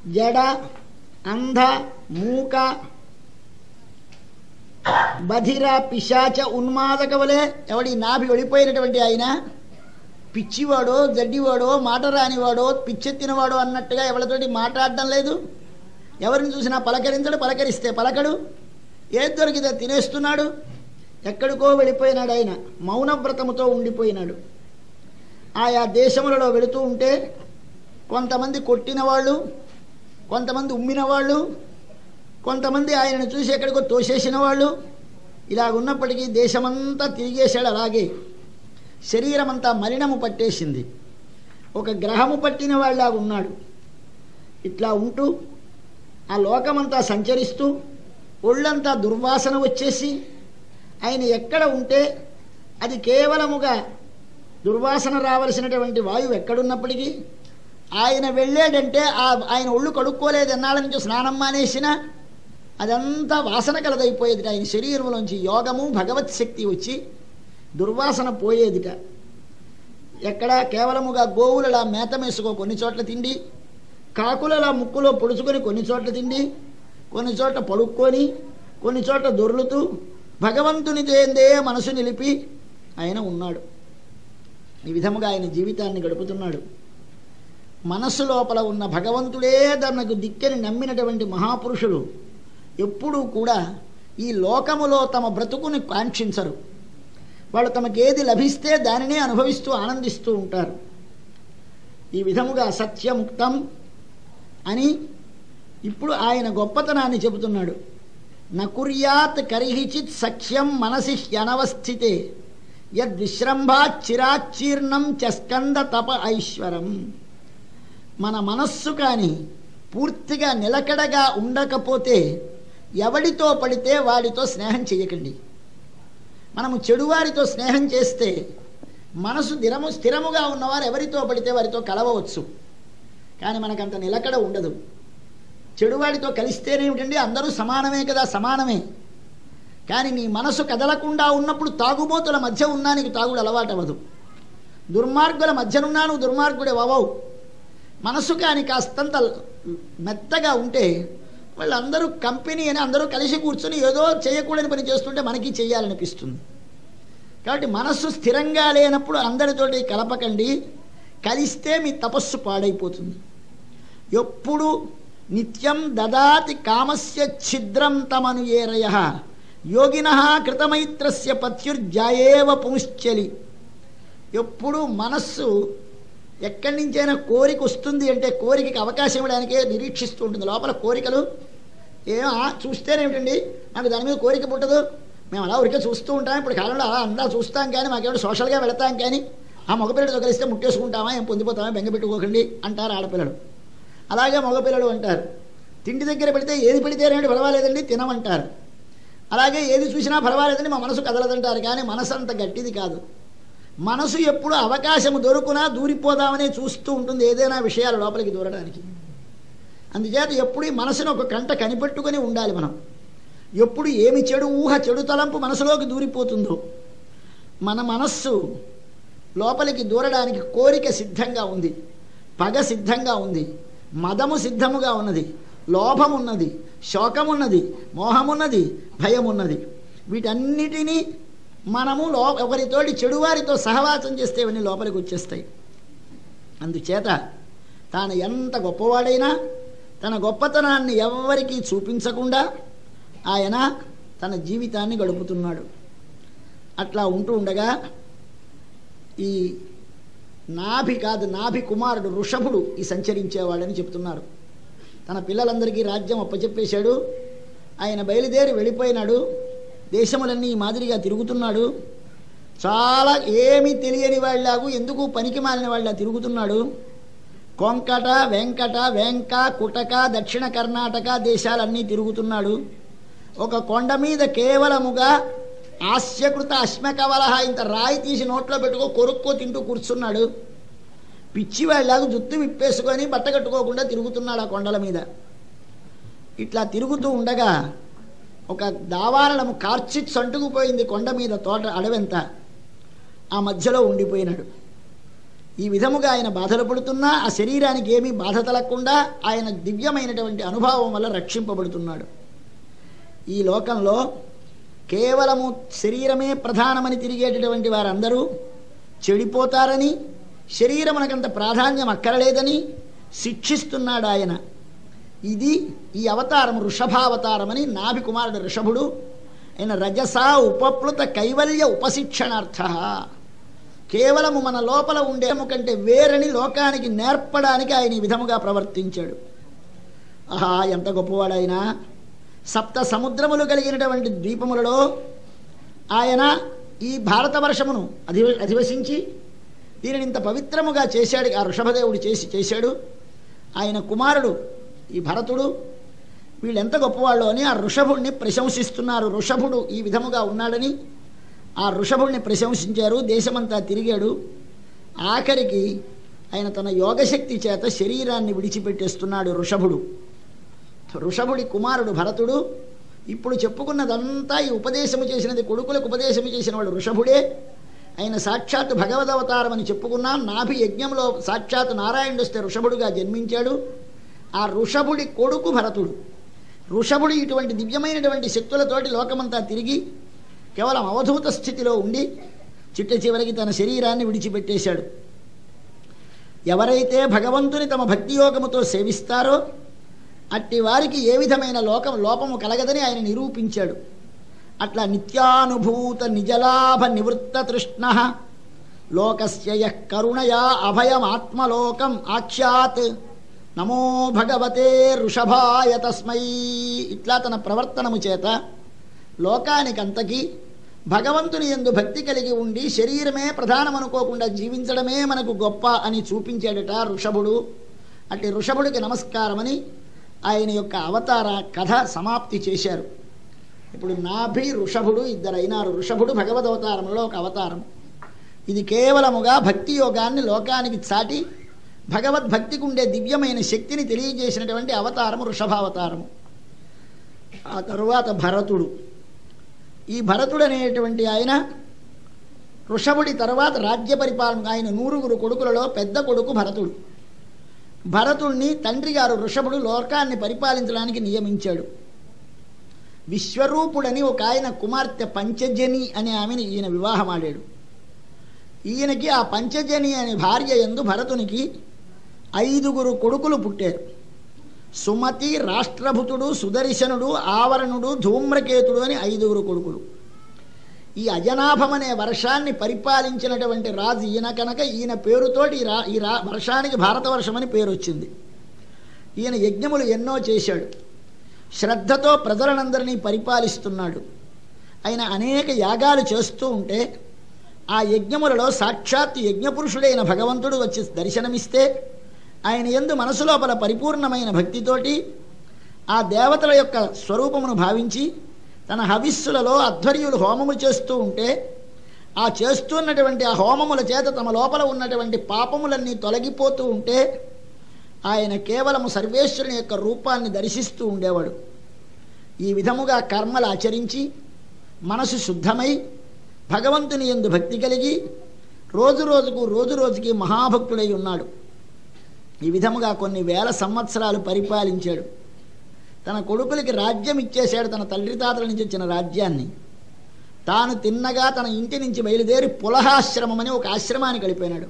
జడ అంధ మూక బధిర పిశాచ ఉన్మాదక వలె ఎవడి నాభి వెళ్ళిపోయినటువంటి ఆయన పిచ్చివాడో జడ్డివాడో మాట రానివాడో పిచ్చెత్తినవాడో అన్నట్టుగా ఎవరితోటి మాట్లాడడం లేదు ఎవరిని చూసినా పలకరించడు పలకరిస్తే పలకడు ఏది దొరికితే తినేస్తున్నాడు ఎక్కడికో వెళ్ళిపోయినాడు ఆయన మౌనవ్రతముతో ఉండిపోయినాడు ఆయా దేశములలో వెళుతూ ఉంటే కొంతమంది కొట్టిన వాళ్ళు కొంతమంది ఉమ్మిన వాళ్ళు కొంతమంది ఆయనను చూసి ఎక్కడికో తోసేసిన వాళ్ళు ఇలాగున్నప్పటికీ దేశమంతా తిరిగేశాడు అలాగే శరీరం అంతా మలినము పట్టేసింది ఒక గ్రహము పట్టిన వాళ్ళలాగా ఉన్నాడు ఇట్లా ఉంటూ ఆ లోకమంతా సంచరిస్తూ ఒళ్ళంతా దుర్వాసన వచ్చేసి ఆయన ఎక్కడ ఉంటే అది కేవలముగా దుర్వాసన రావలసినటువంటి వాయువు ఎక్కడున్నప్పటికీ ఆయన వెళ్ళాడంటే ఆ ఆయన ఒళ్ళు కడుక్కోలేదు ఎన్నాళ్ళ నుంచి స్నానం మానేసిన అదంతా వాసన కలదైపోయేదిట ఆయన శరీరంలోంచి యోగము భగవత్ శక్తి వచ్చి దుర్వాసన పోయేదిట ఎక్కడ కేవలముగా గోవులలా మేత మేసుకో కొన్ని చోట్ల తిండి కాకులలా ముక్కులో పొడుచుకొని కొన్ని చోట్ల తిండి కొన్ని చోట్ల పడుక్కొని కొన్ని చోట్ల దొర్లుతూ భగవంతుని దేందే మనసు నిలిపి ఆయన ఉన్నాడు ఈ విధముగా ఆయన జీవితాన్ని గడుపుతున్నాడు మనస్సు లోపల ఉన్న భగవంతుడే తనకు దిక్కని నమ్మినటువంటి మహాపురుషులు ఎప్పుడూ కూడా ఈ లోకములో తమ బ్రతుకుని కాంక్షించరు వాళ్ళు తమకేది లభిస్తే దానినే అనుభవిస్తూ ఆనందిస్తూ ఉంటారు ఈ విధముగా సత్యముక్తం అని ఇప్పుడు ఆయన గొప్పతనాన్ని చెబుతున్నాడు నకుర్యాత్ కరిహిచిత్ సఖ్యం మనసి హ్యనవస్థితే యద్విశ్రంభాత్ చిరాచీర్ణం చస్కంద తప ఐశ్వరం మన మనస్సు కానీ పూర్తిగా నిలకడగా ఉండకపోతే ఎవడితో పడితే వాడితో స్నేహం చేయకండి మనము చెడువారితో స్నేహం చేస్తే మనసు దిరము స్థిరముగా ఉన్నవారు ఎవరితో పడితే వారితో కలవవచ్చు కానీ మనకంత నిలకడ ఉండదు చెడువాడితో కలిస్తేనేమిటండి అందరూ సమానమే కదా సమానమే కానీ నీ మనసు కదలకుండా ఉన్నప్పుడు తాగుబోతుల మధ్య ఉన్నా నీకు తాగుడు అలవాటవదు దుర్మార్గుల మధ్యనున్నా నువ్వు దుర్మార్గుడే అవవు మనసు కానీ కాస్తంత మెత్తగా ఉంటే వాళ్ళందరూ కంపెనీ అని అందరూ కలిసి కూర్చొని ఏదో చేయకూడని పని చేస్తుంటే మనకి చెయ్యాలనిపిస్తుంది కాబట్టి మనస్సు స్థిరంగా లేనప్పుడు అందరితోటి కలపకండి కలిస్తే మీ తపస్సు పాడైపోతుంది ఎప్పుడు నిత్యం దదాతి కామస్య ఛిద్రం తమను ఏరయ యోగిన కృతమైత్రస్య పత్యుర్జాయేవ పుంశ్చలి ఎప్పుడు మనస్సు ఎక్కడి నుంచైనా కోరిక వస్తుంది అంటే కోరికకి అవకాశం ఇవ్వడానికే నిరీక్షిస్తూ ఉంటుంది లోపల కోరికలు ఏం ఆ, చూస్తేనేమిటండి నాకు దాని మీద కోరిక పుట్టదు మేము అలా ఊరికే చూస్తూ ఉంటాం ఇప్పుడు కాలంలో అలా అందా చూస్తాం కానీ మాకేమిటి సోషల్గా వెళతాం కానీ ఆ మగపిల్లడితో కలిస్తే ముట్టేసుకుంటామా ఏం పొందిపోతామా బెంగ పెట్టుకోకండి అంటారు ఆడపిల్లలు అలాగే మగపిల్లలు అంటారు తిండి దగ్గర పెడితే ఏది పెడితేనేమిటి పర్వాలేదండి తినమంటారు అలాగే ఏది చూసినా పర్వాలేదని మా మనసు కదలదంటారు కానీ మనసు అంత గట్టిది కాదు మనసు ఎప్పుడు అవకాశం దొరుకునా దూరిపోదామని చూస్తూ ఉంటుంది ఏదైనా విషయాలు లోపలికి దూరడానికి అందుచేత ఎప్పుడు ఈ మనసును ఒక కంట కనిపెట్టుకొని ఉండాలి మనం ఎప్పుడు ఏమి చెడు ఊహ చెడు తలంపు మనసులోకి దూరిపోతుందో మన మనస్సు లోపలికి దూరడానికి కోరిక సిద్ధంగా ఉంది పగ సిద్ధంగా ఉంది మదము సిద్ధముగా ఉన్నది లోభం ఉన్నది శోకమున్నది మోహమున్నది భయమున్నది వీటన్నిటినీ మనము లో ఒకరితోటి చెడువారితో సహవాసం చేస్తే ఇవన్నీ లోపలికి వచ్చేస్తాయి అందుచేత తాను ఎంత గొప్పవాడైనా తన గొప్పతనాన్ని ఎవ్వరికీ చూపించకుండా ఆయన తన జీవితాన్ని గడుపుతున్నాడు అట్లా ఉంటూ ఉండగా ఈ నాభి కాదు నాభి కుమారుడు ఋషభుడు ఈ సంచరించేవాడని చెప్తున్నారు తన పిల్లలందరికీ రాజ్యం అప్పచెప్పేశాడు ఆయన బయలుదేరి వెళ్ళిపోయినాడు దేశములన్నీ ఈ మాదిరిగా తిరుగుతున్నాడు చాలా ఏమీ తెలియని వాళ్ళలాగు ఎందుకు పనికి మాలిన వాళ్ళ తిరుగుతున్నాడు కొంకట వెంకట వెంక కుటక దక్షిణ కర్ణాటక దేశాలన్నీ తిరుగుతున్నాడు ఒక కొండ మీద కేవలముగా హాస్యకృత అశ్మకవలహ ఇంత రాయి తీసి నోట్లో పెట్టుకో కొరుక్కో తింటూ కూర్చున్నాడు పిచ్చి వాళ్ళలాగా జుత్తు విప్పేసుకొని బట్ట కట్టుకోకుండా తిరుగుతున్నాడు ఆ కొండల మీద ఇట్లా తిరుగుతూ ఉండగా ఒక దావారణము కార్చిత్ సంటుకుపోయింది కొండ మీద తోట అడవెంత ఆ మధ్యలో ఉండిపోయినాడు ఈ విధముగా ఆయన బాధలు పడుతున్నా ఆ శరీరానికి ఏమీ బాధ తలగకుండా ఆయన దివ్యమైనటువంటి అనుభవం వల్ల రక్షింపబడుతున్నాడు ఈ లోకంలో కేవలము శరీరమే ప్రధానమని తిరిగేటటువంటి వారందరూ చెడిపోతారని శరీరమునకంత ప్రాధాన్యం అక్కరలేదని శిక్షిస్తున్నాడు ఆయన ఇది ఈ అవతారం వృషభావతారమని నాభి కుమారుడు ఋషభుడు ఆయన రజసా ఉపప్లుత కైవల్య ఉపశిక్షణార్థ కేవలము మన లోపల ఉండేము కంటే వేరని లోకానికి నేర్పడానికి ఆయన ఈ విధముగా ప్రవర్తించాడు ఆహా ఎంత గొప్పవాడైనా సప్త సముద్రములు కలిగినటువంటి ద్వీపములలో ఆయన ఈ భారతవర్షమును అధి అధివసించి దీనిని ఇంత పవిత్రముగా చేశాడు ఆ వృషభదేవుడు చేసి చేశాడు ఆయన కుమారుడు ఈ భరతుడు వీళ్ళు ఎంత గొప్పవాళ్ళు అని ఆ ఋషభుడిని ప్రశంసిస్తున్నారు ఋషభుడు ఈ విధముగా ఉన్నాడని ఆ ఋషభుడిని ప్రశంసించారు దేశమంతా తిరిగాడు ఆఖరికి ఆయన తన యోగశక్తి చేత శరీరాన్ని విడిచిపెట్టేస్తున్నాడు ఋషభుడు ఋషభుడి కుమారుడు భరతుడు ఇప్పుడు చెప్పుకున్నదంతా ఈ ఉపదేశము చేసినది కొడుకులకు ఉపదేశము చేసిన వాడు ఋషభుడే ఆయన సాక్షాత్ భగవదవతారం అని చెప్పుకున్నాం నాభి యజ్ఞంలో సాక్షాత్ నారాయణుడు వస్తే ఋషభుడుగా జన్మించాడు ఆ ఋషభుడి కొడుకు భరతుడు ఋషభుడు ఇటువంటి దివ్యమైనటువంటి శక్తులతోటి లోకమంతా తిరిగి కేవలం అవధూత స్థితిలో ఉండి చిట్ట చివరికి తన శరీరాన్ని విడిచిపెట్టేశాడు ఎవరైతే భగవంతుని తమ భక్తి యోగముతో సేవిస్తారో అట్టి వారికి ఏ విధమైన లోకం లోపము కలగదని ఆయన నిరూపించాడు అట్లా నిత్యానుభూత నిజలాభ నివృత్త తృష్ణ లోకస్య యః కరుణయా అభయమాత్మలోకం ఆఖ్యాత్ నమో భగవతే ఋషభాయ తస్మై ఇట్లా తన ప్రవర్తనము చేత లోకానికంతకీ భగవంతుని ఎందు భక్తి కలిగి ఉండి శరీరమే ప్రధానమనుకోకుండా జీవించడమే మనకు గొప్ప అని చూపించాడట ఋషభుడు అట్టి ఋషభుడికి నమస్కారమని ఆయన యొక్క అవతార కథ సమాప్తి చేశారు ఇప్పుడు నాభి ఋషభుడు ఇద్దరు అయినారు ఋషభుడు భగవదవతారంలో ఒక అవతారం ఇది కేవలముగా భక్తి యోగాన్ని లోకానికి చాటి భగవద్భక్తికి ఉండే దివ్యమైన శక్తిని తెలియజేసినటువంటి అవతారము వృషభావతారము ఆ తరువాత భరతుడు ఈ భరతుడు అనేటువంటి ఆయన వృషభుడి తర్వాత రాజ్య పరిపాలన ఆయన నూరుగురు కొడుకులలో పెద్ద కొడుకు భరతుడు భరతుడిని తండ్రి గారు వృషభుడు లోకాన్ని పరిపాలించడానికి నియమించాడు విశ్వరూపుడని ఒక ఆయన కుమార్తె పంచజని అనే ఆమెను ఈయన వివాహమాడాడు ఈయనకి ఆ పంచజని అనే భార్య ఎందు భరతునికి ఐదుగురు కొడుకులు పుట్టారు సుమతి రాష్ట్రభుతుడు సుదర్శనుడు ఆవరణుడు ధూమ్రకేతుడు అని ఐదుగురు కొడుకులు ఈ అజనాభం అనే వర్షాన్ని పరిపాలించినటువంటి రాజు ఈయన కనుక ఈయన పేరుతోటి ఈ రా ఈ రా వర్షానికి భారతవర్షం అని పేరు వచ్చింది ఈయన యజ్ఞములు ఎన్నో చేశాడు శ్రద్ధతో ప్రజలనందరినీ పరిపాలిస్తున్నాడు ఆయన అనేక యాగాలు చేస్తూ ఉంటే ఆ యజ్ఞములలో సాక్షాత్ యజ్ఞపురుషుడైన భగవంతుడు వచ్చి దర్శనమిస్తే ఆయన ఎందు మనసు లోపల పరిపూర్ణమైన భక్తితోటి ఆ దేవతల యొక్క స్వరూపమును భావించి తన హవిస్సులలో అధ్వర్యులు హోమము చేస్తూ ఉంటే ఆ చేస్తున్నటువంటి ఆ హోమముల చేత తమ లోపల ఉన్నటువంటి పాపములన్నీ తొలగిపోతూ ఉంటే ఆయన కేవలము సర్వేశ్వరుని యొక్క రూపాన్ని దర్శిస్తూ ఉండేవాడు ఈ విధముగా కర్మలు ఆచరించి మనసు శుద్ధమై భగవంతుని ఎందు భక్తి కలిగి రోజు రోజుకు రోజు రోజుకి మహాభక్తుడై ఉన్నాడు ఈ విధముగా కొన్ని వేల సంవత్సరాలు పరిపాలించాడు తన కొడుకులకి రాజ్యం ఇచ్చేశాడు తన తల్లితాతల నుంచి వచ్చిన రాజ్యాన్ని తాను తిన్నగా తన ఇంటి నుంచి బయలుదేరి పులహాశ్రమం అని ఒక ఆశ్రమానికి వెళ్ళిపోయినాడు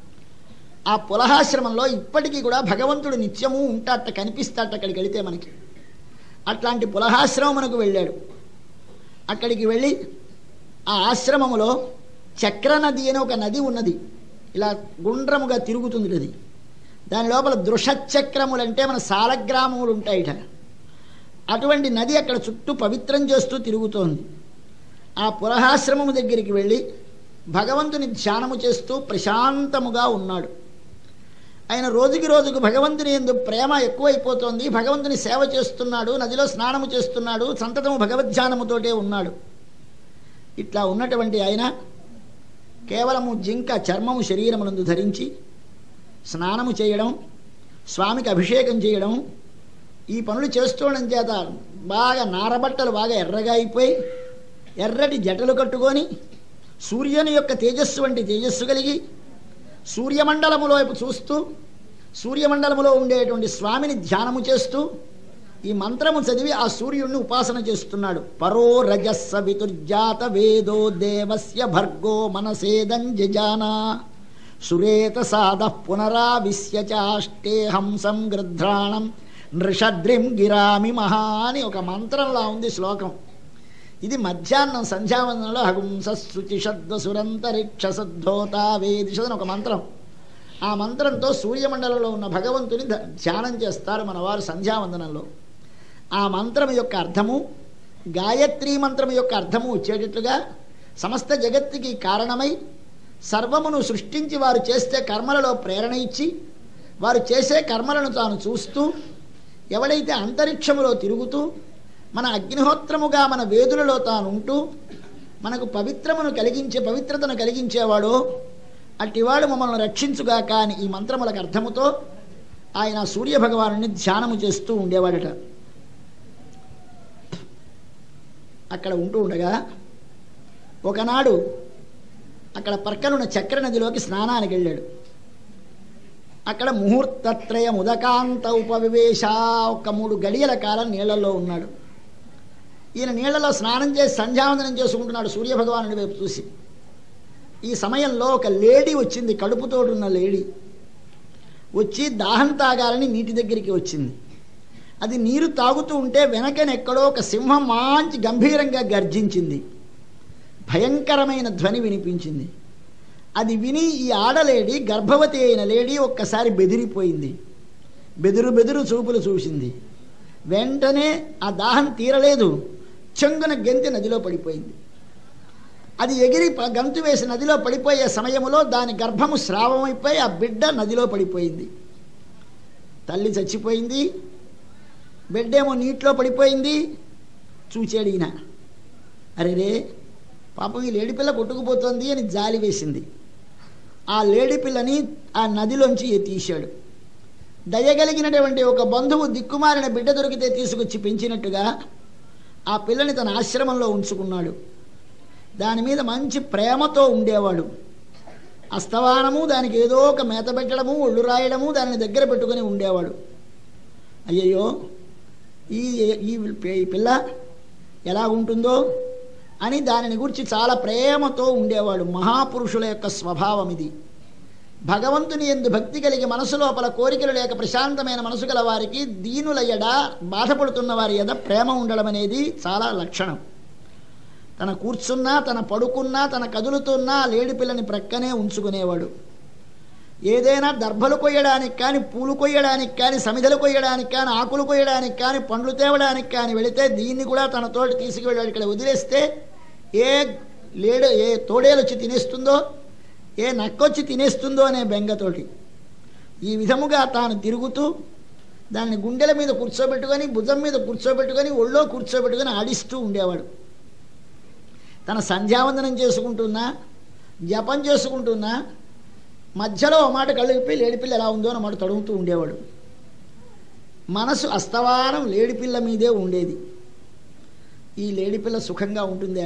ఆ పులహాశ్రమంలో ఇప్పటికీ కూడా భగవంతుడు నిత్యము ఉంటాట కనిపిస్తాట అక్కడికి వెళితే మనకి అట్లాంటి పులహాశ్రమమునకు వెళ్ళాడు అక్కడికి వెళ్ళి ఆ ఆశ్రమములో చక్రనది అని ఒక నది ఉన్నది ఇలా గుండ్రముగా తిరుగుతుంది అది దాని లోపల దృషచక్రములు అంటే మన సాలగ్రామములు ఉంటాయిట అటువంటి నది అక్కడ చుట్టూ పవిత్రం చేస్తూ తిరుగుతోంది ఆ పురహాశ్రమము దగ్గరికి వెళ్ళి భగవంతుని ధ్యానము చేస్తూ ప్రశాంతముగా ఉన్నాడు ఆయన రోజుకి రోజుకు భగవంతుని ఎందు ప్రేమ ఎక్కువైపోతోంది భగవంతుని సేవ చేస్తున్నాడు నదిలో స్నానము చేస్తున్నాడు సంతతము భగవద్ధ్యానముతోటే ఉన్నాడు ఇట్లా ఉన్నటువంటి ఆయన కేవలము జింక చర్మము శరీరమునందు ధరించి స్నానము చేయడం స్వామికి అభిషేకం చేయడం ఈ పనులు చేస్తుండడం చేత బాగా నారబట్టలు బాగా ఎర్రగా అయిపోయి ఎర్రటి జటలు కట్టుకొని సూర్యుని యొక్క తేజస్సు వంటి తేజస్సు కలిగి సూర్యమండలములో వైపు చూస్తూ సూర్యమండలములో ఉండేటువంటి స్వామిని ధ్యానము చేస్తూ ఈ మంత్రము చదివి ఆ సూర్యుడిని ఉపాసన చేస్తున్నాడు పరో రజస్స వితుర్జాత వేదో దేవస్య భర్గో మనసేదం జజానా సురేత సాధ పునరావిశ్య చాష్టేహంసం గృధ్రాణం నృషద్రిం గిరామి మహా అని ఒక మంత్రంలా ఉంది శ్లోకం ఇది మధ్యాహ్నం సంధ్యావందనంలో హగుంస శుచిషద్వ సురంతరిక్ష సద్ధోత వేదిషదని ఒక మంత్రం ఆ మంత్రంతో సూర్యమండలంలో ఉన్న భగవంతుని ధ- ధ్యానం చేస్తారు మన వారు సంధ్యావందనంలో ఆ మంత్రం యొక్క అర్థము గాయత్రీ మంత్రం యొక్క అర్థము వచ్చేటట్లుగా సమస్త జగత్తుకి కారణమై సర్వమును సృష్టించి వారు చేస్తే కర్మలలో ప్రేరణ ఇచ్చి వారు చేసే కర్మలను తాను చూస్తూ ఎవడైతే అంతరిక్షములో తిరుగుతూ మన అగ్నిహోత్రముగా మన వేదులలో తాను ఉంటూ మనకు పవిత్రమును కలిగించే పవిత్రతను కలిగించేవాడో అట్టివాడు మమ్మల్ని రక్షించుగాక అని ఈ మంత్రములకు అర్థముతో ఆయన సూర్య భగవాను ధ్యానము చేస్తూ ఉండేవాడట అక్కడ ఉంటూ ఉండగా ఒకనాడు అక్కడ పక్కనున్న చక్ర నదిలోకి స్నానానికి వెళ్ళాడు అక్కడ ముహూర్తత్రయ ముదకాంత ఉపవివేశ ఒక మూడు గడియల కాలం నీళ్లలో ఉన్నాడు ఈయన నీళ్లలో స్నానం చేసి సంధ్యావందనం చేసుకుంటున్నాడు సూర్యభగవానుడి వైపు చూసి ఈ సమయంలో ఒక లేడీ వచ్చింది కడుపుతోడున్న లేడీ వచ్చి దాహం తాగాలని నీటి దగ్గరికి వచ్చింది అది నీరు తాగుతూ ఉంటే వెనకనెక్కడో ఒక సింహం మంచి గంభీరంగా గర్జించింది భయంకరమైన ధ్వని వినిపించింది అది విని ఈ ఆడలేడి గర్భవతి అయిన లేడీ ఒక్కసారి బెదిరిపోయింది బెదురు బెదురు చూపులు చూసింది వెంటనే ఆ దాహం తీరలేదు చెంగున గెంతి నదిలో పడిపోయింది అది ఎగిరి ప- గంతు వేసి నదిలో పడిపోయే సమయంలో దాని గర్భము స్రావమైపోయి ఆ బిడ్డ నదిలో పడిపోయింది తల్లి చచ్చిపోయింది బిడ్డేమో నీటిలో పడిపోయింది చూచాడు ఈయన అరే రే పాపం ఈ లేడి పిల్ల కొట్టుకుపోతుంది అని జాలి వేసింది ఆ లేడి పిల్లని ఆ నదిలోంచి తీశాడు దయగలిగినటువంటి ఒక బంధువు దిక్కుమారిన బిడ్డ దొరికితే తీసుకొచ్చి పెంచినట్టుగా ఆ పిల్లని తన ఆశ్రమంలో ఉంచుకున్నాడు దాని మీద మంచి ప్రేమతో ఉండేవాడు అస్తవానము దానికి ఏదో ఒక మేత పెట్టడము ఒళ్ళు రాయడము దానిని దగ్గర పెట్టుకొని ఉండేవాడు అయ్యయ్యో ఈ ఈ ఈ పిల్ల ఎలా ఉంటుందో అని దానిని గురించి చాలా ప్రేమతో ఉండేవాడు మహాపురుషుల యొక్క స్వభావం ఇది భగవంతుని ఎందు భక్తి కలిగి మనసు లోపల కోరికలు లేక ప్రశాంతమైన మనసు గల వారికి దీనుల ఎడ బాధపడుతున్న వారి ఎడ ప్రేమ ఉండడం అనేది చాలా లక్షణం తన కూర్చున్నా తన పడుకున్నా తన కదులుతున్నా ఆ లేడి పిల్లని ప్రక్కనే ఉంచుకునేవాడు ఏదైనా దర్భలు కొయ్యడానికి కానీ పూలు కొయ్యడానికి కానీ సమిధలు కొయ్యడానికి కానీ ఆకులు కొయ్యడానికి కానీ పండ్లు తేవడానికి కానీ వెళితే దీన్ని కూడా తన తోటి తీసుకువెళ్ళాడు ఇక్కడ వదిలేస్తే ఏ లేడు ఏ తోడేలు వచ్చి తినేస్తుందో ఏ నక్కొచ్చి తినేస్తుందో అనే బెంగతోటి ఈ విధముగా తాను తిరుగుతూ దాన్ని గుండెల మీద కూర్చోబెట్టుకొని భుజం మీద కూర్చోబెట్టుకొని ఒళ్ళో కూర్చోబెట్టుకొని ఆడిస్తూ ఉండేవాడు తన సంధ్యావందనం చేసుకుంటున్నా జపం చేసుకుంటున్నా మధ్యలో ఒక మాట కళ్ళు విప్పి లేడిపిల్ల ఎలా ఉందో అని మాట తడుగుతూ ఉండేవాడు మనసు అస్తవారం లేడిపిల్ల మీదే ఉండేది ఈ లేడిపిల్ల సుఖంగా ఉంటుందా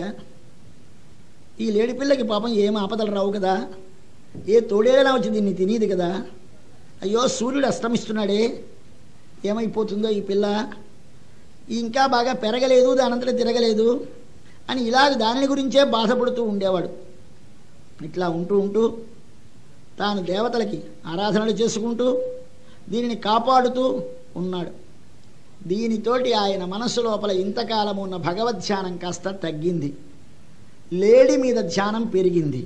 ఈ లేడిపిల్లకి పాపం ఏం ఆపదలు రావు కదా ఏ తోడేలా వచ్చి దీన్ని తినేది కదా అయ్యో సూర్యుడు అస్తమిస్తున్నాడే ఏమైపోతుందో ఈ పిల్ల ఇంకా బాగా పెరగలేదు దానంతట తిరగలేదు అని ఇలాగ దానిని గురించే బాధపడుతూ ఉండేవాడు ఇట్లా ఉంటూ ఉంటూ తాను దేవతలకి ఆరాధనలు చేసుకుంటూ దీనిని కాపాడుతూ ఉన్నాడు దీనితోటి ఆయన మనస్సు లోపల ఇంతకాలం ఉన్న భగవద్ధ్యానం కాస్త తగ్గింది లేడి మీద ధ్యానం పెరిగింది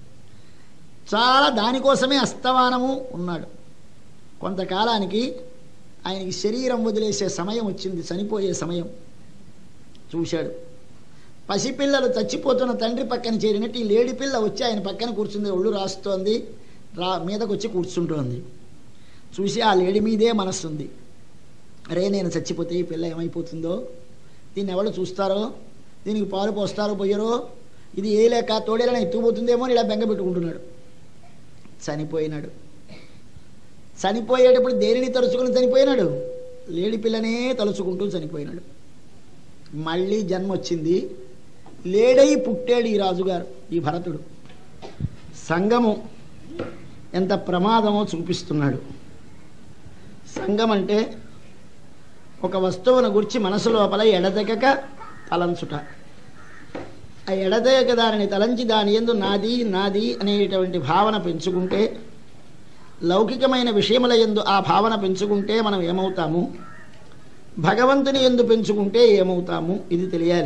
చాలా దానికోసమే అస్తమానము ఉన్నాడు కొంతకాలానికి ఆయనకి శరీరం వదిలేసే సమయం వచ్చింది చనిపోయే సమయం చూశాడు పసిపిల్లలు చచ్చిపోతున్న తండ్రి పక్కన చేరినట్టు ఈ లేడి పిల్ల వచ్చి ఆయన పక్కన కూర్చుంది ఒళ్ళు రాస్తోంది రా మీదకు వచ్చి కూర్చుంటోంది చూసి ఆ లేడి మీదే మనస్సుంది అరే నేను చచ్చిపోతే ఈ పిల్ల ఏమైపోతుందో దీన్ని ఎవరు చూస్తారో దీనికి పాలు పోస్తారో పోయరో ఇది ఏ లేక తోడేలా ఎత్తుకుపోతుందేమో అని ఇలా బెంగ పెట్టుకుంటున్నాడు చనిపోయినాడు చనిపోయేటప్పుడు దేనిని తలుచుకుని చనిపోయినాడు లేడి పిల్లనే తలుచుకుంటూ చనిపోయినాడు మళ్ళీ జన్మ వచ్చింది లేడై పుట్టాడు ఈ రాజుగారు ఈ భరతుడు సంగము ఎంత ప్రమాదమో చూపిస్తున్నాడు సంగం అంటే ఒక వస్తువును గురించి మనసు లోపల ఎడతెగక తలంచుట ఆ ఎడతెగక దానిని తలంచి దాని ఎందు నాది నాది అనేటువంటి భావన పెంచుకుంటే లౌకికమైన విషయముల ఎందు ఆ భావన పెంచుకుంటే మనం ఏమవుతాము భగవంతుని ఎందు పెంచుకుంటే ఏమవుతాము ఇది తెలియాలి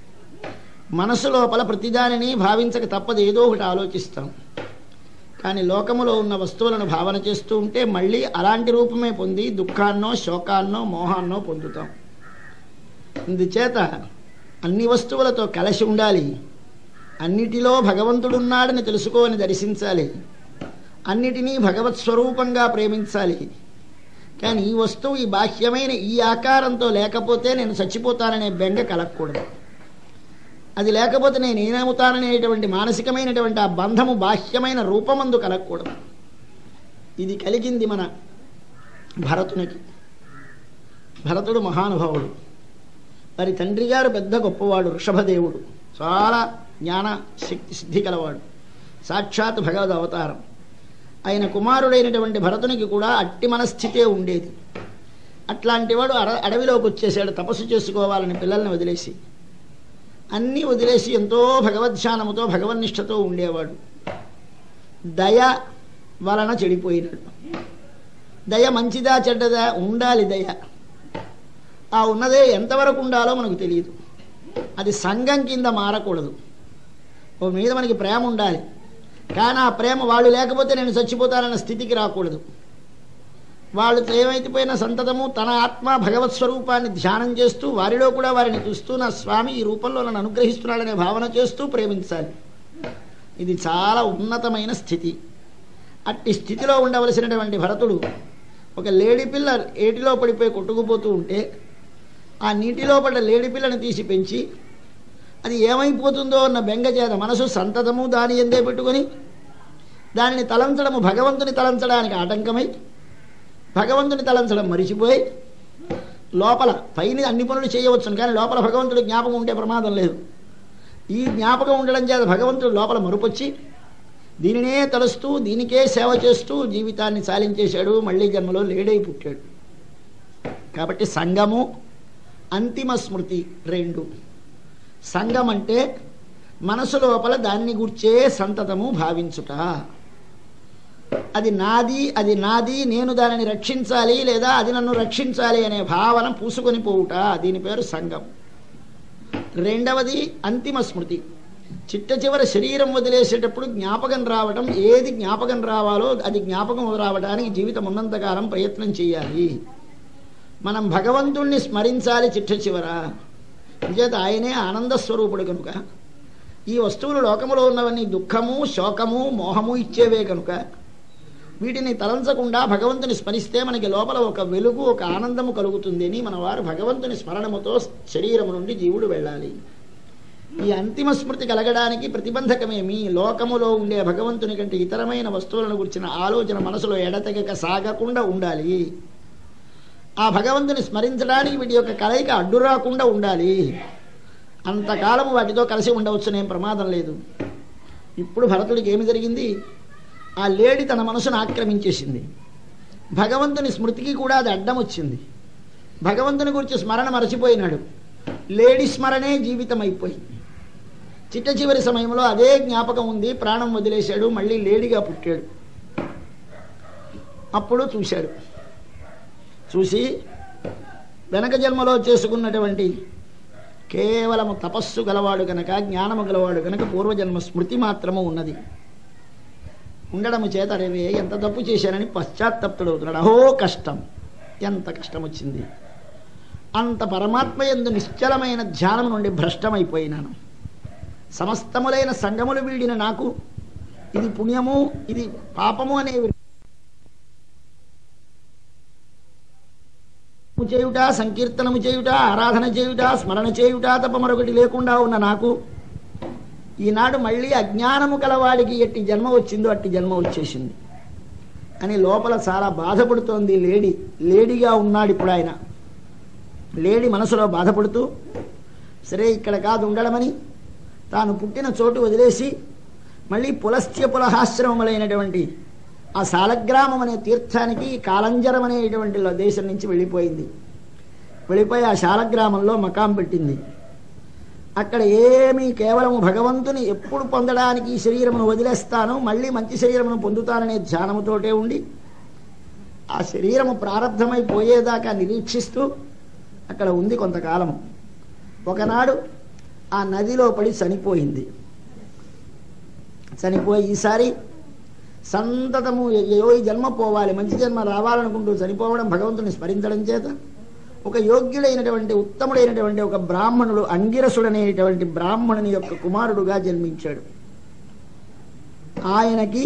మనసు లోపల ప్రతిదానిని భావించక తప్పదు ఏదో ఒకటి ఆలోచిస్తాం కానీ లోకములో ఉన్న వస్తువులను భావన చేస్తూ ఉంటే మళ్ళీ అలాంటి రూపమే పొంది దుఃఖాన్నో శోకాన్నో మోహాన్నో పొందుతాం ఇందుచేత అన్ని వస్తువులతో కలిసి ఉండాలి అన్నిటిలో భగవంతుడున్నాడని తెలుసుకోని దర్శించాలి అన్నిటినీ భగవత్ స్వరూపంగా ప్రేమించాలి కానీ ఈ వస్తువు ఈ బాహ్యమైన ఈ ఆకారంతో లేకపోతే నేను చచ్చిపోతాననే బెంగ కలగకూడదు అది లేకపోతే నేను ఏమవుతాననేటువంటి మానసికమైనటువంటి ఆ బంధము బాహ్యమైన రూపమందు కలగకూడదు ఇది కలిగింది మన భరతునికి భరతుడు మహానుభావుడు వారి తండ్రి గారు పెద్ద గొప్పవాడు వృషభదేవుడు చాలా జ్ఞాన శక్తి సిద్ధి కలవాడు సాక్షాత్ భగవద్ అవతారం ఆయన కుమారుడైనటువంటి భరతునికి కూడా అట్టి మనస్థితే ఉండేది అట్లాంటి వాడు అడ అడవిలోకి వచ్చేసాడు తపస్సు చేసుకోవాలని పిల్లల్ని వదిలేసి అన్నీ వదిలేసి ఎంతో భగవద్ధ్యానముతో భగవన్నిష్టతో ఉండేవాడు దయ వలన చెడిపోయినాడు దయ మంచిదా చెడ్డదా ఉండాలి దయ ఆ ఉన్నదే ఎంతవరకు ఉండాలో మనకు తెలియదు అది సంఘం కింద మారకూడదు ఓ మీద మనకి ప్రేమ ఉండాలి కానీ ఆ ప్రేమ వాళ్ళు లేకపోతే నేను చచ్చిపోతానన్న స్థితికి రాకూడదు వాళ్ళు ఏమైపోయిన సంతతము తన ఆత్మ భగవత్ స్వరూపాన్ని ధ్యానం చేస్తూ వారిలో కూడా వారిని చూస్తూ నా స్వామి ఈ రూపంలో నన్ను అనుగ్రహిస్తున్నాడనే భావన చేస్తూ ప్రేమించాలి ఇది చాలా ఉన్నతమైన స్థితి అట్టి స్థితిలో ఉండవలసినటువంటి భరతుడు ఒక లేడీ పిల్ల ఏటిలో పడిపోయి కొట్టుకుపోతూ ఉంటే ఆ నీటిలో పడ్డ లేడీ పిల్లని తీసి పెంచి అది ఏమైపోతుందో అన్న బెంగ చేత మనసు సంతతము దాని ఎందే పెట్టుకొని దానిని తలంచడము భగవంతుని తలంచడానికి ఆటంకమై భగవంతుని తలంచడం మరిచిపోయి లోపల పైన అన్ని పనులు చేయవచ్చును కానీ లోపల భగవంతుడి జ్ఞాపకం ఉంటే ప్రమాదం లేదు ఈ జ్ఞాపకం ఉండడం చేత భగవంతుడు లోపల మరుపొచ్చి దీనినే తలుస్తూ దీనికే సేవ చేస్తూ జీవితాన్ని సాలించేశాడు మళ్ళీ జన్మలో లేడై పుట్టాడు కాబట్టి సంగము అంతిమ స్మృతి రెండు సంగం అంటే మనసు లోపల దాన్ని గుర్చే సంతతము భావించుట అది నాది అది నాది నేను దానిని రక్షించాలి లేదా అది నన్ను రక్షించాలి అనే భావన పూసుకొని పోవుట దీని పేరు సంఘం రెండవది అంతిమ స్మృతి చిట్ట చివర శరీరం వదిలేసేటప్పుడు జ్ఞాపకం రావటం ఏది జ్ఞాపకం రావాలో అది జ్ఞాపకం రావడానికి జీవితం ఉన్నంతకాలం ప్రయత్నం చేయాలి మనం భగవంతుణ్ణి స్మరించాలి చిట్ట చివర నిజేత ఆయనే ఆనంద స్వరూపుడు కనుక ఈ వస్తువులు లోకములో ఉన్నవన్నీ దుఃఖము శోకము మోహము ఇచ్చేవే కనుక వీటిని తలంచకుండా భగవంతుని స్మరిస్తే మనకి లోపల ఒక వెలుగు ఒక ఆనందము కలుగుతుంది అని మన వారు భగవంతుని స్మరణముతో శరీరము నుండి జీవుడు వెళ్ళాలి ఈ అంతిమ స్మృతి కలగడానికి ప్రతిబంధకమేమి లోకములో ఉండే భగవంతుని కంటే ఇతరమైన వస్తువులను గురించిన ఆలోచన మనసులో ఎడతెగక సాగకుండా ఉండాలి ఆ భగవంతుని స్మరించడానికి వీటి యొక్క కలయిక అడ్డు రాకుండా ఉండాలి అంతకాలం వాటితో కలిసి ఉండవచ్చునేం ప్రమాదం లేదు ఇప్పుడు భరతుడికి ఏమి జరిగింది ఆ లేడి తన మనసును ఆక్రమించేసింది భగవంతుని స్మృతికి కూడా అది అడ్డం వచ్చింది భగవంతుని గురించి స్మరణ మరచిపోయినాడు లేడి స్మరణే జీవితం అయిపోయింది చిట్ట చివరి సమయంలో అదే జ్ఞాపకం ఉంది ప్రాణం వదిలేశాడు మళ్ళీ లేడిగా పుట్టాడు అప్పుడు చూశాడు చూసి వెనక జన్మలో చేసుకున్నటువంటి కేవలము తపస్సు గలవాడు గనక జ్ఞానము గలవాడు గనక పూర్వజన్మ స్మృతి మాత్రము ఉన్నది ఉండడము చేత రేవే ఎంత తప్పు చేశానని పశ్చాత్తప్తుడవుతున్నాడు అహో కష్టం ఎంత కష్టం వచ్చింది అంత పరమాత్మ ఎందు నిశ్చలమైన ధ్యానం నుండి భ్రష్టమైపోయినాను సమస్తములైన సంగములు వీడిన నాకు ఇది పుణ్యము ఇది పాపము అనేవి చేయుట సంకీర్తనము చేయుట ఆరాధన చేయుట స్మరణ చేయుట తప్ప మరొకటి లేకుండా ఉన్న నాకు ఈనాడు మళ్ళీ అజ్ఞానము కలవాడికి ఎట్టి జన్మ వచ్చిందో అట్టి జన్మ వచ్చేసింది అని లోపల చాలా బాధపడుతోంది లేడీ లేడీగా ఉన్నాడు ఇప్పుడు ఆయన లేడీ మనసులో బాధపడుతూ సరే ఇక్కడ కాదు ఉండడమని తాను పుట్టిన చోటు వదిలేసి మళ్ళీ పులస్త్య పులహాశ్రమములైనటువంటి ఆ సాలగ్రామం అనే తీర్థానికి కాలంజరం అనేటువంటి లో- దేశం నుంచి వెళ్ళిపోయింది వెళ్ళిపోయి ఆ శాలగ్రామంలో మకాం పెట్టింది అక్కడ ఏమీ కేవలం భగవంతుని ఎప్పుడు పొందడానికి ఈ శరీరమును వదిలేస్తాను మళ్ళీ మంచి శరీరమును పొందుతాననే ధ్యానముతోటే ఉండి ఆ శరీరము ప్రారంధమైపోయేదాకా నిరీక్షిస్తూ అక్కడ ఉంది కొంతకాలము ఒకనాడు ఆ నదిలో పడి చనిపోయింది చనిపోయి ఈసారి సంతతము ఏవో ఈ జన్మ పోవాలి మంచి జన్మ రావాలనుకుంటూ చనిపోవడం భగవంతుని స్మరించడం చేత ఒక యోగ్యుడైనటువంటి ఉత్తముడైనటువంటి ఒక బ్రాహ్మణుడు అంగిరసుడనేటువంటి బ్రాహ్మణుని యొక్క కుమారుడుగా జన్మించాడు ఆయనకి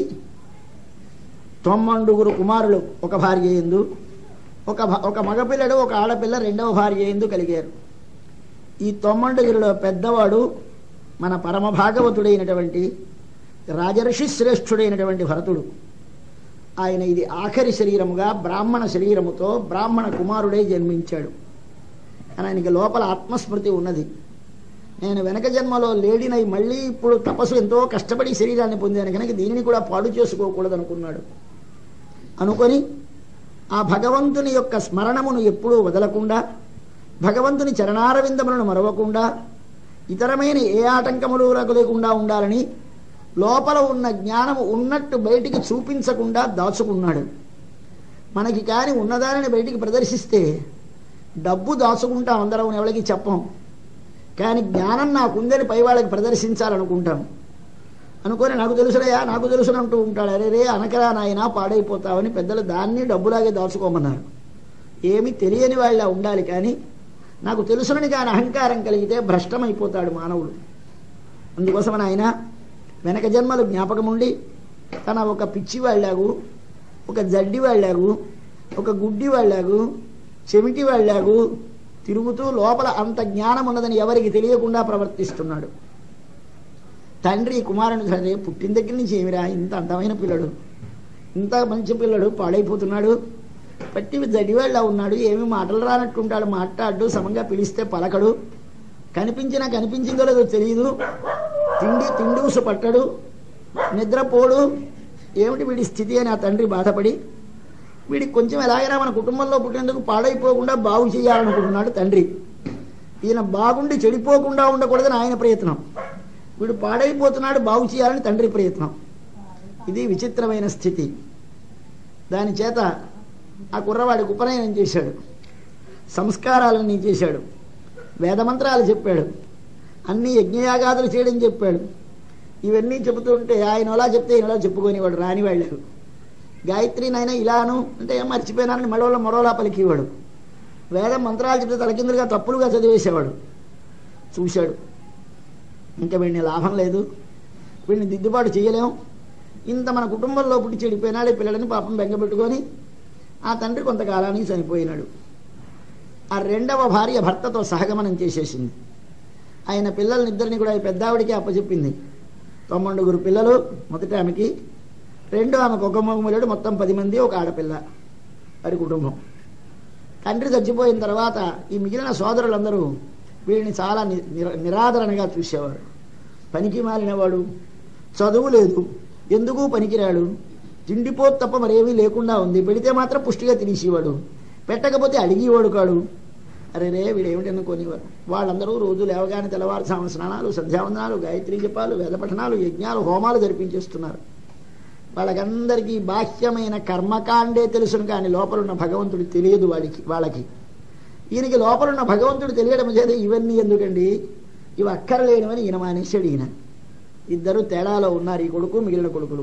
తొమ్మండుగురు కుమారులు ఒక భార్య ఎందు ఒక భ- ఒక మగపిల్లడు ఒక ఆడపిల్ల రెండవ భార్య ఎందు కలిగారు ఈ తొమ్మండుగురిలో పెద్దవాడు మన పరమ భాగవతుడైనటువంటి రాజర్షి శ్రేష్ఠుడైనటువంటి భరతుడు ఆయన ఇది ఆఖరి శరీరముగా బ్రాహ్మణ శరీరముతో బ్రాహ్మణ కుమారుడై జన్మించాడు కానీ ఆయనకి లోపల ఆత్మస్మృతి ఉన్నది నేను వెనక జన్మలో లేడినై మళ్ళీ ఇప్పుడు తపస్సు ఎంతో కష్టపడి శరీరాన్ని పొందాను కనుక దీనిని కూడా పాడు చేసుకోకూడదు అనుకున్నాడు అనుకొని ఆ భగవంతుని యొక్క స్మరణమును ఎప్పుడూ వదలకుండా భగవంతుని చరణారవిందములను మరవకుండా ఇతరమైన ఏ ఆటంకములు లేకుండా ఉండాలని లోపల ఉన్న జ్ఞానము ఉన్నట్టు బయటికి చూపించకుండా దాచుకున్నాడు మనకి కానీ ఉన్నదానిని బయటికి ప్రదర్శిస్తే డబ్బు దాచుకుంటాం అందరం ఎవరికి చెప్పం కానీ జ్ఞానం నాకుందని పై వాళ్ళకి ప్రదర్శించాలనుకుంటాం అనుకొని నాకు తెలుసులయ్యా నాకు తెలుసుని అంటూ ఉంటాడు అరే రే అనకరా నాయనా పాడైపోతావని పెద్దలు దాన్ని డబ్బులాగే దాచుకోమన్నారు ఏమీ తెలియని వాళ్ళ ఉండాలి కానీ నాకు తెలుసునని కానీ అహంకారం కలిగితే భ్రష్టమైపోతాడు మానవుడు అందుకోసం ఆయన వెనక జన్మలు జ్ఞాపకం ఉండి తన ఒక పిచ్చి వాళ్ళాగు ఒక జడ్డి వాళ్ళాగు ఒక గుడ్డి వాళ్ళాగు చెమిటి వాళ్ళాగు తిరుగుతూ లోపల అంత జ్ఞానం ఉన్నదని ఎవరికి తెలియకుండా ప్రవర్తిస్తున్నాడు తండ్రి కుమారుని సరే పుట్టిన దగ్గర నుంచి ఏమిరా ఇంత అందమైన పిల్లడు ఇంత మంచి పిల్లడు పాడైపోతున్నాడు పట్టి జడివాళ్ళ ఉన్నాడు ఏమి మాటలు రానట్టుంటాడు మాట్లాడు సమంగా పిలిస్తే పలకడు కనిపించినా కనిపించిందో లేదో తెలియదు తిండి తిండూసు పట్టడు నిద్రపోడు ఏమిటి వీడి స్థితి అని ఆ తండ్రి బాధపడి వీడికి కొంచెం ఎలాగైనా మన కుటుంబంలో పుట్టినందుకు పాడైపోకుండా బాగు చేయాలనుకుంటున్నాడు తండ్రి ఈయన బాగుండి చెడిపోకుండా ఉండకూడదని ఆయన ప్రయత్నం వీడు పాడైపోతున్నాడు బాగు చేయాలని తండ్రి ప్రయత్నం ఇది విచిత్రమైన స్థితి దాని చేత ఆ కుర్రవాడికి ఉపనయనం చేశాడు సంస్కారాలన్నీ చేశాడు వేదమంత్రాలు చెప్పాడు అన్ని యజ్ఞయాగాదులు చేయడం చెప్పాడు ఇవన్నీ చెబుతుంటే ఆయన ఎలా చెప్తే ఈయన ఎలా చెప్పుకునేవాడు రాని వాళ్ళు గాయత్రి నాయన ఇలాను అంటే ఏం మర్చిపోయినానని మడవలో మరోలా పలికేవాడు వేద మంత్రాలు చెప్తే తలకిందులుగా తప్పులుగా చదివేసేవాడు చూశాడు ఇంకా వీడిని లాభం లేదు వీడిని దిద్దుబాటు చేయలేం ఇంత మన కుటుంబంలో పుట్టి చెడిపోయినాడు ఈ పిల్లలని పాపం బెంగపెట్టుకొని ఆ తండ్రి కొంతకాలానికి చనిపోయినాడు ఆ రెండవ భార్య భర్తతో సహగమనం చేసేసింది ఆయన పిల్లలనిద్దరిని కూడా ఈ పెద్దావిడికి అప్పచెప్పింది తొమ్మండుగురు పిల్లలు మొదట ఆమెకి రెండు ఆమెకు ఒక మగములుడు మొత్తం పది మంది ఒక ఆడపిల్ల వారి కుటుంబం తండ్రి చచ్చిపోయిన తర్వాత ఈ మిగిలిన సోదరులందరూ వీడిని చాలా ని- నిర- నిరాదరణగా చూసేవారు పనికి మాలినవాడు చదువు లేదు ఎందుకు పనికిరాడు తిండిపోతు తప్ప మరేమీ లేకుండా ఉంది పెడితే మాత్రం పుష్టిగా తినేసేవాడు పెట్టకపోతే అడిగేవాడు కాడు అరే రే వీడేమిటి అనుకోనివారు వాళ్ళందరూ రోజు లేవగానే తెల్లవారుజామున స్నానాలు సంధ్యావందనాలు గాయత్రి జపాలు వేద పఠనాలు యజ్ఞాలు హోమాలు జరిపించేస్తున్నారు వాళ్ళకందరికీ బాహ్యమైన కర్మకాండే తెలుసును కానీ లోపలున్న భగవంతుడు తెలియదు వాడికి వాళ్ళకి ఈయనకి లోపలున్న భగవంతుడు తెలియడం చేత ఇవన్నీ ఎందుకండి ఇవి అక్కర్లేనివని ఈయన మానేశాడు ఈయన ఇద్దరు తేడాలో ఉన్నారు ఈ కొడుకు మిగిలిన కొడుకులు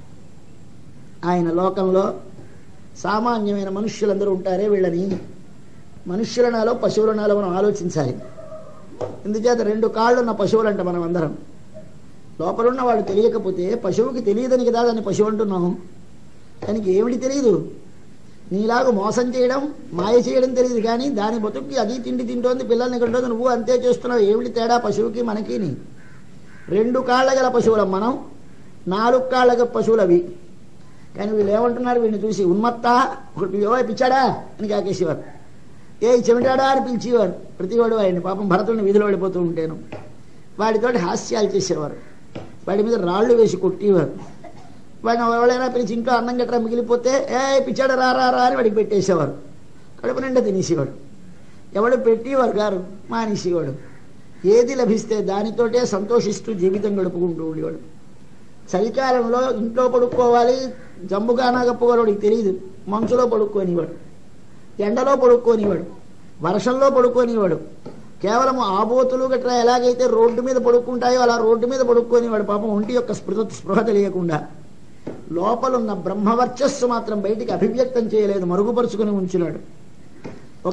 ఆయన లోకంలో సామాన్యమైన మనుష్యులందరూ ఉంటారే వీళ్ళని మనుష్యుల నాలో పశువుల నాలో మనం ఆలోచించాలి ఎందుచేత రెండు కాళ్ళున్న పశువులంట మనం అందరం లోపలున్న వాళ్ళు తెలియకపోతే పశువుకి తెలియదని కదా దాన్ని పశువు అంటున్నాము దానికి ఏమిటి తెలియదు నీలాగా మోసం చేయడం మాయ చేయడం తెలియదు కానీ దాని బతుక్కి అది తిండి తింటోంది పిల్లల్ని కంటోంది నువ్వు అంతే చేస్తున్నావు ఏమిటి తేడా పశువుకి మనకిని రెండు కాళ్ళ గల పశువులం మనం నాలుగు కాళ్ళ గల పశువులు అవి కానీ వీళ్ళు ఏమంటున్నారు వీడిని చూసి ఉన్మత్త ఒకటి ఏవో పిచ్చాడా అని కాకేసేవారు ఏ చెమిటాడా అని పిలిచేవారు ప్రతివాడు ఆయన పాపం భరతుడిని వీధిలో వెళ్ళిపోతూ ఉంటాను వాడితోటి హాస్యాలు చేసేవారు వాడి మీద రాళ్ళు వేసి కొట్టేవారు వాడిని ఎవరైనా పిలిచి ఇంట్లో అన్నం గట్రా మిగిలిపోతే ఏ పిచ్చాడు రా రా రా అని వాడికి పెట్టేసేవారు కడుపు నిండా తినేసేవాడు ఎవడు పెట్టేవారు గారు మానేసేవాడు ఏది లభిస్తే దానితోటే సంతోషిస్తూ జీవితం గడుపుకుంటూ ఉండేవాడు చలికాలంలో ఇంట్లో పడుకోవాలి జంబుగానా కప్పుకోవాడికి తెలియదు మంచులో పడుకోనివాడు ఎండలో పడుకోనివాడు వర్షంలో పడుకోనివాడు కేవలం ఆబోతులు గట్రా ఎలాగైతే రోడ్డు మీద పడుకుంటాయో అలా రోడ్డు మీద పడుకోనివాడు పాపం ఒంటి యొక్క స్పృహ స్పృహ తెలియకుండా లోపలున్న బ్రహ్మవర్చస్సు మాత్రం బయటికి అభివ్యక్తం చేయలేదు మరుగుపరుచుకుని ఉంచున్నాడు ఒక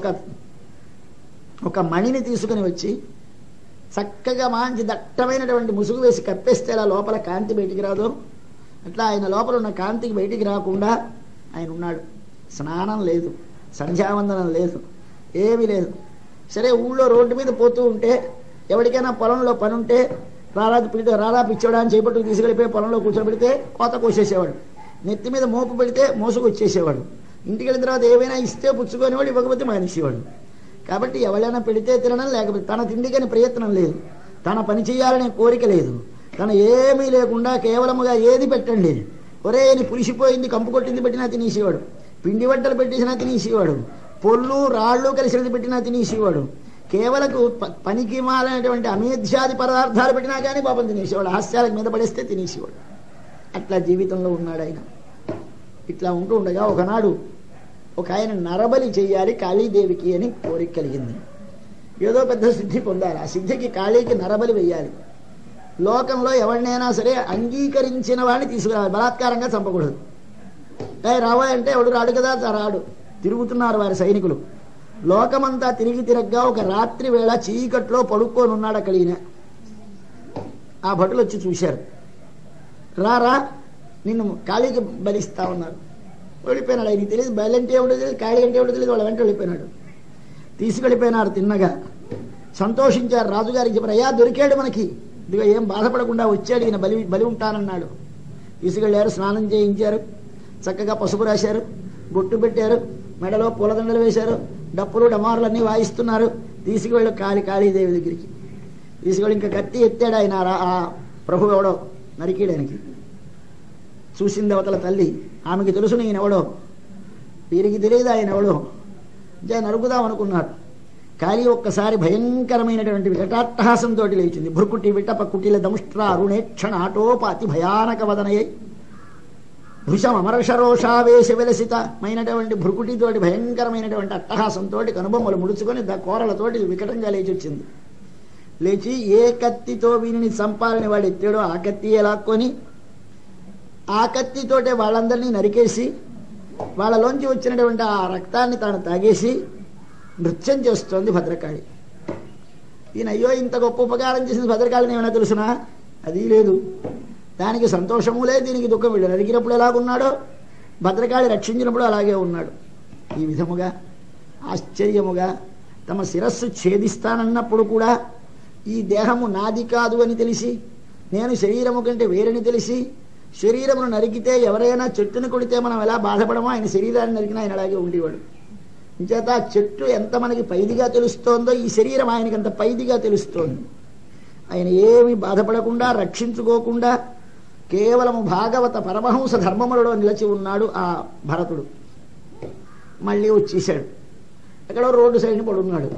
ఒక మణిని తీసుకుని వచ్చి చక్కగా మంచి దట్టమైనటువంటి ముసుగు వేసి కప్పేస్తే అలా లోపల కాంతి బయటికి రాదు అట్లా ఆయన లోపల ఉన్న కాంతికి బయటికి రాకుండా ఆయన ఉన్నాడు స్నానం లేదు సంధ్యావందనం లేదు ఏమీ లేదు సరే ఊళ్ళో రోడ్డు మీద పోతూ ఉంటే ఎవరికైనా పొలంలో పని ఉంటే రారా పిడితే రారా పిచ్చోడా అని చేపట్టుకు తీసుకెళ్ళిపోయి పొలంలో కూర్చోబెడితే కోత కోసేసేవాడు నెత్తి మీద మోపు పెడితే మోసుకు వచ్చేసేవాడు ఇంటికి వెళ్ళిన తర్వాత ఏమైనా ఇస్తే పుచ్చుకొనివాడు ఇవ్వకపోతే మానేసేవాడు కాబట్టి ఎవరైనా పెడితే తినడం లేకపోతే తన తిండికని ప్రయత్నం లేదు తన పని చేయాలనే కోరిక లేదు తన ఏమీ లేకుండా కేవలముగా ఏది పెట్టండి ఒరే అని పులిసిపోయింది కంపు కొట్టింది పెట్టినా తినేసేవాడు పిండి వంటలు పెట్టేసినా తినేసేవాడు పొల్లు రాళ్ళు కలిసినది పెట్టినా తినేసేవాడు కేవలకు ప- పనికి మాలైనటువంటి అమేధ్యాది పదార్థాలు పెట్టినా కానీ పాపం తినేసేవాడు హాస్యాలకు మీద పడేస్తే తినేసేవాడు అట్లా జీవితంలో ఉన్నాడు ఆయన ఇట్లా ఉంటూ ఉండగా ఒకనాడు ఒక ఆయన నరబలి చెయ్యాలి కాళీదేవికి అని కోరిక కలిగింది ఏదో పెద్ద సిద్ధి పొందాలి ఆ సిద్ధికి కాళీకి నరబలి వెయ్యాలి లోకంలో ఎవరినైనా సరే అంగీకరించిన వాడిని తీసుకురావాలి బలాత్కారంగా చంపకూడదు ఏ రావా అంటే ఎవడు రాడు కదా తా రాడు తిరుగుతున్నారు వారి సైనికులు లోకమంతా తిరిగి తిరగ్గా ఒక రాత్రి వేళ చీకట్లో పడుకొని ఉన్నాడు అక్కడ ఈయన ఆ భటులు వచ్చి చూశారు రారా నిన్ను ఖాళీకి బలిస్తా ఉన్నారు వెళ్ళిపోయినాడు ఆయనకి తెలియదు బయలంటే ఎవడో తెలియదు ఖాళీ అంటే ఎవడో తెలియదు వాళ్ళ వెంట వెళ్ళిపోయినాడు తీసుకెళ్ళిపోయినారు తిన్నగా సంతోషించారు రాజుగారికి చెప్పారు అయ్యా దొరికాడు మనకి ఇదిగో ఏం బాధపడకుండా వచ్చాడు ఈయన బలి బలి ఉంటానన్నాడు తీసుకెళ్ళారు స్నానం చేయించారు చక్కగా పసుపు రాశారు బొట్టు పెట్టారు మెడలో పూలదండలు వేశారు డప్పులు డమారులు అన్నీ వాయిస్తున్నారు తీసుకువెళ్ళు కాళీ కాళీదేవి దగ్గరికి తీసుకెళ్ళి ఇంకా కత్తి ఎత్తాడు ఆయన ఆ రా- ఆ ప్రభు ఎవడో నరికేయడానికి చూసింది అవతల తల్లి ఆమెకి తెలుసు నేను ఎవడో వీరికి తెలియదు ఆయన ఎవడో అంటే నరుకుదాం అనుకున్నారు కాళీ ఒక్కసారి భయంకరమైనటువంటి వికటాట్టహాసంతో లేచింది భృకుటి విటప కుటిల దంష్ట్ర అరుణేక్షణ ఆటోపాతి భయానక వదనయ్యి భృశం అమరషరోషావేశ విలసితమైనటువంటి భృకుటితోటి భయంకరమైనటువంటి అట్టహాసంతో కనుబొమ్మలు ముడుచుకొని ద కోరలతోటి వికటంగా లేచి వచ్చింది లేచి ఏ కత్తితో వీనిని చంపాలని వాడు ఎత్తాడో ఆ కత్తి లాక్కొని ఆ కత్తితోటే వాళ్ళందరినీ నరికేసి వాళ్ళలోంచి వచ్చినటువంటి ఆ రక్తాన్ని తాను తాగేసి నృత్యం చేస్తోంది భద్రకాళి ఈయన అయ్యో ఇంత గొప్ప ఉపకారం చేసింది భద్రకాళిని ఏమైనా తెలుసునా అది లేదు దానికి సంతోషము లేదు దీనికి దుఃఖం వీళ్ళు నరికినప్పుడు ఎలాగున్నాడో భద్రకాళి రక్షించినప్పుడు అలాగే ఉన్నాడు ఈ విధముగా ఆశ్చర్యముగా తమ శిరస్సు ఛేదిస్తానన్నప్పుడు కూడా ఈ దేహము నాది కాదు అని తెలిసి నేను శరీరము కంటే వేరని తెలిసి శరీరమును నరికితే ఎవరైనా చెట్టును కొడితే మనం ఎలా బాధపడమో ఆయన శరీరాన్ని నరికినా ఆయన అలాగే ఉండేవాడు ఇంచేత ఆ చెట్టు ఎంత మనకి పైదిగా తెలుస్తోందో ఈ శరీరం ఆయనకి అంత పైదిగా తెలుస్తోంది ఆయన ఏమి బాధపడకుండా రక్షించుకోకుండా కేవలము భాగవత పరమహంస ధర్మములలో నిలిచి ఉన్నాడు ఆ భరతుడు మళ్ళీ వచ్చేసాడు ఎక్కడో రోడ్డు సైడ్ని పడున్నాడు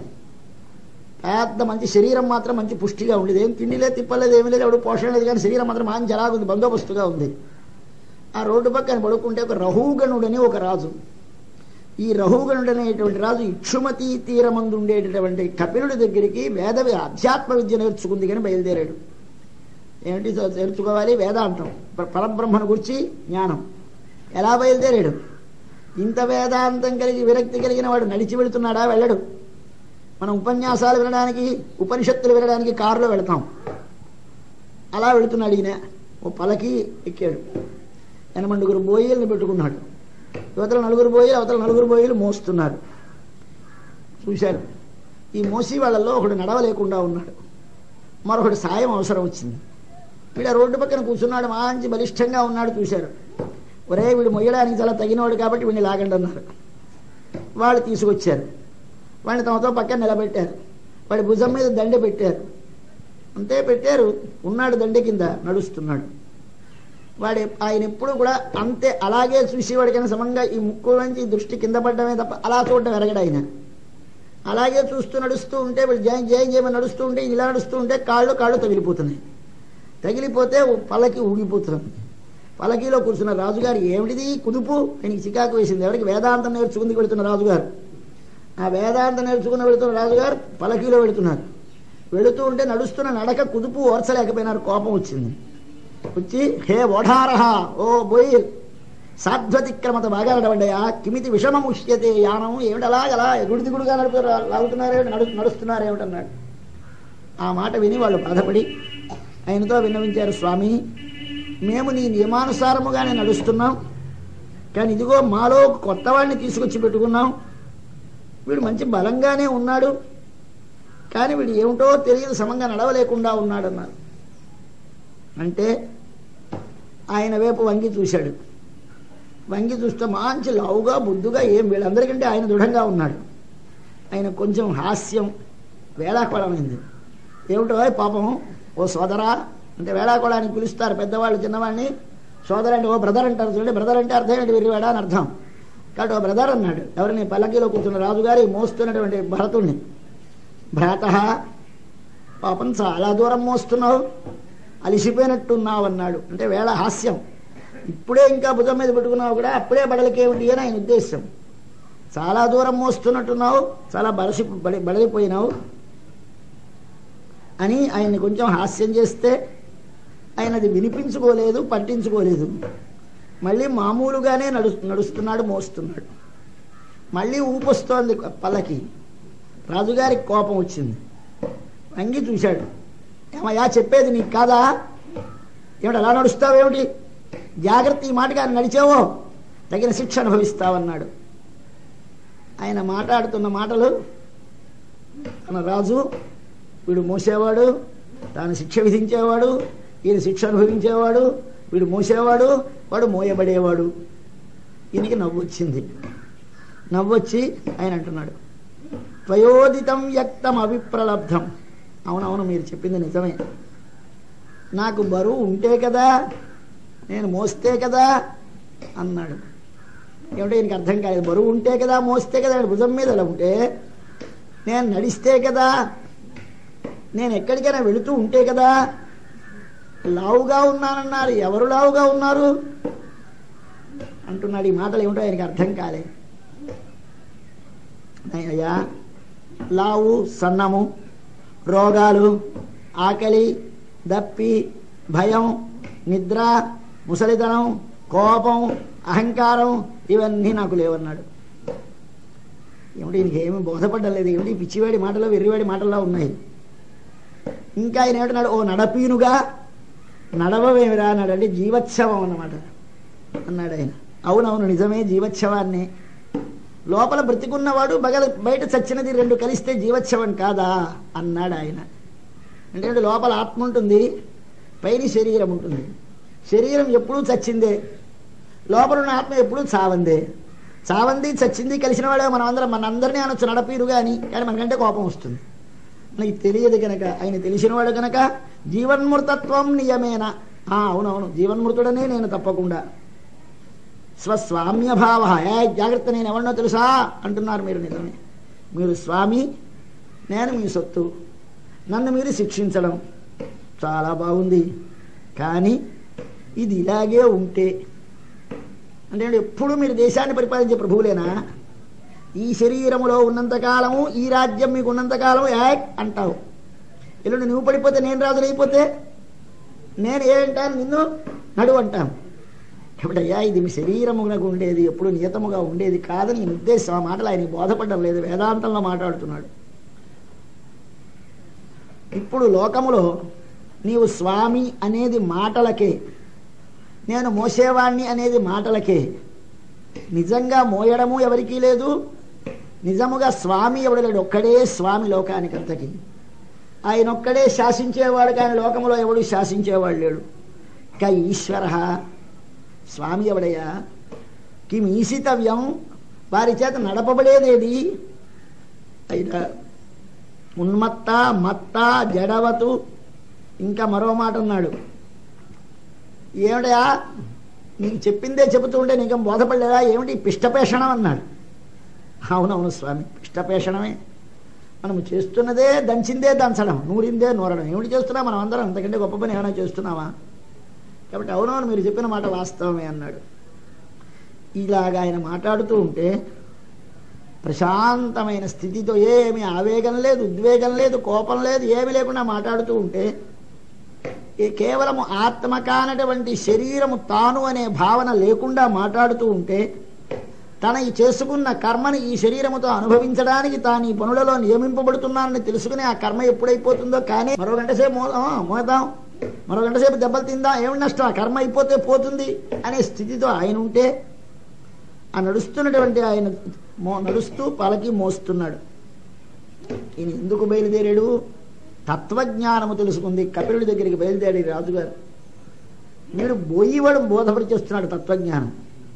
పెద్ద మంచి శరీరం మాత్రం మంచి పుష్టిగా ఉండేది ఏం తిండి లేదు తిప్పలేదు ఏమీ లేదు ఎవడు పోషణ లేదు కానీ శరీరం మాత్రం మంచి అలాగుంది బందోబస్తుగా ఉంది ఆ రోడ్డు పక్కన పడుకుంటే ఒక రహూగణుడని ఒక రాజు ఈ రహుగణుడు అనేటువంటి రాజు ఇక్షుమతి తీరమందు ఉండేటటువంటి కపిలుడి దగ్గరికి వేద అధ్యాత్మ విద్య నేర్చుకుంది కానీ బయలుదేరాడు ఏమిటి సో నేర్చుకోవాలి వేదాంతం ప- పరబ్రహ్మను గురించి జ్ఞానం ఎలా బయలుదేరాడు ఇంత వేదాంతం కలిగి విరక్తి కలిగిన వాడు నడిచి వెళుతున్నాడా వెళ్ళడు మనం ఉపన్యాసాలు వినడానికి ఉపనిషత్తులు వినడానికి కారులో వెళతాం అలా వెళుతున్నాడు ఈయన ఓ పలకి ఎక్కాడు ఎనమండుగురు బోయిల్ని పెట్టుకున్నాడు యువతల నలుగురు బోయిలు అవతల నలుగురు బోయిలు మోస్తున్నారు చూశారు ఈ మోసి వాళ్ళల్లో ఒకడు నడవలేకుండా ఉన్నాడు మరొకటి సాయం అవసరం వచ్చింది వీడు ఆ రోడ్డు పక్కన కూర్చున్నాడు మంచి బలిష్టంగా ఉన్నాడు చూశారు ఒరే వీడు మొయ్యడానికి చాలా తగినవాడు కాబట్టి వీడిని లాగండి అన్నారు వాళ్ళు తీసుకొచ్చారు వాడిని తమతో పక్కన నిలబెట్టారు వాడి భుజం మీద దండ పెట్టారు అంతే పెట్టారు ఉన్నాడు దండ కింద నడుస్తున్నాడు వాడు ఎప్- ఆయన ఎప్పుడు కూడా అంతే అలాగే చూసేవాడికైనా సమంగా ఈ ముక్కు నుంచి దృష్టి కింద పడ్డమే తప్ప అలా చూడడం ఎరగడు ఆయన అలాగే చూస్తూ నడుస్తూ ఉంటే వీడు జయం జయం చేయమని నడుస్తూ ఉంటే ఇలా నడుస్తూ ఉంటే కాళ్ళు కాళ్ళు తగిలిపోతున్నాయి తగిలిపోతే ఓ పల్లకి ఊగిపోతుంది పల్లకీలో కూర్చున్న రాజుగారు ఏమిటిది కుదుపు ఆయనకి చికాకు వేసింది ఎవరికి వేదాంతం నేర్చుకుంది వెళుతున్న రాజుగారు ఆ వేదాంతం నేర్చుకుని వెళుతున్న రాజుగారు పలకీలో వెళుతున్నారు వెళుతూ ఉంటే నడుస్తున్న నడక కుదుపు ఓర్చలేకపోయినారు కోపం వచ్చింది వచ్చి హే ఓఢారహ ఓ బోయిల్ సాధ్వతిక్రమత బాగా నడవండియా కిమితి విషమం ఉష్యతే యానం ఏమిటి అలాగలా గుడి దిగుడుగా నడుపు లాగుతున్నారేమిటి నడు నడుస్తున్నారేమిటన్నాడు ఆ మాట విని వాళ్ళు బాధపడి ఆయనతో విన్నవించారు స్వామి మేము నీ నియమానుసారముగానే నడుస్తున్నాం కానీ ఇదిగో మాలో కొత్త వాడిని తీసుకొచ్చి పెట్టుకున్నాం వీడు మంచి బలంగానే ఉన్నాడు కానీ వీడు ఏమిటో తెలియదు సమంగా నడవలేకుండా ఉన్నాడన్నారు అంటే ఆయన వైపు వంగి చూశాడు వంగి చూస్తే మంచి లావుగా బుద్ధుగా ఏం వీళ్ళందరికంటే ఆయన దృఢంగా ఉన్నాడు ఆయన కొంచెం హాస్యం వేళాకోళమైంది ఏమిటో పాపం ఓ సోదరా అంటే వేళాకోళానికి పిలుస్తారు పెద్దవాళ్ళు చిన్నవాడిని సోదరు అంటే ఓ బ్రదర్ అంటారు చూడండి బ్రదర్ అంటే అర్థం ఏంటి విరివాడా అని అర్థం కాబట్టి ఓ బ్రదర్ అన్నాడు ఎవరిని పల్లకీలో కూర్చున్న రాజుగారి మోస్తున్నటువంటి భరతుణ్ణి భ్రాత పాపం చాలా దూరం మోస్తున్నావు అలిసిపోయినట్టున్నావు అన్నాడు అంటే వేళ హాస్యం ఇప్పుడే ఇంకా భుజం మీద పెట్టుకున్నావు కూడా అప్పుడే బడలికేమిటి అని ఆయన ఉద్దేశం చాలా దూరం మోస్తున్నట్టున్నావు చాలా బలసి బడి బడలిపోయినావు అని ఆయన్ని కొంచెం హాస్యం చేస్తే ఆయన అది వినిపించుకోలేదు పట్టించుకోలేదు మళ్ళీ మామూలుగానే నడు నడుస్తున్నాడు మోస్తున్నాడు మళ్ళీ ఊపొస్తోంది పల్లకి రాజుగారికి కోపం వచ్చింది వంగి చూశాడు ఏమయ్యా చెప్పేది నీకు కాదా ఏమిటి అలా నడుస్తావేమిటి జాగ్రత్త ఈ మాటగా నడిచావో తగిన శిక్ష అనుభవిస్తావన్నాడు ఆయన మాట్లాడుతున్న మాటలు తన రాజు వీడు మోసేవాడు తాను శిక్ష విధించేవాడు ఈయన శిక్ష అనుభవించేవాడు వీడు మోసేవాడు వాడు మోయబడేవాడు ఈయనకి నవ్వు వచ్చింది నవ్వొచ్చి ఆయన అంటున్నాడు త్వయోదితం వ్యక్తం అభిప్రలబ్ధం అవునవును మీరు చెప్పింది నిజమే నాకు బరువు ఉంటే కదా నేను మోస్తే కదా అన్నాడు ఏమిటో ఈయనకి అర్థం కాలేదు బరువు ఉంటే కదా మోస్తే కదా ఆయన భుజం మీద అలా ఉంటే నేను నడిస్తే కదా నేను ఎక్కడికైనా వెళుతూ ఉంటే కదా లావుగా ఉన్నానన్నారు ఎవరు లావుగా ఉన్నారు అంటున్నాడు ఈ మాటలు ఏమిటో ఆయనకి అర్థం కాలే అయ్యా లావు సన్నము రోగాలు ఆకలి దప్పి భయం నిద్ర ముసలితనం కోపం అహంకారం ఇవన్నీ నాకు లేవన్నాడు ఏమిటి ఈయనకి ఏమి బోధపడ్డలేదు ఏమిటి ఈ పిచ్చివాడి మాటలు వెర్రివాడి మాటల్లో ఉన్నాయి ఇంకా ఆయన ఏమంటున్నాడు ఓ నడపీనుగా నడవవేమిరా అన్నాడు అంటే జీవోత్సవం అన్నమాట అన్నాడు ఆయన అవునవును నిజమే జీవోత్సవాన్ని లోపల బ్రతికున్నవాడు బగల బయట చచ్చినది రెండు కలిస్తే జీవోత్సవం కాదా అన్నాడు ఆయన అంటే లోపల ఆత్మ ఉంటుంది పైన శరీరం ఉంటుంది శరీరం ఎప్పుడూ చచ్చిందే లోపల ఉన్న ఆత్మ ఎప్పుడూ చావందే చావంది చచ్చింది కలిసిన వాడే మనం అందరం మన అందరినీ అనొచ్చు నడపీరుగా అని కానీ మనకంటే కోపం వస్తుంది మనకి తెలియదు కనుక ఆయన తెలిసినవాడు కనుక జీవన్మృతత్వం నియమేన ఆ, అవునవును జీవన్మృతుడనే నేను తప్పకుండా స్వస్వామ్యభావ ఏ జాగ్రత్త నేను ఎవరినో తెలుసా అంటున్నారు మీరు నిజమే మీరు స్వామి నేను మీ సొత్తు నన్ను మీరు శిక్షించడం చాలా బాగుంది కానీ ఇది ఇలాగే ఉంటే అంటే ఎప్పుడు మీరు దేశాన్ని పరిపాలించే ప్రభువులేనా ఈ శరీరములో ఉన్నంతకాలము ఈ రాజ్యం మీకు ఉన్నంతకాలం యాక్ అంటావు ఎల్లుండి నువ్వు పడిపోతే నేను రాజులైపోతే నేను ఏంటాను నిన్ను నడు అంటాను ఎప్పుడయ్యా ఇది మీ శరీరమునకు ఉండేది ఎప్పుడు నియతముగా ఉండేది కాదని ఈయన ఉద్దేశం ఆ మాటలు ఆయన బోధపడడం లేదు వేదాంతంలో మాట్లాడుతున్నాడు ఇప్పుడు లోకములో నీవు స్వామి అనేది మాటలకే నేను మోసేవాణ్ణి అనేది మాటలకే నిజంగా మోయడము ఎవరికీ లేదు నిజముగా స్వామి ఎవడు లేడు ఒక్కడే స్వామి లోకానికంతకి ఆయన ఒక్కడే శాసించేవాడు కానీ లోకంలో ఎవడు శాసించేవాడు లేడు ఇక ఈశ్వర స్వామి ఎవడయ్యా కిం ఈశితవ్యం వారి చేత నడపబడేదేది అయినా ఉన్మత్త మత్త జడవతు ఇంకా మరో మాట అన్నాడు ఏమిటయా నీకు చెప్పిందే చెబుతూ ఉంటే నీకు బోధపడలేదా ఏమిటి పిష్టపేషణం అన్నాడు అవునవును స్వామి పిష్టపేషణమే మనము చేస్తున్నదే దంచిందే దంచడం నూరిందే నూరడం ఏమిటి చేస్తున్నాం మనం అందరం అంతకంటే గొప్ప పని ఏమైనా చేస్తున్నామా కాబట్టి అవునవును మీరు చెప్పిన మాట వాస్తవమే అన్నాడు ఇలాగ ఆయన మాట్లాడుతూ ఉంటే ప్రశాంతమైన స్థితితో ఏమి ఆవేగం లేదు ఉద్వేగం లేదు కోపం లేదు ఏమి లేకుండా మాట్లాడుతూ ఉంటే ఈ కేవలము ఆత్మ కానటువంటి శరీరము తాను అనే భావన లేకుండా మాట్లాడుతూ ఉంటే తన ఈ చేసుకున్న కర్మని ఈ శరీరముతో అనుభవించడానికి తాను ఈ పనులలో నియమింపబడుతున్నానని తెలుసుకుని ఆ కర్మ ఎప్పుడైపోతుందో కానీ మరో గంట సేపు మోదాం మోదాం మరో గంట సేపు దెబ్బలు తిందాం ఏమి నష్టం ఆ కర్మ అయిపోతే పోతుంది అనే స్థితితో ఆయన ఉంటే ఆ నడుస్తున్నటువంటి ఆయన మో నడుస్తూ పలకి మోస్తున్నాడు ఈయన ఎందుకు బయలుదేరాడు తత్వజ్ఞానము తెలుసుకుంది కపిలుడి దగ్గరికి బయలుదేరి రాజుగారు వీడు బోయివాడు బోధపడిచేస్తున్నాడు తత్వజ్ఞానం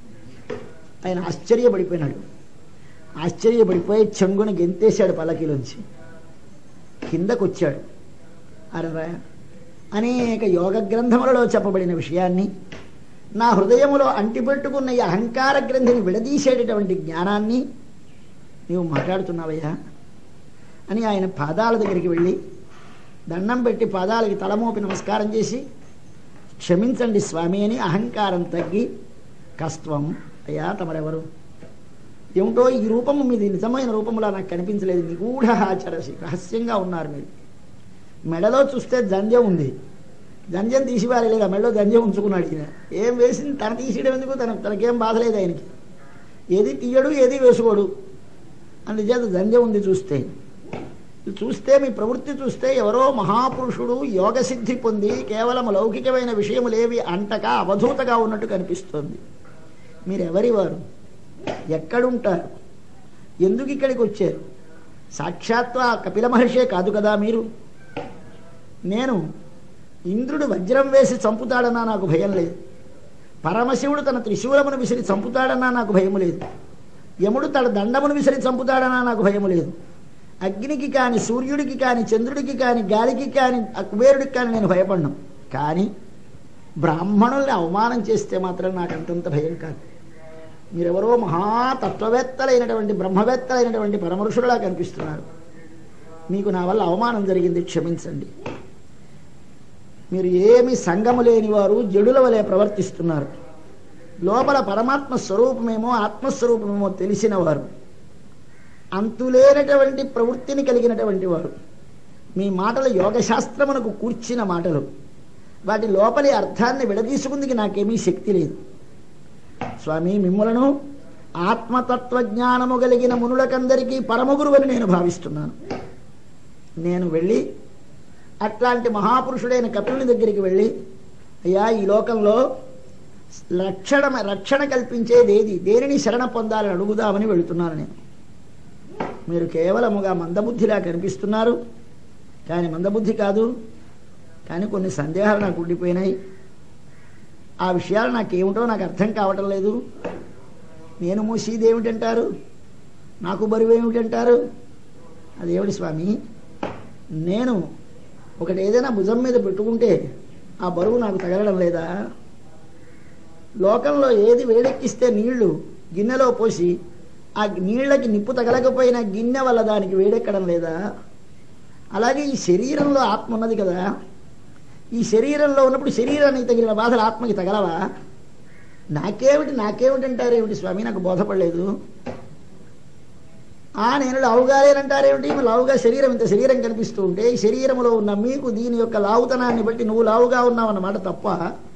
ఆయన ఆశ్చర్యపడిపోయినాడు ఆశ్చర్యపడిపోయి చెంగున గెంతేశాడు పల్లకిలోంచి కిందకు వచ్చాడు అరరా అనేక యోగ గ్రంథములలో చెప్పబడిన విషయాన్ని నా హృదయములో అంటిపెట్టుకున్న ఈ అహంకార గ్రంథిని విడదీసేటటువంటి జ్ఞానాన్ని నీవు మాట్లాడుతున్నావయ్యా అని ఆయన పాదాల దగ్గరికి వెళ్ళి దండం పెట్టి పాదాలకి తలమోపి నమస్కారం చేసి క్షమించండి స్వామి అని అహంకారం తగ్గి కస్త్వం అయ్యా తమరెవరు ఏమిటో ఈ రూపము మీది నిజమైన రూపములా నాకు కనిపించలేదు నిగూఢ ఆచరసి రహస్యంగా ఉన్నారు మీరు మెడలో చూస్తే జంధ్యం ఉంది జంధ్యం తీసిపారేలేదు ఆ మెడలో జంధ్యం ఉంచుకున్నాడు ఈయన ఏం వేసింది తన తీసేయడం ఎందుకు తన తనకేం బాధ లేదు ఆయనకి ఏది తీయడు ఏది వేసుకోడు అందుచేత జంధ్యం ఉంది చూస్తే ఇది చూస్తే మీ ప్రవృత్తి చూస్తే ఎవరో మహాపురుషుడు యోగ సిద్ధి పొంది కేవలం లౌకికమైన విషయములేవి అంటక అవధూతగా ఉన్నట్టు కనిపిస్తోంది మీరెవరి వారు ఎక్కడుంటారు ఎందుకు ఇక్కడికి వచ్చారు సాక్షాత్తు ఆ కపిల మహర్షే కాదు కదా మీరు నేను ఇంద్రుడు వజ్రం వేసి చంపుతాడన్నా నాకు భయం లేదు పరమశివుడు తన త్రిశూలమును విసిరి చంపుతాడన్నా నాకు భయం లేదు యముడు తన దండమును విసిరి చంపుతాడన్నా నాకు భయం లేదు అగ్నికి కాని సూర్యుడికి కాని చంద్రుడికి కాని గాలికి కాని కుబేరుడికి కాని నేను భయపడ్ను కానీ బ్రాహ్మణుల్ని అవమానం చేస్తే మాత్రం నాకు అంతంత భయం కాదు మీరెవరో మహాతత్వవేత్తలైనటువంటి బ్రహ్మవేత్తలైనటువంటి పరమరుషుడులా కనిపిస్తున్నారు మీకు నా వల్ల అవమానం జరిగింది క్షమించండి మీరు ఏమి సంగము లేని వారు జడుల వలె ప్రవర్తిస్తున్నారు లోపల పరమాత్మ స్వరూపమేమో ఆత్మస్వరూపమేమో తెలిసిన వారు అంతులేనటువంటి ప్రవృత్తిని కలిగినటువంటి వారు మీ మాటలు యోగశాస్త్రమునకు కూర్చిన మాటలు వాటి లోపలి అర్థాన్ని విడదీసుకుందికి నాకేమీ శక్తి లేదు స్వామి మిమ్మలను ఆత్మతత్వజ్ఞానము కలిగిన మునులకందరికీ పరమగురువని నేను భావిస్తున్నాను నేను వెళ్ళి అట్లాంటి మహాపురుషుడైన కపిలుని దగ్గరికి వెళ్ళి అయ్యా ఈ లోకంలో రక్షణ రక్షణ కల్పించేది ఏది దేనిని శరణ పొందాలని అడుగుదామని వెళుతున్నాను నేను మీరు కేవలముగా మందబుద్ధిలా కనిపిస్తున్నారు కానీ మందబుద్ధి కాదు కానీ కొన్ని సందేహాలు నాకు ఉండిపోయినాయి ఆ విషయాలు నాకేమిటో నాకు అర్థం కావటం లేదు నేను మూసేది ఏమిటంటారు నాకు బరువు ఏమిటంటారు అదేమిటి స్వామి నేను ఒకటి ఏదైనా భుజం మీద పెట్టుకుంటే ఆ బరువు నాకు తగలడం లేదా లోకంలో ఏది వేడెక్కిస్తే నీళ్లు గిన్నెలో పోసి ఆ నీళ్ళకి నిప్పు తగలకపోయినా గిన్నె వల్ల దానికి వేడెక్కడం లేదా అలాగే ఈ శరీరంలో ఆత్మ ఉన్నది కదా ఈ శరీరంలో ఉన్నప్పుడు శరీరానికి తగిలిన బాధలు ఆత్మకి తగలవా నాకేమిటి నాకేమిటి అంటారేమిటి స్వామి నాకు బోధపడలేదు ఆ నేను లావుగాలేనంటారేమిటి మరి లావుగా శరీరం ఇంత శరీరం కనిపిస్తూ ఉంటే ఈ శరీరంలో ఉన్న మీకు దీని యొక్క లావుతనాన్ని బట్టి నువ్వు లావుగా ఉన్నావన్నమాట తప్ప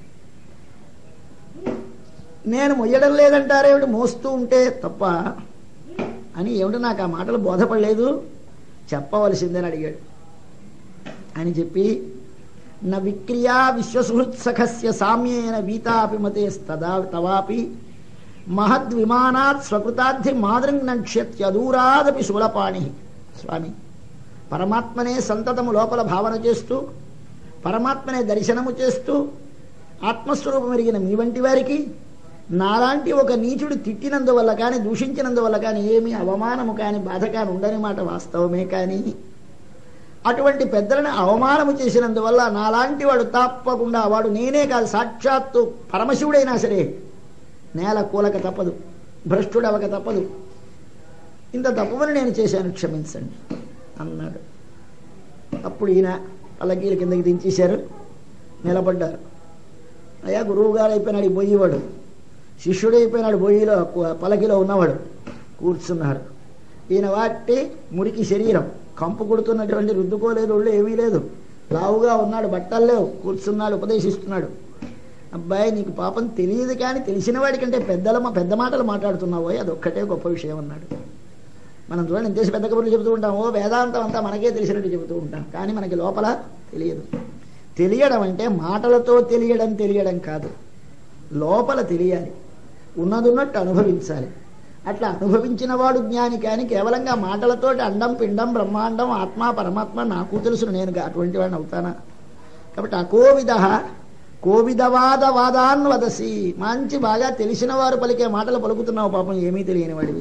నేను మొయ్యడం లేదంటారేమిటి మోస్తూ ఉంటే తప్ప అని ఏమిటి నాకు ఆ మాటలు బోధపడలేదు చెప్పవలసిందని అడిగాడు అని చెప్పి న విక్రియా విశ్వసుహృత్సఖస్య సామ్యేన వీతాపి మతే తదా తవాపి మహద్విమానాత్ స్వకృతార్థి మాదృంగ్ నక్ష్యత్యదూరాదపి శూలపాణి స్వామి పరమాత్మనే సంతతము లోపల భావన చేస్తూ పరమాత్మనే దర్శనము చేస్తూ ఆత్మస్వరూపం ఎరిగిన మీ వంటి వారికి నాలాంటి ఒక నీచుడు తిట్టినందువల్ల కానీ దూషించినందువల్ల కానీ ఏమీ అవమానము కానీ బాధ కానీ ఉండని మాట వాస్తవమే కానీ అటువంటి పెద్దలను అవమానము చేసినందువల్ల నాలాంటి వాడు తప్పకుండా వాడు నేనే కాదు సాక్షాత్తు పరమశివుడైనా సరే నేల కూలక తప్పదు భ్రష్టుడవక తప్పదు ఇంత తప్పుని నేను చేశాను క్షమించండి అన్నాడు అప్పుడు ఈయన పల్లకీల కిందకి దించేశారు నిలబడ్డారు అయ్యా గురువు గారు అయిపోయినాడు ఈ బొయ్యివాడు శిష్యుడు అయిపోయినాడు బొయ్యిలో కు- పలకిలో ఉన్నవాడు కూర్చున్నారు ఈయన వాటి మురికి శరీరం కంపు కొడుతున్నటువంటి రుద్దుకోలేదు ఒళ్ళు ఏమీ లేదు లావుగా ఉన్నాడు బట్టలు లేవు కూర్చున్నాడు ఉపదేశిస్తున్నాడు అబ్బాయి నీకు పాపం తెలియదు కానీ తెలిసిన వాడికంటే పెద్దల మా- పెద్ద మాటలు మాట్లాడుతున్నావో అది ఒక్కటే గొప్ప విషయం అన్నాడు మనం చూడండి ఇంతేసి పెద్ద కబుర్లు చెబుతూ ఉంటాం ఓ వేదాంతం అంతా మనకే తెలిసినట్టు చెబుతూ ఉంటాం కానీ మనకి లోపల తెలియదు తెలియడం అంటే మాటలతో తెలియడం తెలియడం కాదు లోపల తెలియాలి ఉన్నదున్నట్టు అనుభవించాలి అట్లా అనుభవించిన వాడు జ్ఞాని కానీ కేవలంగా మాటలతోటి అండం పిండం బ్రహ్మాండం ఆత్మ పరమాత్మ నాకు తెలుసు నేను గా- అటువంటి వాడిని అవుతానా కాబట్టి అకోవిద కోవిదవాద వాదాన్ వదసి మంచి బాగా తెలిసిన వారు పలికే మాటలు పలుకుతున్నావు పాపం ఏమీ తెలియని వాడివి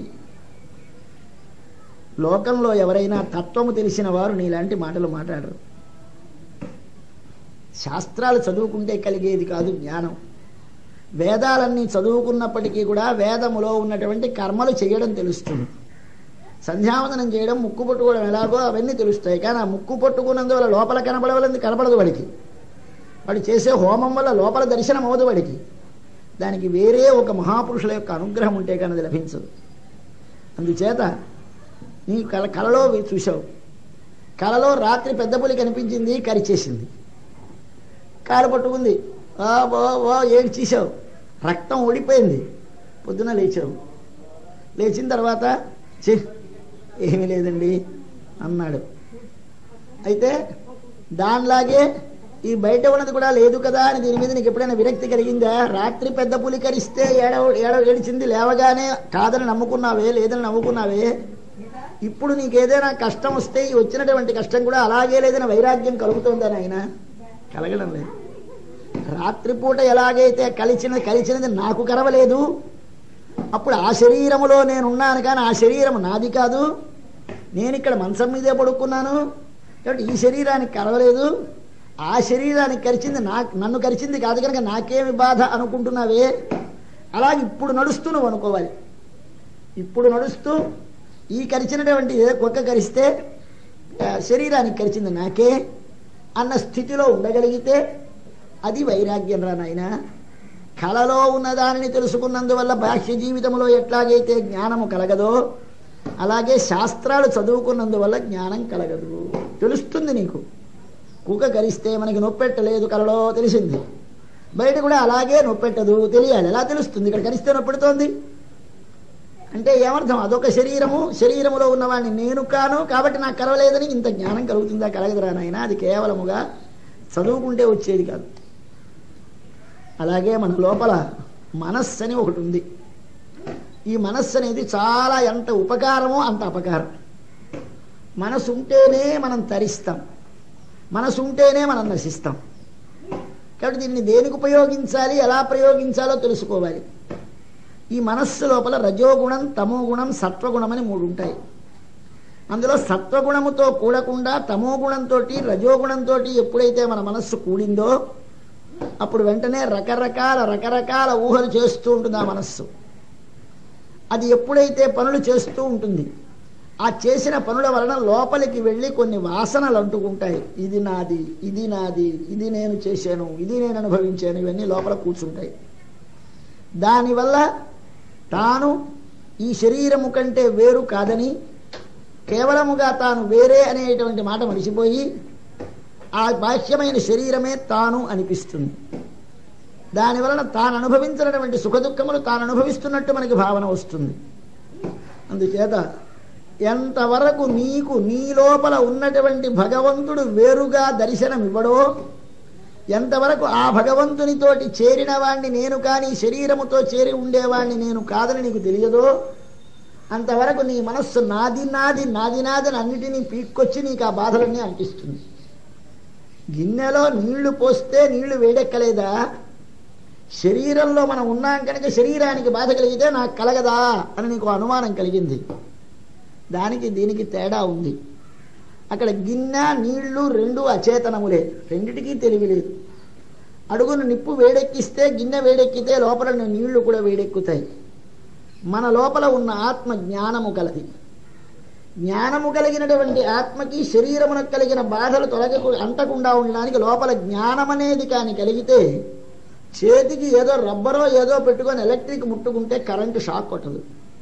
లోకంలో ఎవరైనా తత్వము తెలిసిన వారు నీలాంటి మాటలు మాట్లాడరు శాస్త్రాలు చదువుకుంటే కలిగేది కాదు జ్ఞానం వేదాలన్నీ చదువుకున్నప్పటికీ కూడా వేదములో ఉన్నటువంటి కర్మలు చేయడం తెలుస్తుంది సంధ్యావందనం చేయడం ముక్కు పట్టుకోవడం ఎలాగో అవన్నీ తెలుస్తాయి కానీ ఆ ముక్కు పట్టుకున్నందువల్ల లోపల కనపడవలని కనపడదు వాడికి వాడు చేసే హోమం వల్ల లోపల దర్శనం అవ్వదు వాడికి దానికి వేరే ఒక మహాపురుషుల యొక్క అనుగ్రహం ఉంటే కానీ అది లభించదు అందుచేత నీ కల కలలో చూసావు కలలో రాత్రి పెద్ద పులి కనిపించింది కరిచేసింది కాలు పట్టుకుంది ఆ బో ఓ ఏడు చీసావు రక్తం ఓడిపోయింది పొద్దున లేచావు లేచిన తర్వాత చి ఏమీ లేదండి అన్నాడు అయితే దానిలాగే ఈ బయట ఉన్నది కూడా లేదు కదా అని దీని మీద నీకు ఎప్పుడైనా విరక్తి కలిగిందా రాత్రి పెద్ద పులి కరిస్తే ఏడవ ఏడవ ఏడిచింది లేవగానే కాదని నమ్ముకున్నావే లేదని నమ్ముకున్నావే ఇప్పుడు నీకు ఏదైనా కష్టం వస్తే ఈ వచ్చినటువంటి కష్టం కూడా అలాగే లేదని వైరాగ్యం కలుగుతుందని ఆయన కలగడం లేదు రాత్రిపూట ఎలాగైతే కలిసిన కలిసినది నాకు కరవలేదు అప్పుడు ఆ శరీరములో నేనున్నాను కానీ ఆ శరీరం నాది కాదు నేను ఇక్కడ మంచం మీదే పడుకున్నాను కాబట్టి ఈ శరీరానికి కరవలేదు ఆ శరీరానికి కరిచింది నా నన్ను కరిచింది కాదు కనుక నాకేమి బాధ అనుకుంటున్నావే అలాగే ఇప్పుడు నడుస్తూ నువ్వు అనుకోవాలి ఇప్పుడు నడుస్తూ ఈ కరిచినటువంటి ఏ కుక్క కరిస్తే ఆ, శరీరానికి కరిచింది నాకే అన్న స్థితిలో ఉండగలిగితే అది వైరాగ్యం రా నాయన కళలో ఉన్నదానిని తెలుసుకున్నందువల్ల బాహ్య జీవితంలో ఎట్లాగైతే జ్ఞానము కలగదో అలాగే శాస్త్రాలు చదువుకున్నందువల్ల జ్ఞానం కలగదు తెలుస్తుంది నీకు కుక్క కరిస్తే మనకి నొప్పెట్టలేదు కలలో తెలిసింది బయట కూడా అలాగే నొప్పెట్టదు తెలియాలి ఎలా తెలుస్తుంది ఇక్కడ కరిస్తే నొప్పెడుతోంది అంటే ఏమర్థం అదొక శరీరము శరీరములో ఉన్నవాడిని నేను కాను కాబట్టి నాకు కలవలేదని ఇంత జ్ఞానం కలుగుతుందా కలగదురా నాయన అది కేవలముగా చదువుకుంటే వచ్చేది కాదు అలాగే మన లోపల మనస్సు అని ఒకటి ఉంది ఈ మనస్సు అనేది చాలా ఎంత ఉపకారమో అంత అపకారం మనసు ఉంటేనే మనం తరిస్తాం మనసు ఉంటేనే మనం నశిస్తాం కాబట్టి దీన్ని దేనికి ఉపయోగించాలి ఎలా ప్రయోగించాలో తెలుసుకోవాలి ఈ మనస్సు లోపల రజోగుణం తమోగుణం సత్వగుణం అని మూడు ఉంటాయి అందులో సత్వగుణముతో కూడకుండా తమోగుణంతో రజోగుణంతో ఎప్పుడైతే మన మనస్సు కూడిందో అప్పుడు వెంటనే రకరకాల రకరకాల ఊహలు చేస్తూ ఉంటుంది ఆ మనస్సు అది ఎప్పుడైతే పనులు చేస్తూ ఉంటుంది ఆ చేసిన పనుల వలన లోపలికి వెళ్ళి కొన్ని వాసనలు అంటుకుంటాయి ఇది నాది ఇది నాది ఇది నేను చేశాను ఇది నేను అనుభవించాను ఇవన్నీ లోపల కూర్చుంటాయి దానివల్ల తాను ఈ శరీరము కంటే వేరు కాదని కేవలముగా తాను వేరే అనేటువంటి మాట మరిచిపోయి ఆ బాహ్యమైన శరీరమే తాను అనిపిస్తుంది దానివలన తాను అనుభవించినటువంటి సుఖదుఖములు తాను అనుభవిస్తున్నట్టు మనకి భావన వస్తుంది అందుచేత ఎంతవరకు నీకు నీ లోపల ఉన్నటువంటి భగవంతుడు వేరుగా దర్శనమివ్వడో ఎంతవరకు ఆ భగవంతునితోటి చేరిన వాణ్ణి నేను కానీ శరీరముతో చేరి ఉండేవాణ్ణి నేను కాదని నీకు తెలియదో అంతవరకు నీ మనస్సు నాది నాది నాది నాదని అన్నిటినీ పీక్కొచ్చి నీకు ఆ బాధలన్నీ అంటిస్తుంది గిన్నెలో నీళ్లు పోస్తే నీళ్లు వేడెక్కలేదా శరీరంలో మనం ఉన్నాం కనుక శరీరానికి బాధ కలిగితే నాకు కలగదా అని నీకు అనుమానం కలిగింది దానికి దీనికి తేడా ఉంది అక్కడ గిన్నె నీళ్లు రెండు అచేతనములే రెండిటికీ తెలివి లేదు అడుగును నిప్పు వేడెక్కిస్తే గిన్నె వేడెక్కితే లోపల ఉన్న నీళ్లు కూడా వేడెక్కుతాయి మన లోపల ఉన్న ఆత్మ జ్ఞానము కలది జ్ఞానము కలిగినటువంటి ఆత్మకి శరీరమునకు కలిగిన బాధలు తొలగకు అంటకుండా ఉండడానికి లోపల జ్ఞానం అనేది కానీ కలిగితే చేతికి ఏదో రబ్బరో ఏదో పెట్టుకొని ఎలక్ట్రిక్ ముట్టుకుంటే కరెంటు షాక్ కొట్టదు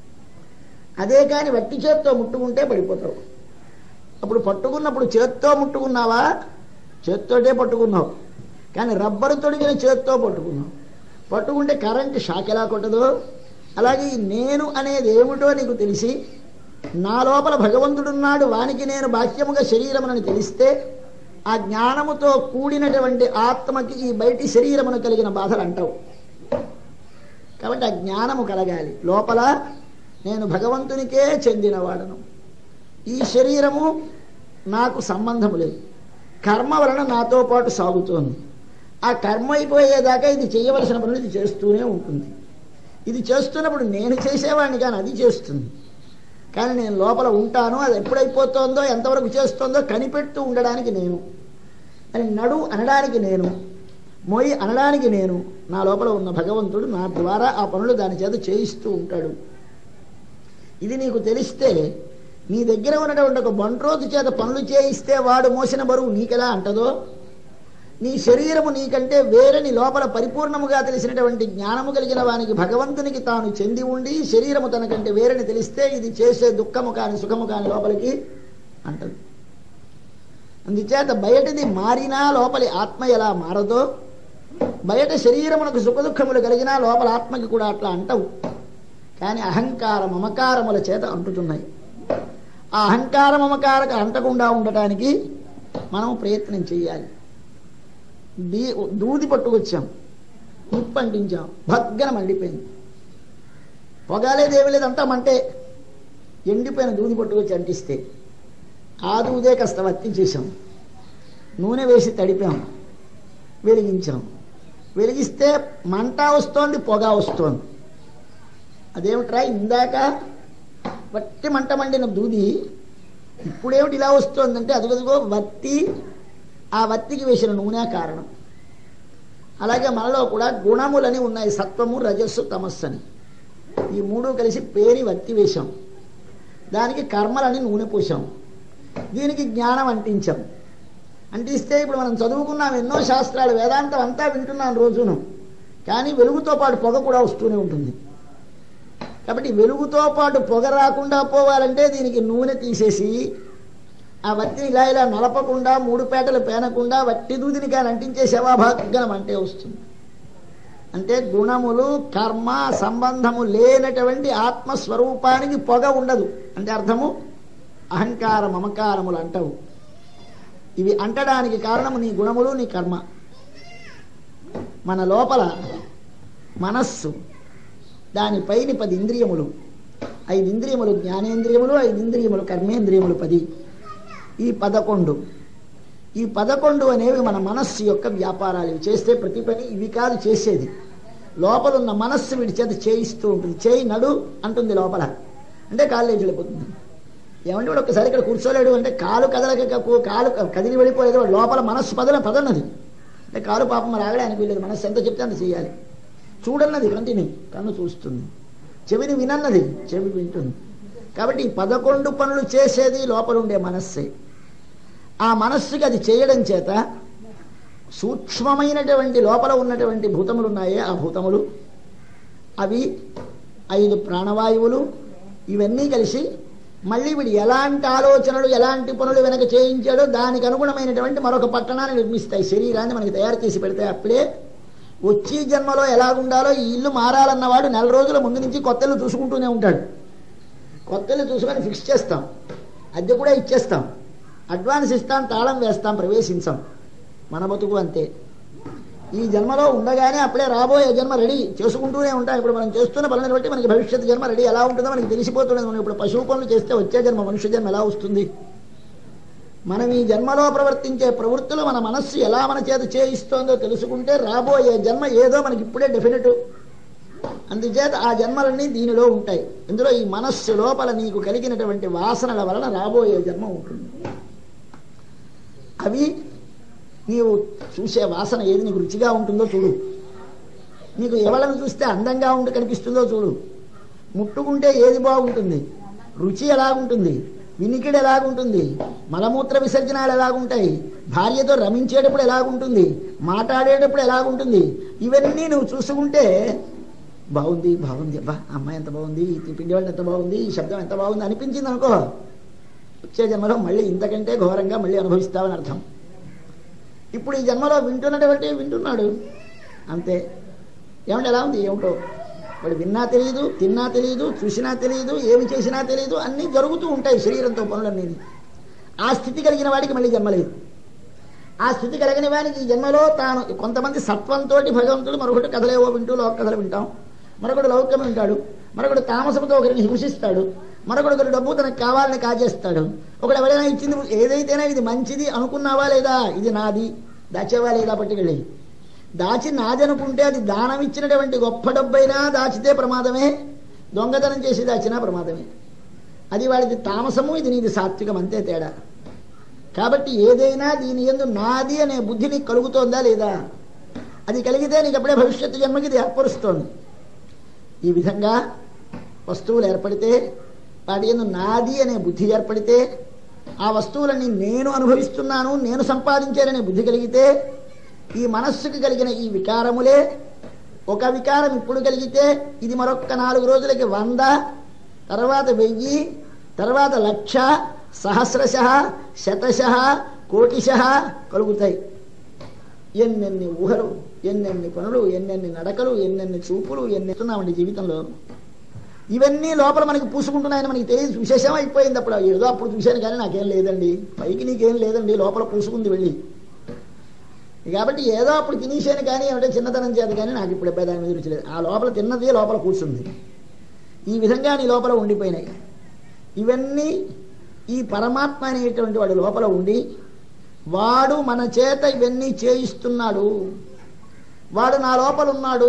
అదే కానీ వట్టి చేత్తో ముట్టుకుంటే పడిపోతావు అప్పుడు పట్టుకున్నప్పుడు చేత్తో ముట్టుకున్నావా చేత్తోటే పట్టుకున్నావు కానీ రబ్బరు తొడిగిన చేత్తో పట్టుకున్నావు పట్టుకుంటే కరెంటు షాక్ ఎలా కొట్టదు అలాగే ఈ నేను అనేది ఏమిటో నీకు తెలిసి నా లోపల భగవంతుడున్నాడు వానికి నేను బాహ్యముగా శరీరమునని తెలిస్తే ఆ జ్ఞానముతో కూడినటువంటి ఆత్మకి ఈ బయటి శరీరమును కలిగిన బాధలు అంటావు కాబట్టి ఆ జ్ఞానము కలగాలి లోపల నేను భగవంతునికే చెందినవాడను ఈ శరీరము నాకు సంబంధము లేదు కర్మ వలన నాతో పాటు సాగుతోంది ఆ కర్మ అయిపోయేదాకా ఇది చేయవలసిన పనులు ఇది చేస్తూనే ఉంటుంది ఇది చేస్తున్నప్పుడు నేను చేసేవాడిని కానీ అది చేస్తుంది కానీ నేను లోపల ఉంటాను అది ఎప్పుడైపోతుందో ఎంతవరకు చేస్తుందో కనిపెడుతూ ఉండడానికి నేను అని నడు అనడానికి నేను మొయ్యి అనడానికి నేను నా లోపల ఉన్న భగవంతుడు నా ద్వారా ఆ పనులు దాని చేత చేయిస్తూ ఉంటాడు ఇది నీకు తెలిస్తే నీ దగ్గర ఉన్నటువంటి ఒక బంట్రోతు చేత పనులు చేయిస్తే వాడు మోసిన బరువు నీకెలా అంటదో నీ శరీరము నీకంటే వేరని లోపల పరిపూర్ణముగా తెలిసినటువంటి జ్ఞానము కలిగిన వానికి భగవంతునికి తాను చెంది ఉండి శరీరము తనకంటే వేరని తెలిస్తే ఇది చేసే దుఃఖము కాని సుఖము కాని లోపలికి అంటదు అందుచేత బయటది మారినా లోపలి ఆత్మ ఎలా మారదో బయట శరీరమునకు సుఖ దుఃఖములు కలిగినా లోపల ఆత్మకి కూడా అట్లా అంటవు కానీ అహంకార మమకారముల చేత అంటుతున్నాయి ఆ అహంకార మమకారకు అంటకుండా ఉండటానికి మనం ప్రయత్నం చేయాలి దీ దూది పట్టుకొచ్చాం ఉప్పు అంటించాం భగ్గన మండిపోయింది పొగాలేదేమీ లేదు అంతా మంటే ఎండిపోయిన దూది పట్టుకొచ్చి అంటిస్తే ఆ దూదే కాస్త వత్తి చేసాం నూనె వేసి తడిపాం వెలిగించాం వెలిగిస్తే మంట వస్తోంది పొగ వస్తోంది అదేమిట్రా ఇందాక వట్టి మంట మండిన దూది ఇప్పుడేమిటి ఇలా వస్తోందంటే అదిగదిగో వత్తి ఆ వత్తికి వేసిన నూనె కారణం అలాగే మనలో కూడా గుణములని ఉన్నాయి సత్వము రజస్సు తమస్సు అని ఈ మూడు కలిసి పేరి వత్తి వేశాం దానికి కర్మలని నూనె పోసాం దీనికి జ్ఞానం అంటించాం అంటిస్తే ఇప్పుడు మనం చదువుకున్నాం ఎన్నో శాస్త్రాలు వేదాంతం అంతా వింటున్నాం రోజును కానీ వెలుగుతో పాటు పొగ కూడా వస్తూనే ఉంటుంది కాబట్టి వెలుగుతో పాటు పొగ రాకుండా పోవాలంటే దీనికి నూనె తీసేసి ఆ వత్తిని ఇలా ఇలా నలపకుండా మూడు పేటలు పేనకుండా వట్టి దూదిని కానీ అంటించే శవాభాగ్నం అంటే వస్తుంది అంటే గుణములు కర్మ సంబంధము లేనటువంటి ఆత్మస్వరూపానికి పొగ ఉండదు అంటే అర్థము అహంకార మమకారములు అంటవు ఇవి అంటడానికి కారణము నీ గుణములు నీ కర్మ మన లోపల మనస్సు దానిపైన పది ఇంద్రియములు ఐదు ఇంద్రియములు జ్ఞానేంద్రియములు ఐదు ఇంద్రియములు కర్మేంద్రియములు పది ఈ పదకొండు ఈ పదకొండు అనేవి మన మనస్సు యొక్క వ్యాపారాలు ఇవి చేస్తే ప్రతి పని ఇవి కాదు చేసేది లోపల ఉన్న మనస్సు వీడి చేత చేయిస్తూ ఉంటుంది చేయి నడు అంటుంది లోపల అంటే కాళ్ళు లేచి వెళ్ళిపోతుంది ఏమంటే వాడు ఒకసారి ఇక్కడ కూర్చోలేడు అంటే కాలు కదలక కాలు కదిలి వెళ్ళిపోయేది వాడు లోపల మనస్సు పదన పదన్నది అంటే కాలు పాపం మరి ఆగడానికి వీళ్ళది మనస్సు ఎంత చెప్తే అంత చేయాలి చూడన్నది కంటిని కన్ను చూస్తుంది చెవిని వినన్నది చెవి వింటుంది కాబట్టి ఈ పదకొండు పనులు చేసేది లోపల ఉండే మనస్సే ఆ మనస్సుకి అది చేయడం చేత సూక్ష్మమైనటువంటి లోపల ఉన్నటువంటి భూతములు ఉన్నాయే ఆ భూతములు అవి ఐదు ప్రాణవాయువులు ఇవన్నీ కలిసి మళ్ళీ వీడు ఎలాంటి ఆలోచనలు ఎలాంటి పనులు వెనక చేయించాడో దానికి అనుగుణమైనటువంటి మరొక పట్టణాన్ని నిర్మిస్తాయి శరీరాన్ని మనకి తయారు చేసి పెడితే అప్పుడే వచ్చే జన్మలో ఎలాగుండాలో ఈ ఇల్లు మారాలన్నవాడు నెల రోజుల ముందు నుంచి కొత్తలు చూసుకుంటూనే ఉంటాడు కొత్తలు చూసుకొని ఫిక్స్ చేస్తాం అద్దె కూడా ఇచ్చేస్తాం అడ్వాన్స్ ఇస్తాం తాళం వేస్తాం ప్రవేశించాం మన బతుకు అంతే ఈ జన్మలో ఉండగానే అప్పుడే రాబోయే జన్మ రెడీ చేసుకుంటూనే ఉంటాం ఇప్పుడు మనం చేస్తున్న పనులను బట్టి మనకి భవిష్యత్ జన్మ రెడీ ఎలా ఉంటుందో మనకి తెలిసిపోతున్నది మనం ఇప్పుడు పశువు పనులు చేస్తే వచ్చే జన్మ మనుష్య జన్మ ఎలా వస్తుంది మనం ఈ జన్మలో ప్రవర్తించే ప్రవృత్తులు మన మనస్సు ఎలా మన చేత చేయిస్తోందో తెలుసుకుంటే రాబోయే జన్మ ఏదో మనకి ఇప్పుడే డెఫినెట్ అందుచేత ఆ జన్మలన్నీ దీనిలో ఉంటాయి ఇందులో ఈ మనస్సు లోపల నీకు కలిగినటువంటి వాసనల వలన రాబోయే జన్మ ఉంటుంది అవి నీవు చూసే వాసన ఏది నీకు రుచిగా ఉంటుందో చూడు నీకు ఎవళ్ళను చూస్తే అందంగా ఉండి కనిపిస్తుందో చూడు ముట్టుకుంటే ఏది బాగుంటుంది రుచి ఎలాగుంటుంది వినికిడి ఎలాగుంటుంది మలమూత్ర విసర్జనాలు ఎలాగుంటాయి భార్యతో రమించేటప్పుడు ఎలాగుంటుంది మాట్లాడేటప్పుడు ఎలాగుంటుంది ఇవన్నీ నువ్వు చూసుకుంటే బాగుంది బాగుంది అబ్బా అమ్మాయి ఎంత బాగుంది ఈ పిండి వంట ఎంత బాగుంది ఈ శబ్దం ఎంత బాగుంది అనిపించింది అనుకో వచ్చే జన్మలో మళ్ళీ ఇంతకంటే ఘోరంగా మళ్ళీ అనుభవిస్తావని అర్థం ఇప్పుడు ఈ జన్మలో వింటున్నటువంటి వింటున్నాడు అంతే ఏమంటే ఎలా ఉంది ఏమిటో వాడు విన్నా తెలియదు తిన్నా తెలియదు చూసినా తెలియదు ఏమి చేసినా తెలియదు అన్నీ జరుగుతూ ఉంటాయి శరీరంతో పనులన్నీ ఆ స్థితి కలిగిన వాడికి మళ్ళీ జన్మలేదు ఆ స్థితి కలిగిన వాడికి ఈ జన్మలో తాను కొంతమంది సత్వంతో భగవంతుడు మరొకటి కథలేవో వింటూ లోక కథలు వింటాం మరొకడు లౌక్యం వింటాడు మరొకడు తామసంతో ఒకరిని హింసిస్తాడు మరొకడు ఒకరి డబ్బు తనకు కావాలని కాజేస్తాడు ఒకడు ఎవరైనా ఇచ్చింది ఏదైతేనే ఇది మంచిది అనుకున్నావా లేదా ఇది నాది దాచేవా లేదా పట్టుకెళ్ళి దాచి నాది అనుకుంటే అది దానం ఇచ్చినటువంటి గొప్ప డబ్బైనా దాచితే ప్రమాదమే దొంగతనం చేసి దాచినా ప్రమాదమే అది వాడిది తామసము ఇది నీది సాత్వికం అంతే తేడా కాబట్టి ఏదైనా దీని ఎందు నాది అనే బుద్ధి నీకు కలుగుతోందా లేదా అది కలిగితే నీకు అప్పుడే భవిష్యత్తు జన్మకి ఇది ఏర్పరుస్తోంది ఈ విధంగా వస్తువులు ఏర్పడితే వాటి ఎందు నాది అనే బుద్ధి ఏర్పడితే ఆ వస్తువులన్నీ నేను అనుభవిస్తున్నాను నేను సంపాదించాననే బుద్ధి కలిగితే ఈ మనస్సుకు కలిగిన ఈ వికారములే ఒక వికారం ఇప్పుడు కలిగితే ఇది మరొక్క నాలుగు రోజులకి వంద తర్వాత వెయ్యి తర్వాత లక్ష సహస్రశ శతశ కోటిశ కలుగుతాయి ఎన్నెన్ని ఊహలు ఎన్నెన్ని పనులు ఎన్నెన్ని నడకలు ఎన్నెన్ని చూపులు ఎన్ని ఎత్తున్నామండి జీవితంలో ఇవన్నీ లోపల మనకి పూసుకుంటున్నాయని మనకి తెలియదు విశేషం అయిపోయింది అప్పుడు ఏదో అప్పుడు చూశాను కానీ నాకేం లేదండి పైకి నీకేం లేదండి లోపల పూసుకుంది వెళ్ళి కాబట్టి ఏదో అప్పుడు తినేసాను కానీ ఏమంటే చిన్నతనం చేత కానీ నాకు ఇప్పుడు అబ్బాయి దాని మీద రుచి లేదు ఆ లోపల తిన్నది లోపల కూర్చుంది ఈ విధంగా నీ లోపల ఉండిపోయినాయి ఇవన్నీ ఈ పరమాత్మ అనేటువంటి వాడు లోపల ఉండి వాడు మన చేత ఇవన్నీ చేయిస్తున్నాడు వాడు నా లోపల ఉన్నాడు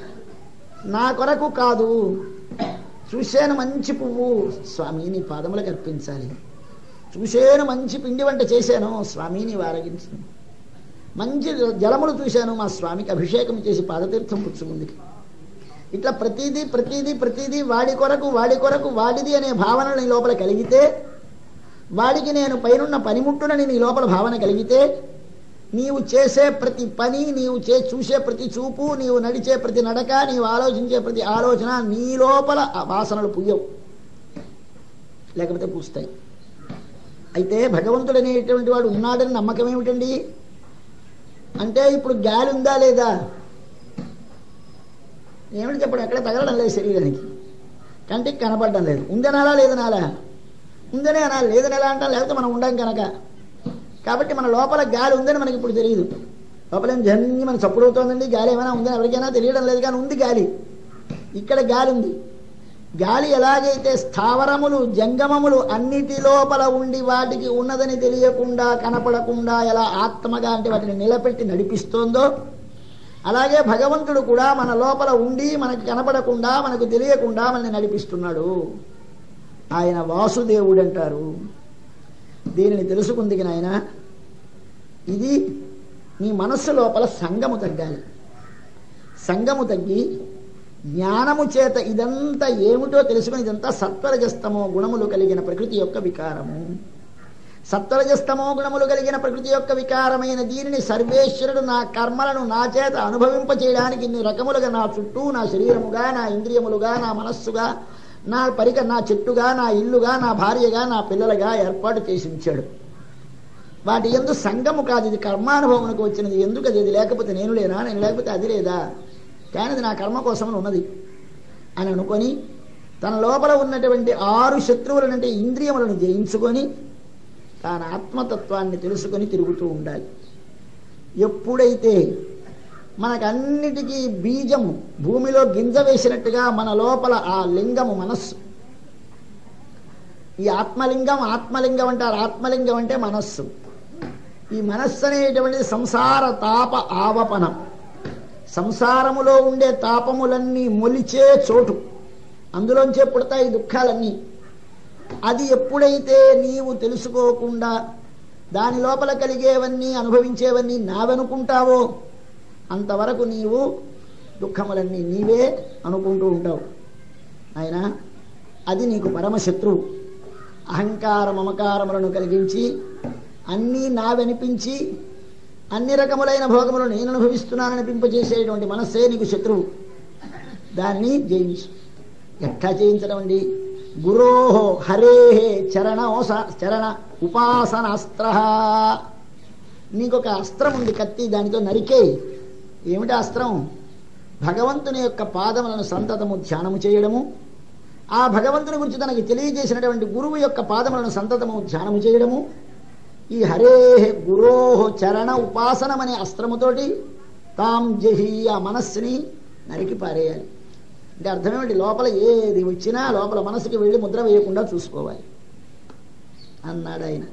నా కొరకు కాదు చూశాను మంచి పువ్వు స్వామి నీ పాదములకు అర్పించాలి చూశాను మంచి పిండి వంట చేశాను స్వామి నీ వారగించు మంచి జలములు చూశాను మా స్వామికి అభిషేకం చేసి పాదతీర్థం పుచ్చుకుంది ఇట్లా ప్రతిదీ ప్రతిదీ ప్రతిదీ వాడి కొరకు వాడి కొరకు వాడిది అనే భావన నీ లోపల కలిగితే వాడికి నేను పైనున్న పనిముట్టునని నీ లోపల భావన కలిగితే నీవు చేసే ప్రతి పని నీవు చే చూసే ప్రతి చూపు నీవు నడిచే ప్రతి నడక నీవు ఆలోచించే ప్రతి ఆలోచన నీ లోపల ఆ వాసనలు పుయ్యవు లేకపోతే పూస్తాయి అయితే భగవంతుడు అనేటువంటి వాడు ఉన్నాడని నమ్మకం ఏమిటండి అంటే ఇప్పుడు గాలి ఉందా లేదా ఏమిటి చెప్పడం ఎక్కడ తగలడం లేదు శరీరానికి కంటికి కనపడడం లేదు ఉందనాలా లేదనాలా ఉందనే అనాలి లేదని ఎలా అంటాం లేకపోతే మనం ఉండం కనుక కాబట్టి మన లోపల గాలి ఉందని మనకి ఇప్పుడు తెలియదు లోపల ఏం జన్ని మన చప్పుడు అవుతోందండి గాలి ఏమైనా ఉందని ఎవరికైనా తెలియడం లేదు కానీ ఉంది గాలి ఇక్కడ గాలి ఉంది గాలి ఎలాగైతే స్థావరములు జంగమములు అన్నిటి లోపల ఉండి వాటికి ఉన్నదని తెలియకుండా కనపడకుండా ఎలా ఆత్మగా అంటే వాటిని నిలబెట్టి నడిపిస్తోందో అలాగే భగవంతుడు కూడా మన లోపల ఉండి మనకు కనపడకుండా మనకు తెలియకుండా మనల్ని నడిపిస్తున్నాడు ఆయన వాసుదేవుడు అంటారు దీనిని తెలుసుకుందికి నాయన ఇది నీ మనస్సు లోపల సంగము తగ్గాలి సంగము తగ్గి జ్ఞానము చేత ఇదంతా ఏమిటో తెలుసుకుని ఇదంతా సత్వరజస్తమో గుణములు కలిగిన ప్రకృతి యొక్క వికారము సత్వరజస్తమో గుణములు కలిగిన ప్రకృతి యొక్క వికారమైన దీనిని సర్వేశ్వరుడు నా కర్మలను నా చేత అనుభవింప చేయడానికి ఇన్ని రకములుగా నా చుట్టూ నా శరీరముగా నా ఇంద్రియములుగా నా మనస్సుగా నా పరిక నా చెట్టుగా నా ఇల్లుగా నా భార్యగా నా పిల్లలుగా ఏర్పాటు చేసి ఉంచాడు వాటి ఎందు సంగము కాదు ఇది కర్మానుభవమునకు వచ్చినది ఎందుకు అది ఇది లేకపోతే నేను లేనా నేను లేకపోతే అది లేదా కానీ అది నా కర్మ కోసం ఉన్నది అని అనుకొని తన లోపల ఉన్నటువంటి ఆరు శత్రువులనంటే ఇంద్రియములను జయించుకొని తాను ఆత్మతత్వాన్ని తెలుసుకొని తిరుగుతూ ఉండాలి ఎప్పుడైతే మనకన్నిటికీ బీజము భూమిలో గింజ వేసినట్టుగా మన లోపల ఆ లింగము మనస్సు ఈ ఆత్మలింగం ఆత్మలింగం అంటారు ఆత్మలింగం అంటే మనస్సు ఈ మనస్సు అనేటువంటిది సంసార తాప ఆవపనం సంసారములో ఉండే తాపములన్నీ మొలిచే చోటు అందులోంచే పుడతాయి దుఃఖాలన్నీ అది ఎప్పుడైతే నీవు తెలుసుకోకుండా దాని లోపల కలిగేవన్నీ అనుభవించేవన్నీ నావనుకుంటావో అంతవరకు నీవు దుఃఖములన్నీ నీవే అనుకుంటూ ఉంటావు ఆయన అది నీకు పరమశత్రువు అహంకార మమకారములను కలిగించి అన్నీ నావనిపించి అన్ని రకములైన భోగములు నేను అనుభవిస్తున్నాననిపింపజేసేటువంటి మనస్సే నీకు శత్రువు దాన్ని జయించు ఎట్లా జయించడం అండి గురో హరే చరణ చరణ ఉపాసనాస్త్ర నీకు ఒక అస్త్రం ఉంది కత్తి దానితో నరికే ఏమిటి అస్త్రం భగవంతుని యొక్క పాదములను సంతతము ధ్యానము చేయడము ఆ భగవంతుని గురించి తనకి తెలియజేసినటువంటి గురువు యొక్క పాదములను సంతతము ధ్యానము చేయడము ఈ హరే గురో చరణ ఉపాసనం అనే అస్త్రముతోటి తాం జహి ఆ మనస్సుని నరికి పారేయాలి అంటే అర్థమేమిటి లోపల ఏది వచ్చినా లోపల మనసుకి వెళ్ళి ముద్ర వేయకుండా చూసుకోవాలి అన్నాడు ఆయన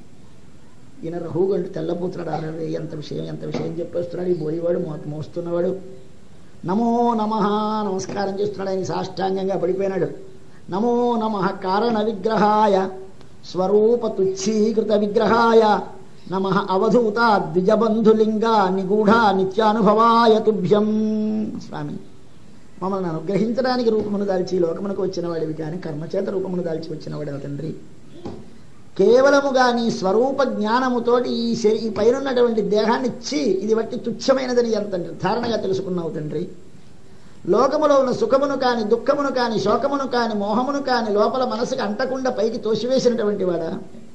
ఈయన రహుగంటు తెల్లబూతున్నాడు అరే ఎంత విషయం ఎంత విషయం చెప్పేస్తున్నాడు ఈ బోయేవాడు మో మోస్తున్నవాడు నమో నమ నమస్కారం చేస్తున్నాడు ఆయన సాష్టాంగంగా పడిపోయినాడు నమో నమ కారణ విగ్రహాయ స్వరూప తుచ్చీకృత విగ్రహాయ నమ అవధూత ద్విజబంధులింగ నిగూఢ నిత్యానుభవాయ తుభ్యం స్వామి మమ్మల్ని అనుగ్రహించడానికి రూపమును దాల్చి లోకమునకు వచ్చిన వాడివి కానీ కర్మచేత రూపమును దాల్చి వచ్చిన వాడు తండ్రి కేవలముగా నీ స్వరూప జ్ఞానముతోటి ఈ శరీ ఈ పైనున్నటువంటి దేహాన్ని ఇచ్చి ఇది బట్టి తుచ్చమైనదని ఎంత నిర్ధారణగా తెలుసుకున్నావు తండ్రి లోకములో ఉన్న సుఖమును కాని దుఃఖమును కాని శోకమును కాని మోహమును కాని లోపల మనసుకు అంటకుండా పైకి తోసివేసినటువంటి వాడా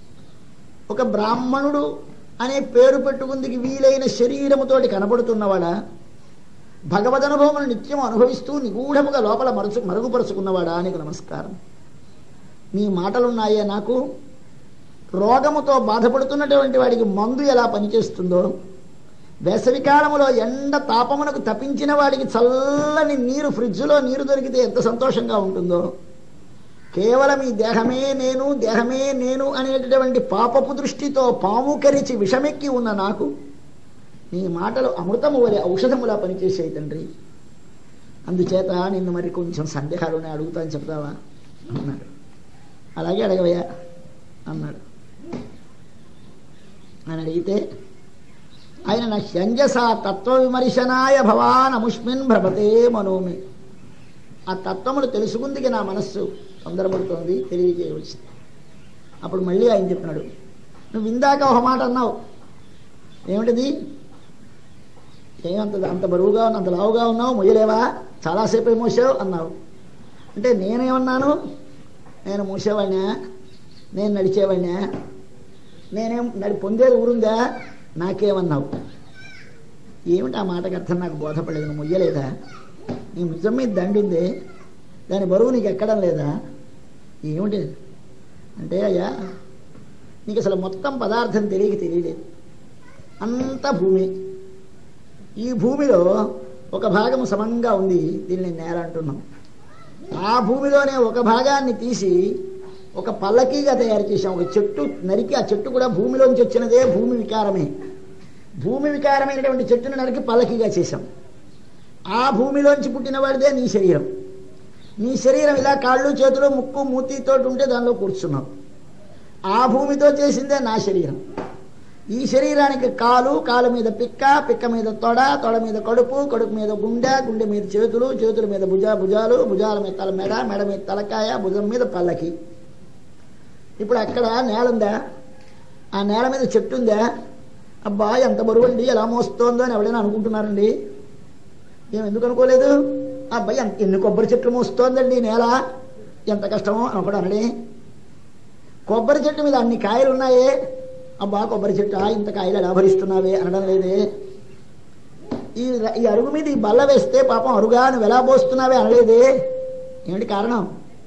ఒక బ్రాహ్మణుడు అనే పేరు పెట్టుకుందికి వీలైన శరీరముతోటి కనబడుతున్నవాడా భగవదనుభవమును నిత్యం అనుభవిస్తూ నిగూఢముగా లోపల మరుచు మరుగుపరుచుకున్నవాడా నీకు నమస్కారం నీ మాటలున్నాయే నాకు రోగముతో బాధపడుతున్నటువంటి వాడికి మందు ఎలా పనిచేస్తుందో వేసవికాలములో ఎండ తాపమునకు తప్పించిన వాడికి చల్లని నీరు ఫ్రిడ్జ్లో నీరు దొరికితే ఎంత సంతోషంగా ఉంటుందో కేవలం ఈ దేహమే నేను దేహమే నేను అనేటటువంటి పాపపు దృష్టితో పాము కరిచి విషమెక్కి ఉన్న నాకు నీ మాటలు అమృతము వలె ఔషధములా పనిచేసాయి తండ్రి అందుచేత నిన్ను మరి కొంచెం సందేహాలు ఉన్నాయి అడుగుతాను చెప్తావా అన్నాడు అలాగే అడగవయ్యా అన్నాడు అని అడిగితే ఆయన నా హ్యంజస తత్వ విమర్శనాయ భవాన్ అముష్మిన్ భ్రమతే మనోమి ఆ తత్వములు తెలుసుకుందికి నా మనస్సు తొందరపడుతోంది తెలియజేయవలసింది అప్పుడు మళ్ళీ ఆయన చెప్పినాడు నువ్వు ఇందాక ఒక మాట అన్నావు ఏమిటిది ఏమంత అంత బరువుగా ఉన్న అంత లావుగా ఉన్నావు మొయ్యలేవా చాలాసేపు మోసావు అన్నావు అంటే నేనేమన్నాను నేను మూసేవాడినా నేను నడిచేవాడినా నేనేం నడి పొందేది ఊరుందా నాకేమన్నావు ఏమిటి ఆ మాటకు అర్థం నాకు బోధపడలేదు నువ్వు మొయ్యలేదా నీ నిజం మీద దండి ఉంది దాని బరువు నీకు ఎక్కడం లేదా ఏమిటి అంటే అయ్యా నీకు అసలు మొత్తం పదార్థం తెలియక తెలియలేదు అంతా భూమి ఈ భూమిలో ఒక భాగము సమంగా ఉంది దీన్ని నేల అంటున్నాం ఆ భూమిలోనే ఒక భాగాన్ని తీసి ఒక పల్లకీగా తయారు చేశాం ఒక చెట్టు నరికి ఆ చెట్టు కూడా భూమిలోంచి వచ్చినదే భూమి వికారమే భూమి వికారమైనటువంటి చెట్టును నరికి పల్లకీగా చేశాం ఆ భూమిలోంచి పుట్టిన వాడిదే నీ శరీరం నీ శరీరం ఇలా కాళ్ళు చేతులు ముక్కు మూతితో ఉంటే దానిలో కూర్చున్నావు ఆ భూమితో చేసిందే నా శరీరం ఈ శరీరానికి కాలు కాలు మీద పిక్క పిక్క మీద తొడ తొడ మీద కడుపు కడుపు మీద గుండె గుండె మీద చేతులు చేతుల మీద భుజ భుజాలు భుజాల మీద తల మెడ మెడ మీద తలకాయ భుజం మీద పల్లకి ఇప్పుడు అక్కడ నేల ఉందా ఆ నేల మీద చెట్టు ఉందా అబ్బా ఎంత బరువు అండి ఎలా మోస్తోందో అని ఎవడైనా అనుకుంటున్నారండి ఏం ఎందుకు అనుకోలేదు అబ్బాయి ఎంత ఎన్ని కొబ్బరి చెట్లు మోస్తోందండి ఈ నేల ఎంత కష్టమో అని ఒకడు అనడే కొబ్బరి చెట్టు మీద అన్ని కాయలు ఉన్నాయే అబ్బా కొబ్బరి చెట్టు ఇంత కాయలు ఎలా భరిస్తున్నావే అనడం లేదే ఈ ఈ అరుగు మీద ఈ బల్ల వేస్తే పాపం అరుగా నువ్వు ఎలా పోస్తున్నావే అనలేదే ఏమిటి కారణం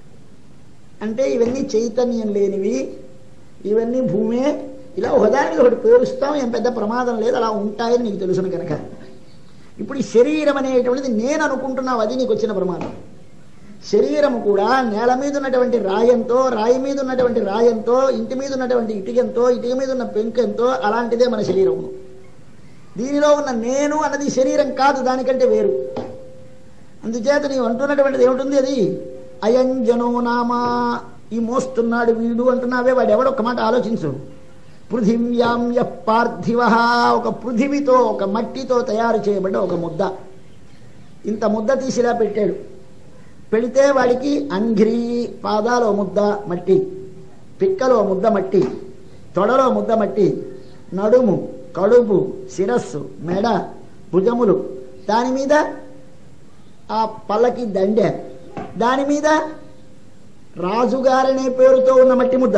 అంటే ఇవన్నీ చైతన్యం లేనివి ఇవన్నీ భూమే ఇలా ఒకదాని మీద ఒకటి పేరుస్తాం ఏం పెద్ద ప్రమాదం లేదు అలా ఉంటాయని నీకు తెలుసును కనుక ఇప్పుడు ఈ శరీరం అనేటువంటిది నేను అనుకుంటున్నావు అది నీకు వచ్చిన ప్రమాదం శరీరము కూడా నేల మీద ఉన్నటువంటి రాయంతో రాయి మీద ఉన్నటువంటి రాయంతో ఇంటి మీద ఉన్నటువంటి ఇటుకంతో ఇటుక మీద ఉన్న పెంకెంతో అలాంటిదే మన శరీరము దీనిలో ఉన్న నేను అన్నది శరీరం కాదు దానికంటే వేరు అందుచేత నీవు అంటున్నటువంటిది ఏమిటి అది అయంజనో నామా ఈ మోస్తున్నాడు వీడు అంటున్నావే వాడు ఎవడొక్క మాట ఆలోచించు పృథివ్యామ్య పార్థివ ఒక పృథివితో ఒక మట్టితో తయారు చేయబడ్డ ఒక ముద్ద ఇంత ముద్ద తీసిలా పెట్టాడు పెడితే వాడికి అంఘ్రి పాదాలో ముద్ద మట్టి పిక్కలో ముద్ద మట్టి తొడలో ముద్ద మట్టి నడుము కడుపు శిరస్సు మెడ భుజములు దాని మీద ఆ పల్లకి దండె దాని మీద రాజుగారనే పేరుతో ఉన్న మట్టి ముద్ద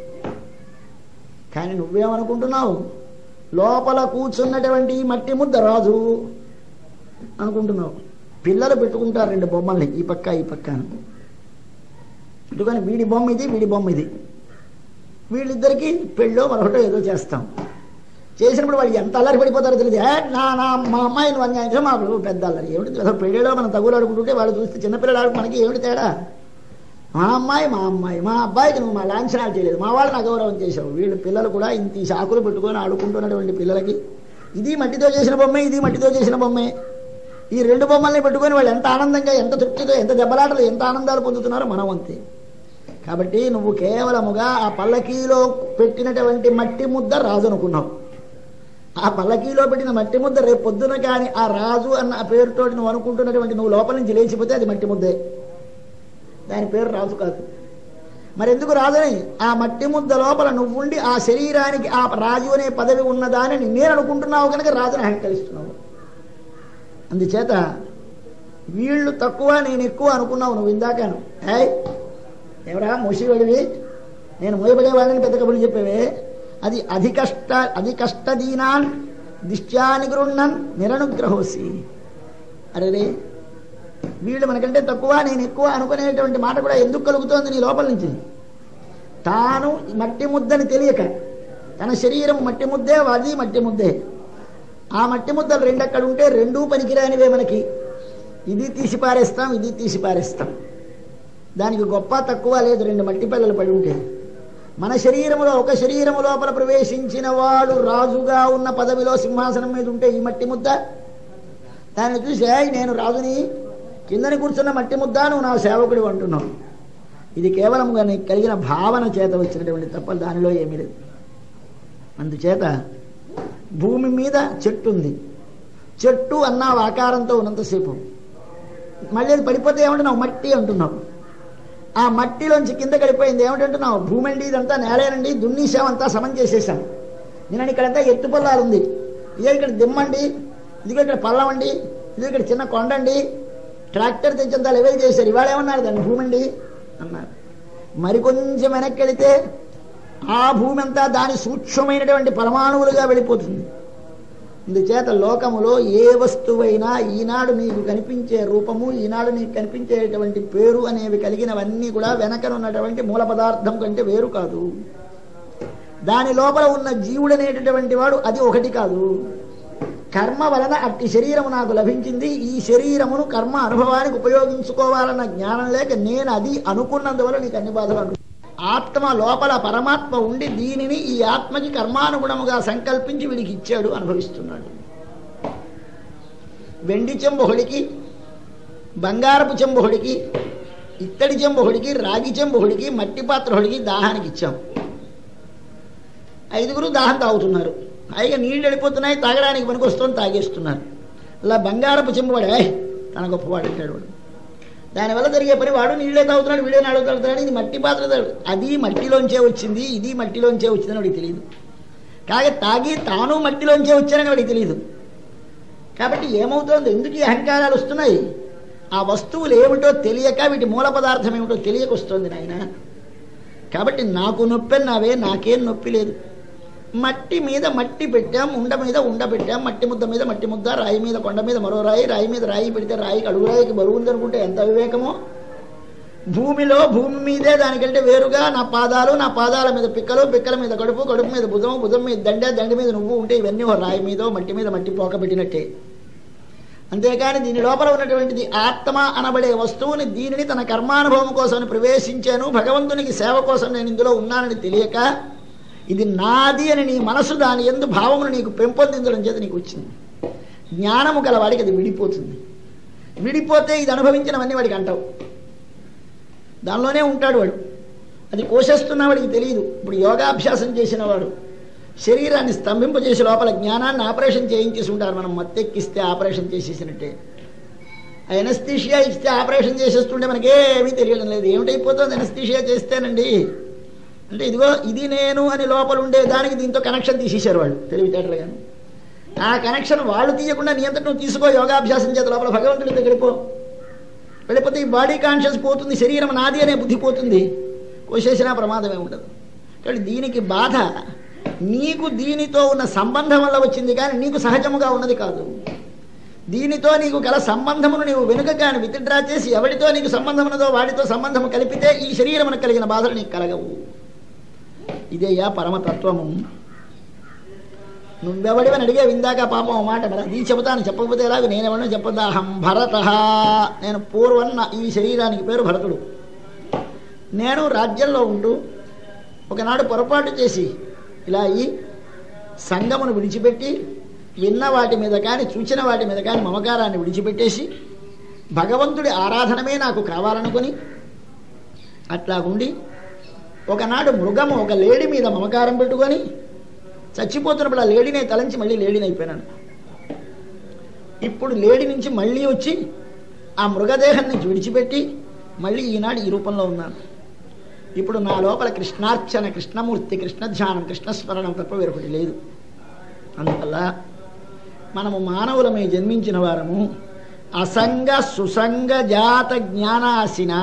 కానీ నువ్వేమనుకుంటున్నావు లోపల కూర్చున్నటువంటి ఈ మట్టి ముద్ద రాజు అనుకుంటున్నావు పిల్లలు పెట్టుకుంటారు రెండు బొమ్మల్ని ఈ పక్క ఈ పక్క అని. అందుకని వీడి బొమ్మ ఇది వీడి బొమ్మ ఇది వీళ్ళిద్దరికి పెళ్ళో మరొకటో ఏదో చేస్తాం చేసినప్పుడు వాళ్ళు ఎంత అల్లరి పడిపోతారో తెలియదు "ఏ, నా నా మా అమ్మాయి నువ్వు అన్యాయం చేసావు, మా పిల్లలు పెద్ద అల్లరి ఏమిటి అసలు పెళ్ళిలో మనం తగులు ఆడుకుంటుంటే వాళ్ళు చూస్తే చిన్నపిల్లలు ఆడుకు మనకి ఏమిటి తేడా మా అమ్మాయి మా అమ్మాయి మా అబ్బాయికి నువ్వు మా లాంఛనాలు చేయలేదు మా వాళ్ళని అగౌరవం చేసావు వీళ్ళు పిల్లలు కూడా ఇంత ఈ శాకులు పెట్టుకొని ఆడుకుంటున్నటువంటి పిల్లలకి ఇది మట్టితో చేసిన బొమ్మే ఇది మట్టితో చేసిన బొమ్మే ఈ రెండు బొమ్మల్ని పెట్టుకొని వాళ్ళు ఎంత ఆనందంగా ఎంత తృప్తితో ఎంత దెబ్బలాటలు ఎంత ఆనందాలు పొందుతున్నారో మనం అంతే కాబట్టి నువ్వు కేవలముగా ఆ పల్లకీలో పెట్టినటువంటి మట్టి ముద్ద రాజు అనుకున్నావు ఆ పల్లకీలో పెట్టిన మట్టి ముద్ద రేపు పొద్దున కానీ ఆ రాజు అన్న ఆ పేరుతో నువ్వు అనుకుంటున్నటువంటి నువ్వు లోపల నుంచి లేచిపోతే అది మట్టి ముద్దే దాని పేరు రాజు కాదు మరి ఎందుకు రాజుని ఆ మట్టి ముద్ద లోపల నువ్వుండి ఆ శరీరానికి ఆ రాజు అనే పదవి ఉన్నదాని నేను అనుకుంటున్నావు కనుక రాజుని అహంకరిస్తున్నావు అందుచేత వీళ్ళు తక్కువ నేను ఎక్కువ అనుకున్నావు నువ్వు ఇందాకను ఏయ్ ఎవరా మూసివాడివి నేను మోయబడేవాడిని పెద్ద కబుర్లు చెప్పేవే అది అధి కష్ట అధి కష్టదీనాన్ దిష్ట్యాని గృహ్ణన్ నిరనుగ్రహోసి అరే రే వీళ్ళు మనకంటే తక్కువ నేను ఎక్కువ అనుకునేటువంటి మాట కూడా ఎందుకు కలుగుతోంది నీ లోపల నుంచి తాను మట్టి ముద్దని తెలియక తన శరీరం మట్టి ముద్దే అది మట్టి ముద్దే ఆ మట్టి ముద్దలు రెండు అక్కడ ఉంటే రెండూ పనికిరానివే మనకి ఇది తీసి పారేస్తాం ఇది తీసి పారేస్తాం దానికి గొప్ప తక్కువ లేదు రెండు మట్టి పిల్లలు పడి ఉంటే మన శరీరములో ఒక శరీరము లోపల ప్రవేశించిన వాడు రాజుగా ఉన్న పదవిలో సింహాసనం మీద ఉంటే ఈ మట్టి ముద్ద దాన్ని చూసి "ఏయ్, నేను రాజుని కిందని కూర్చున్న మట్టి ముద్ద నువ్వు నా సేవకుడు అంటున్నావు ఇది కేవలం నీకు కలిగిన భావన చేత వచ్చినటువంటి తప్ప దానిలో ఏమీ లేదు అందుచేత భూమి మీద చెట్టు ఉంది చెట్టు అన్న ఆకారంతో ఉన్నంతసేపు మళ్ళీ అది పడిపోతే ఏమంటున్నావు మట్టి అంటున్నావు ఆ మట్టిలోంచి కింద గడిపోయింది ఏమిటంటున్నావు భూమి అండి ఇదంతా నేలేనండి దున్నేసామంతా సమం చేసేసాం నేను ఇక్కడంతా ఎత్తు పొల్లాలు ఉంది ఇదే ఇక్కడ దిమ్మండి ఇదిగో ఇక్కడ పల్లం అండి ఇది ఇక్కడ చిన్న కొండ అండి ట్రాక్టర్ తెచ్చంతా లెవెల్ చేశారు ఇవాళ ఏమన్నారు దాన్ని భూమి అండి అన్నారు మరి కొంచెం వెనక్కి వెళితే ఆ భూమి అంతా దాని సూక్ష్మమైనటువంటి పరమాణువులుగా వెళ్ళిపోతుంది అందుచేత లోకములో ఏ వస్తువైనా ఈనాడు నీకు కనిపించే రూపము ఈనాడు నీకు కనిపించేటువంటి పేరు అనేవి కలిగినవన్నీ కూడా వెనకనున్నటువంటి మూల పదార్థం కంటే వేరు కాదు దాని లోపల ఉన్న జీవుడు అనేటటువంటి వాడు అది ఒకటి కాదు కర్మ వలన అట్టి శరీరము నాకు లభించింది ఈ శరీరమును కర్మ అనుభవానికి ఉపయోగించుకోవాలన్న జ్ఞానం లేక నేను అది అనుకున్నందువల్ల నీకు అన్ని బాధలు అను ఆత్మ లోపల పరమాత్మ ఉండి దీనిని ఈ ఆత్మకి కర్మానుగుణముగా సంకల్పించి వీడికి ఇచ్చాడు అనుభవిస్తున్నాడు వెండి చెంబొహుడికి బంగారపు చెంబొహుడికి ఇత్తడి చెంబొహుడికి రాగి చెంబొహుడికి మట్టి పాత్రహుడికి దాహానికి ఇచ్చాం ఐదుగురు దాహం తాగుతున్నారు పైగా నీళ్ళు వెళ్ళిపోతున్నాయి తాగడానికి పనికొస్తుంది తాగేస్తున్నారు అలా బంగారపు చెంబువాడు "ఏయ్, తన గొప్పవాడు అంటాడు వాడు దానివల్ల జరిగే పని వాడు నీళ్ళే తాగుతున్నాడు వీడే నాడు తాగుతున్నాడు ఇది మట్టి పాత్ర తాగు అది మట్టిలోంచే వచ్చింది ఇది మట్టిలోంచే వచ్చిందని వాడికి తెలియదు కాగా తాగి తాను మట్టిలోంచే వచ్చానని వాడికి తెలియదు కాబట్టి ఏమవుతోంది ఎందుకు ఈ అహంకారాలు వస్తున్నాయి ఆ వస్తువులు ఏమిటో తెలియక వీటి మూల పదార్థం ఏమిటో తెలియక వస్తుంది నాయన కాబట్టి నాకు నొప్పి నావే నాకేం నొప్పి లేదు మట్టి మీద మట్టి పెట్టాం ఉండ మీద ఉండ పెట్టాం మట్టి ముద్ద మీద మట్టి ముద్ద రాయి మీద కొండ మీద మరో రాయి రాయి మీద రాయి పెడితే రాయికి అడుగు రాయికి బరువు ఉందనుకుంటే ఎంత వివేకమో భూమిలో భూమి మీదే దానికంటే వేరుగా నా పాదాలు నా పాదాల మీద పిక్కలు పిక్కల మీద కడుపు కడుపు మీద భుజం భుజం మీద దండ దండ మీద నువ్వు ఉంటే ఇవన్నీ ఓ రాయి మీద మట్టి మీద మట్టి పోక పెట్టినట్టే అంతేకాని దీని లోపల ఉన్నటువంటిది ఆత్మ అనబడే వస్తువుని దీనిని తన కర్మానుభవం కోసం ప్రవేశించాను భగవంతునికి సేవ కోసం నేను ఇందులో ఉన్నానని తెలియక ఇది నాది అని నీ మనసు దాని ఎందు భావమును నీకు పెంపొందించడం చేత నీకు వచ్చింది జ్ఞానము గల వాడికి అది విడిపోతుంది విడిపోతే ఇది అనుభవించినవన్నీ వాడికి అంటావు దానిలోనే ఉంటాడు వాడు అది కోసేస్తున్న వాడికి తెలియదు ఇప్పుడు యోగాభ్యాసం చేసిన వాడు శరీరాన్ని స్తంభింపజేసి లోపల జ్ఞానాన్ని ఆపరేషన్ చేయించేసి ఉంటారు మనం మత్తెక్కిస్తే ఆపరేషన్ చేసేసినట్టే ఎనస్థీషియా ఇస్తే ఆపరేషన్ చేసేస్తుంటే మనకేమీ తెలియడం లేదు ఏమిటైపోతుంది ఎనస్థీషియా చేస్తేనండి అంటే ఇదిగో ఇది నేను అని లోపల ఉండే దానికి దీంతో కనెక్షన్ తీసేశారు వాళ్ళు తెలివితేటలు కానీ ఆ కనెక్షన్ వాళ్ళు తీయకుండా నీ అంతటి నువ్వు తీసుకో యోగాభ్యాసం చేత లోపల భగవంతుడి దగ్గరికి పో వెళ్ళిపోతే ఈ బాడీ కాన్షియస్ పోతుంది శరీరం నాది అనే బుద్ధి పోతుంది కోసేసినా ప్రమాదమే ఉండదు కాబట్టి దీనికి బాధ నీకు దీనితో ఉన్న సంబంధం వల్ల వచ్చింది కానీ నీకు సహజముగా ఉన్నది కాదు దీనితో నీకు గల సంబంధమును నీవు వెనుక కానీ విత్డ్రా చేసి ఎవరితో నీకు సంబంధం ఉన్నదో వాడితో సంబంధం కలిపితే ఈ శరీరమునకు కలిగిన బాధలు నీకు కలగవు ఇదేయా పరమతత్వము నువ్వెవడివని అడిగే విందాక పాపం ఓ మాట మరి అది చెబుతాను చెప్పకపోతే ఎలాగో నేనెవడో చెప్పదా అహం భరత నేను పూర్వన్న ఈ శరీరానికి పేరు భరతుడు నేను రాజ్యంలో ఉంటూ ఒకనాడు పొరపాటు చేసి ఇలా అయ్యి సంగమును విడిచిపెట్టి విన్న వాటి మీద కానీ చూచిన వాటి మీద కానీ మమకారాన్ని విడిచిపెట్టేసి భగవంతుడి ఆరాధనమే నాకు కావాలనుకొని అట్లాగుండి ఒకనాడు మృగము ఒక లేడి మీద మమకారం పెట్టుకొని చచ్చిపోతున్నప్పుడు ఆ లేడీనే తలంచి మళ్ళీ లేడీని అయిపోయినాను ఇప్పుడు లేడి నుంచి మళ్ళీ వచ్చి ఆ మృగదేహం నుంచి విడిచిపెట్టి మళ్ళీ ఈనాడు ఈ రూపంలో ఉన్నాను ఇప్పుడు నా లోపల కృష్ణార్చన కృష్ణమూర్తి కృష్ణ ధ్యానం కృష్ణస్మరణం తప్ప వేరొకటి లేదు అందువల్ల మనము మానవులమై జన్మించిన వారము అసంగ సుసంగ జాత జ్ఞానాసిన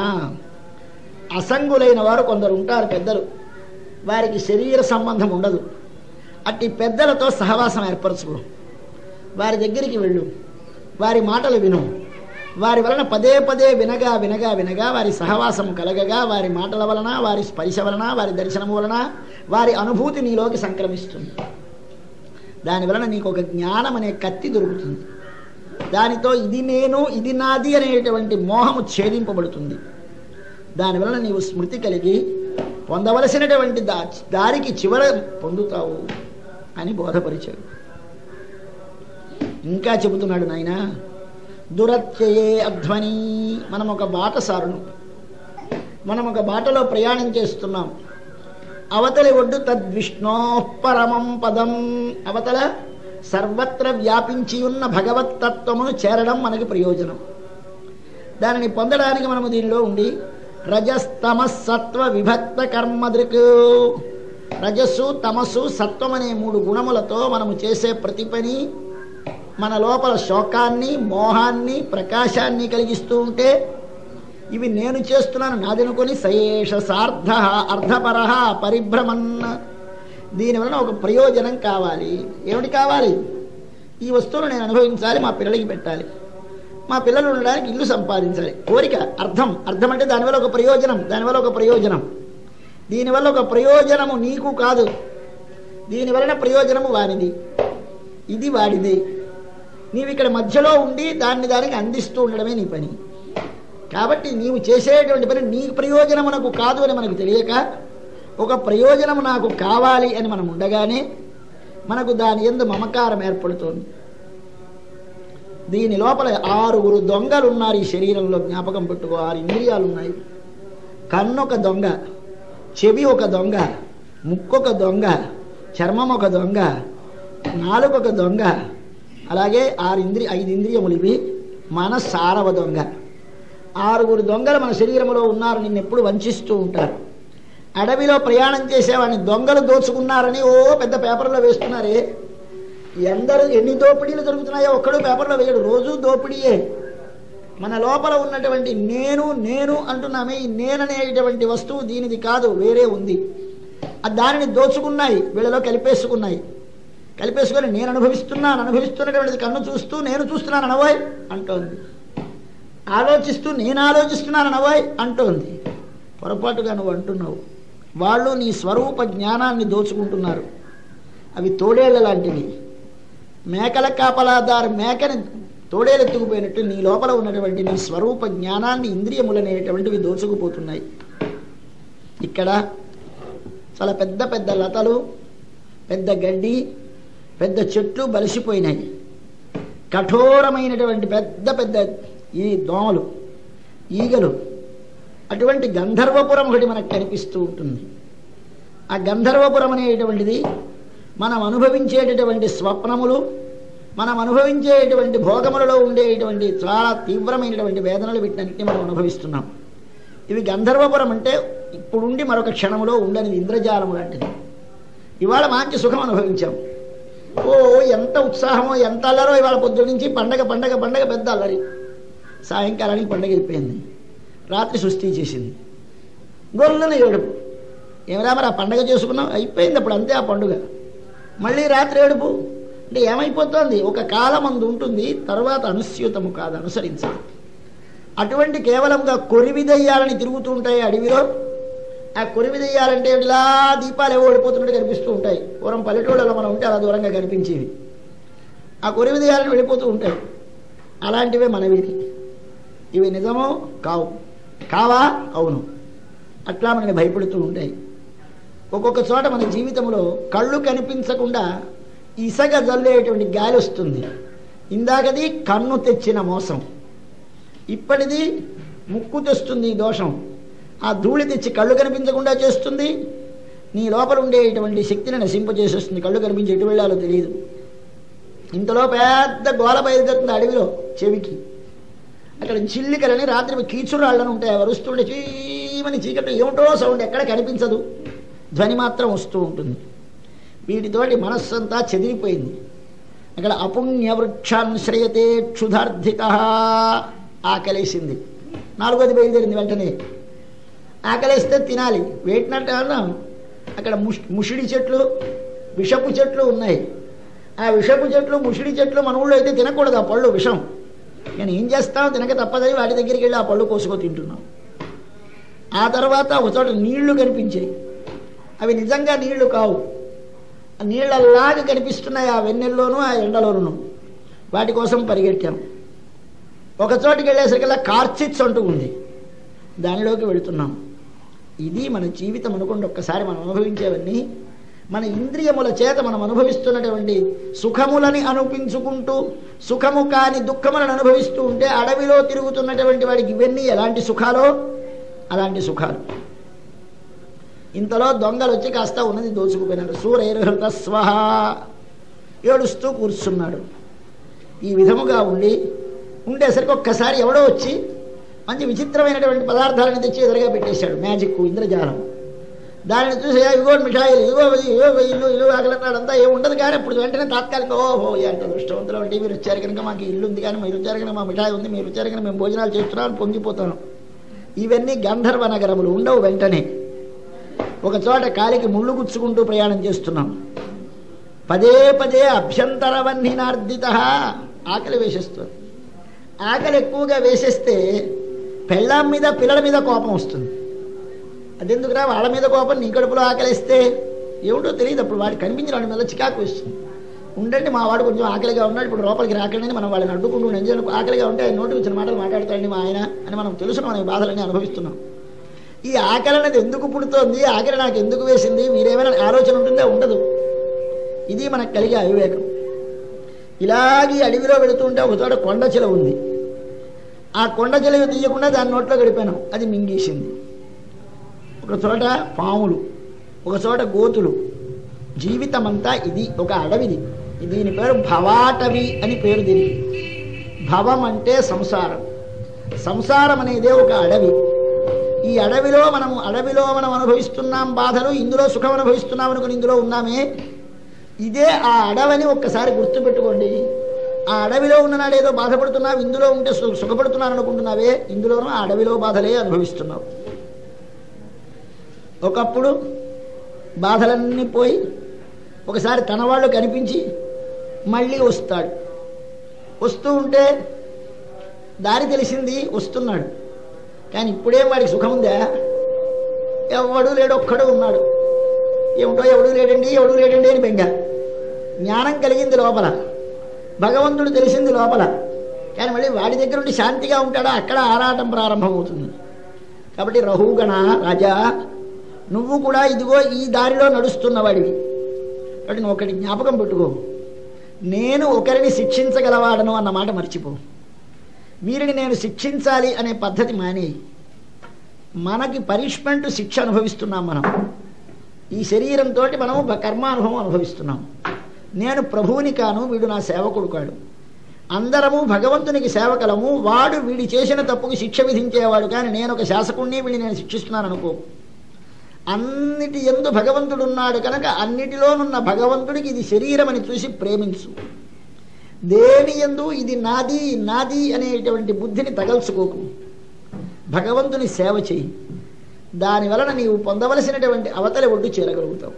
అసంగులైన వారు కొందరు ఉంటారు పెద్దలు వారికి శరీర సంబంధం ఉండదు అట్టి పెద్దలతో సహవాసం ఏర్పరచుకో వారి దగ్గరికి వెళ్ళు వారి మాటలు విను వారి వలన పదే పదే వినగా వినగా వినగా వారి సహవాసం కలగగా వారి మాటల వలన వారి స్పర్శ వలన వారి దర్శనము వలన వారి అనుభూతి నీలోకి సంక్రమిస్తుంది దాని వలన నీకు ఒక జ్ఞానం అనే కత్తి దొరుకుతుంది దానితో ఇది నేను ఇది నాది అనేటువంటి మోహము ఛేదింపబడుతుంది దాని వలన నీవు స్మృతి కలిగి పొందవలసినటువంటి దా దారికి చివర పొందుతావు అని బోధపరిచాడు ఇంకా చెబుతున్నాడు నాయన దురత్యయే అధ్వని మనం ఒక బాటసారులు మనం ఒక బాటలో ప్రయాణం చేస్తున్నాం అవతలి ఒడ్డు తద్విష్ణో పరమం పదం అవతల సర్వత్ర వ్యాపించి ఉన్న భగవత్తత్వమును చేరడం మనకి ప్రయోజనం దానిని పొందడానికి మనము దీనిలో ఉండి రజస్తమసత్వ విభక్త కర్మదృక్ రజస్సు తమస్సు సత్వం అనే మూడు గుణములతో మనము చేసే ప్రతి పని మన లోపల శోకాన్ని మోహాన్ని ప్రకాశాన్ని కలిగిస్తూ ఉంటే ఇవి నేను చేస్తున్నాను నాదనుకొని సయేష సార్ధ అర్ధపర పరిభ్రమన్ దీనివలన ఒక ప్రయోజనం కావాలి ఏమిటి కావాలి ఈ వస్తువును నేను అనుభవించాలి మా పిల్లలకి పెట్టాలి మా పిల్లలు ఉండడానికి ఇల్లు సంపాదించాలి కోరిక అర్థం అర్థం అంటే దానివల్ల ఒక ప్రయోజనం దానివల్ల ఒక ప్రయోజనం దీనివల్ల ఒక ప్రయోజనము నీకు కాదు దీనివలన ప్రయోజనము వానిది ఇది వాడిది నీవు ఇక్కడ మధ్యలో ఉండి దాన్ని దానికి అందిస్తూ ఉండడమే నీ పని కాబట్టి నీవు చేసేటువంటి పని నీ ప్రయోజనమునకు కాదు అని మనకు తెలియక ఒక ప్రయోజనము నాకు కావాలి అని మనం ఉండగానే మనకు దాని ఎందు మమకారం ఏర్పడుతోంది దీని లోపల ఆరుగురు దొంగలు ఉన్నారు ఈ శరీరంలో జ్ఞాపకం పెట్టుకో ఆరు ఇంద్రియాలు ఉన్నాయి కన్ను ఒక దొంగ చెవి ఒక దొంగ ముక్కొక దొంగ చర్మం ఒక దొంగ నాలుగు ఒక దొంగ అలాగే ఆరు ఇంద్రియ ఐదు ఇంద్రియములు ఇవి మనస్సారవ దొంగ ఆరుగురు దొంగలు మన శరీరంలో ఉన్నారు నిన్ను ఎప్పుడు వంచిస్తూ ఉంటారు అడవిలో ప్రయాణం చేసేవాడిని దొంగలు దోచుకున్నారని ఓ పెద్ద పేపర్లో వేస్తున్నారే ఎందరు ఎన్ని దోపిడీలు దొరుకుతున్నాయో ఒక్కడు పేపర్లో వేయడు రోజు దోపిడీయే మన లోపల ఉన్నటువంటి నేను నేను అంటున్నామే ఈ నేననేటువంటి వస్తువు దీనిది కాదు వేరే ఉంది ఆ దానిని దోచుకున్నాయి వీళ్ళలో కలిపేసుకున్నాయి కలిపేసుకొని నేను అనుభవిస్తున్నాను అనుభవిస్తున్నటువంటిది కన్ను చూస్తూ నేను చూస్తున్నాను అనవాయ్ అంటోంది ఆలోచిస్తూ నేను ఆలోచిస్తున్నాను అనవాయ్ అంటోంది పొరపాటుగా నువ్వు అంటున్నావు వాళ్ళు నీ స్వరూప జ్ఞానాన్ని దోచుకుంటున్నారు అవి తోడేళ్ల లాంటివి మేకల కాపలాదారు మేకని తోడేలెత్తుకుపోయినట్టు నీ లోపల ఉన్నటువంటి నీ స్వరూప జ్ఞానాన్ని ఇంద్రియములనేటువంటివి దోచుకుపోతున్నాయి ఇక్కడ చాలా పెద్ద పెద్ద లతలు పెద్ద గడ్డి పెద్ద చెట్లు బలిసిపోయినాయి కఠోరమైనటువంటి పెద్ద పెద్ద ఈ దోమలు ఈగలు అటువంటి గంధర్వపురం ఒకటి మనకు కనిపిస్తూ ఉంటుంది ఆ గంధర్వపురం అనేటువంటిది మనం అనుభవించేటటువంటి స్వప్నములు మనం అనుభవించేటువంటి భోగములలో ఉండేటువంటి చాలా తీవ్రమైనటువంటి వేదనలు వీటినన్నింటినీ మనం అనుభవిస్తున్నాం ఇవి గంధర్వపురం అంటే ఇప్పుడుండి మరొక క్షణములో ఉండనిది ఇంద్రజాలము లాంటిది ఇవాళ మంచి సుఖం అనుభవించాం ఓ ఎంత ఉత్సాహమో ఎంత అల్లరో ఇవాళ పొద్దు నుంచి పండగ పండగ పండగ పెద్ద అల్లరి సాయంకాలానికి పండగ అయిపోయింది రాత్రి సృష్టి చేసింది గొల్లున ఏడుపు ఏమిరా మరి ఆ పండగ చేసుకున్నాం అయిపోయింది అప్పుడు అంతే ఆ పండుగ మళ్ళీ రాత్రి ఏడుపు అంటే ఏమైపోతుంది ఒక కాలం అందు ఉంటుంది తర్వాత అనుస్యూతము కాదు అనుసరించాలి అటువంటి కేవలంగా కొరివి దయ్యాలని తిరుగుతూ ఉంటాయి అడవిలో ఆ కొరివి దయ్యాలంటే ఇలా దీపాలు ఏవో ఓడిపోతున్నట్టు కనిపిస్తూ ఉంటాయి పూర్వం పల్లెటూళ్ళలో మనం ఉంటే అలా దూరంగా కనిపించేవి ఆ కొరివి దయ్యాలను వెళ్ళిపోతూ ఉంటాయి అలాంటివే మనవిని ఇవి నిజమో కావు కావా అవును అట్లా మనని భయపెడుతూ ఉంటాయి ఒక్కొక్క చోట మన జీవితంలో కళ్ళు కనిపించకుండా ఇసగ జల్లేటువంటి గాలి వస్తుంది ఇందాకది కన్ను తెచ్చిన మోసం ఇప్పటిది ముక్కు తెస్తుంది ఈ దోషం ఆ ధూళి తెచ్చి కళ్ళు కనిపించకుండా చేస్తుంది నీ లోపల ఉండేటువంటి శక్తిని నశింపజేసేస్తుంది కళ్ళు కనిపించి ఎటు వెళ్ళాలో తెలియదు ఇంతలో పెద్ద గోల బయలుదేరుతుంది అడవిలో చెవికి అక్కడ చిల్లికలని రాత్రి కీచురాళ్ళని ఉంటాయి అవి వరుస్తుండే చీమని చీకటి ఏమిటో సౌండ్ ఎక్కడ కనిపించదు ధ్వని మాత్రం వస్తూ ఉంటుంది వీటితోటి మనస్సంతా చెదిరిపోయింది అక్కడ అపుణ్యవృక్షాన్ శ్రయతే క్షుధార్థిత ఆకలేసింది నాలుగోది బయలుదేరింది వెంటనే ఆకలేస్తే తినాలి వేటినట్టు అన్నాం అక్కడ ముష్ ముషిడి చెట్లు విషపు చెట్లు ఉన్నాయి ఆ విషపు చెట్లు ముషిడి చెట్లు మన ఊళ్ళో అయితే తినకూడదు ఆ పళ్ళు విషం నేను ఏం చేస్తాం తినక తప్పదని వాటి దగ్గరికి వెళ్ళి ఆ పళ్ళు కోసుకో తింటున్నాం ఆ తర్వాత ఒక చోట నీళ్లు కనిపించాయి అవి నిజంగా నీళ్లు కావు ఆ నీళ్ళలాగా కనిపిస్తున్నాయి ఆ వెన్నెల్లోనూ ఆ ఎండలోనూ వాటి కోసం పరిగెట్టాం ఒక చోటికి వెళ్ళేసరికల్లా కార్చిత్స్ అంటూ ఉంది దానిలోకి వెళుతున్నాం ఇది మన జీవితం అనుకోండి ఒక్కసారి మనం అనుభవించేవన్నీ మన ఇంద్రియముల చేత మనం అనుభవిస్తున్నటువంటి సుఖములని అనిపించుకుంటూ సుఖము కాని దుఃఖములను అనుభవిస్తూ ఉంటే అడవిలో తిరుగుతున్నటువంటి వాడికి ఇవన్నీ ఎలాంటి సుఖాలో అలాంటి సుఖాలు ఇంతలో దొంగలు వచ్చి కాస్త ఉన్నది దోచుకుపోయినాడు సూర్యహృత స్వహ ఏడుస్తూ కూర్చున్నాడు ఈ విధముగా ఉండి ఉండేసరికి ఒక్కసారి ఎవడో వచ్చి మంచి విచిత్రమైనటువంటి పదార్థాలను తెచ్చి ఎదురుగా పెట్టేశాడు మ్యాజిక్ ఇంద్రజాలం దానిని చూసి ఇదిగో మిఠాయిలు ఇదిగో ఇదిగో ఇల్లు ఇల్లు ఆకలన్నాడంతా ఏమి ఉండదు కానీ ఇప్పుడు వెంటనే తాత్కాలిక ఓహో ఎంత దృష్టవంతులు అంటే మీరు వచ్చారు కనుక మాకు ఇల్లు ఉంది కానీ మీరు వచ్చారు కనుక మా మిఠాయి ఉంది మీరు వచ్చారు కనుక మేము భోజనాలు చేస్తున్నాం పొంగిపోతాం ఇవన్నీ గంధర్వ నగరములు ఉండవు వెంటనే ఒక చోట కాలికి ముళ్ళు గుచ్చుకుంటూ ప్రయాణం చేస్తున్నాం పదే పదే అభ్యంతరవన్నినార్దిత ఆకలి వేసేస్తుంది ఆకలి ఎక్కువగా వేసేస్తే పెళ్ళాం మీద పిల్లల మీద కోపం వస్తుంది అదెందుకురా వాళ్ళ మీద కోపం నీ కడుపులో ఆకలిస్తే ఏమిటో తెలియదు అప్పుడు వాడికి కనిపించిన వాడి మీద చికాకు వేస్తుంది ఉండండి మా వాడు కొంచెం ఆకలిగా ఉన్నాడు ఇప్పుడు లోపలికి రాకండి మనం వాళ్ళని అడ్డుకుంటూ ఎంజాయ్ ఆకలిగా ఉంటే ఆయన నోటి వచ్చిన మాటలు మాట్లాడతాడండి మా ఆయన అని మనం తెలుసు మనం ఈ బాధలన్నీ అనుభవిస్తున్నాం ఈ ఆకలి అనేది ఎందుకు పుడుతోంది ఆకలి నాకు ఎందుకు వేసింది మీరేమైనా ఆలోచన ఉంటుందా ఉండదు ఇది మనకు కలిగే అవివేకం ఇలాగే అడవిలో వెళుతుంటే ఒక చోట కొండ చిల ఉంది ఆ కొండ చిలవి తీయకుండా దాని నోట్లో గడిపాను అది మింగేసింది ఒక చోట పాములు ఒక చోట గోతులు జీవితం అంతా ఇది ఒక అడవిది దీని పేరు భవాటవి అని పేరు దీనికి భవం అంటే సంసారం సంసారం అనేదే ఒక అడవి ఈ అడవిలో మనం అడవిలో మనం అనుభవిస్తున్నాం బాధలు ఇందులో సుఖం అనుభవిస్తున్నాం అనుకుని ఇందులో ఉన్నామే ఇదే ఆ అడవని ఒక్కసారి గుర్తుపెట్టుకోండి ఆ అడవిలో ఉన్ననాడు ఏదో బాధపడుతున్నావు ఇందులో ఉంటే సు- సుఖపడుతున్నాను అనుకుంటున్నావే ఇందులోనూ ఆ అడవిలో బాధలే అనుభవిస్తున్నావు ఒకప్పుడు బాధలన్నీ పోయి ఒకసారి తన వాళ్ళు కనిపించి మళ్ళీ వస్తాడు వస్తూ ఉంటే దారి తెలిసింది వస్తున్నాడు కానీ ఇప్పుడేం వాడికి సుఖం ఉందా ఎవడు లేడు ఒక్కడు ఉన్నాడు ఏమిటో ఎవడు లేడండి ఎవడు లేడండి అని బెంగ జ్ఞానం కలిగింది లోపల భగవంతుడు తెలిసింది లోపల కానీ మళ్ళీ వాడి దగ్గర ఉండి శాంతిగా ఉంటాడా అక్కడ ఆరాటం ప్రారంభమవుతుంది కాబట్టి రహుగణ రాజా నువ్వు కూడా ఇదిగో ఈ దారిలో నడుస్తున్నవాడివి కాబట్టి నువ్వు ఒకటి జ్ఞాపకం పెట్టుకో నేను ఒకరిని శిక్షించగలవాడను అన్న మాట మర్చిపో వీరిని నేను శిక్షించాలి అనే పద్ధతి మానేయి మనకి పనిష్మెంట్ శిక్ష అనుభవిస్తున్నాం మనం ఈ శరీరంతో మనం భ- కర్మానుభవం అనుభవిస్తున్నాం నేను ప్రభువుని కాను వీడు నా సేవకుడు కాడు అందరము భగవంతునికి సేవకలము వాడు వీడి చేసిన తప్పుకు శిక్ష విధించేవాడు కానీ నేను ఒక శాసకుడిని వీడిని నేను శిక్షిస్తున్నాను అనుకో అన్నిటి ఎందు భగవంతుడు ఉన్నాడు కనుక అన్నిటిలోనున్న భగవంతుడికి ఇది శరీరం అని చూసి ప్రేమించు దేని ఎందు ఇది నాది నాది అనేటువంటి బుద్ధిని తగల్చుకోకు భగవంతుని సేవ చెయ్యి దాని వలన నీవు పొందవలసినటువంటి అవతలి ఒడ్డు చేరగలుగుతావు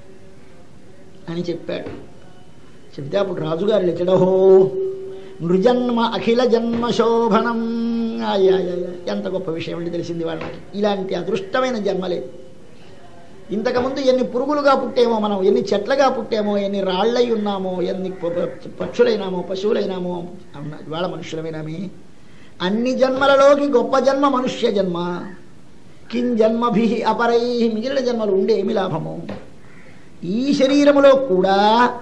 అని చెప్పాడు చెప్తే అప్పుడు రాజుగారు లేచడహో నృజన్మ అఖిల జన్మ శోభనం అయ్యాయ్యా ఎంత గొప్ప విషయం అండి తెలిసింది వాళ్ళకి ఇలాంటి అదృష్టమైన జన్మ లేదు ఇంతకుముందు ఎన్ని పురుగులుగా పుట్టేమో మనం ఎన్ని చెట్లుగా పుట్టామో ఎన్ని రాళ్ళై ఉన్నామో ఎన్ని ప- ప- పక్షులైనామో పశువులైనామో అన్న- ఇవాళ మనుషులమైనామే అన్ని జన్మలలోకి గొప్ప జన్మ మనుష్య జన్మ కిం జన్మభి అపరై మిగిలిన జన్మలు ఉండే ఏమి లాభము ఈ శరీరములో కూడా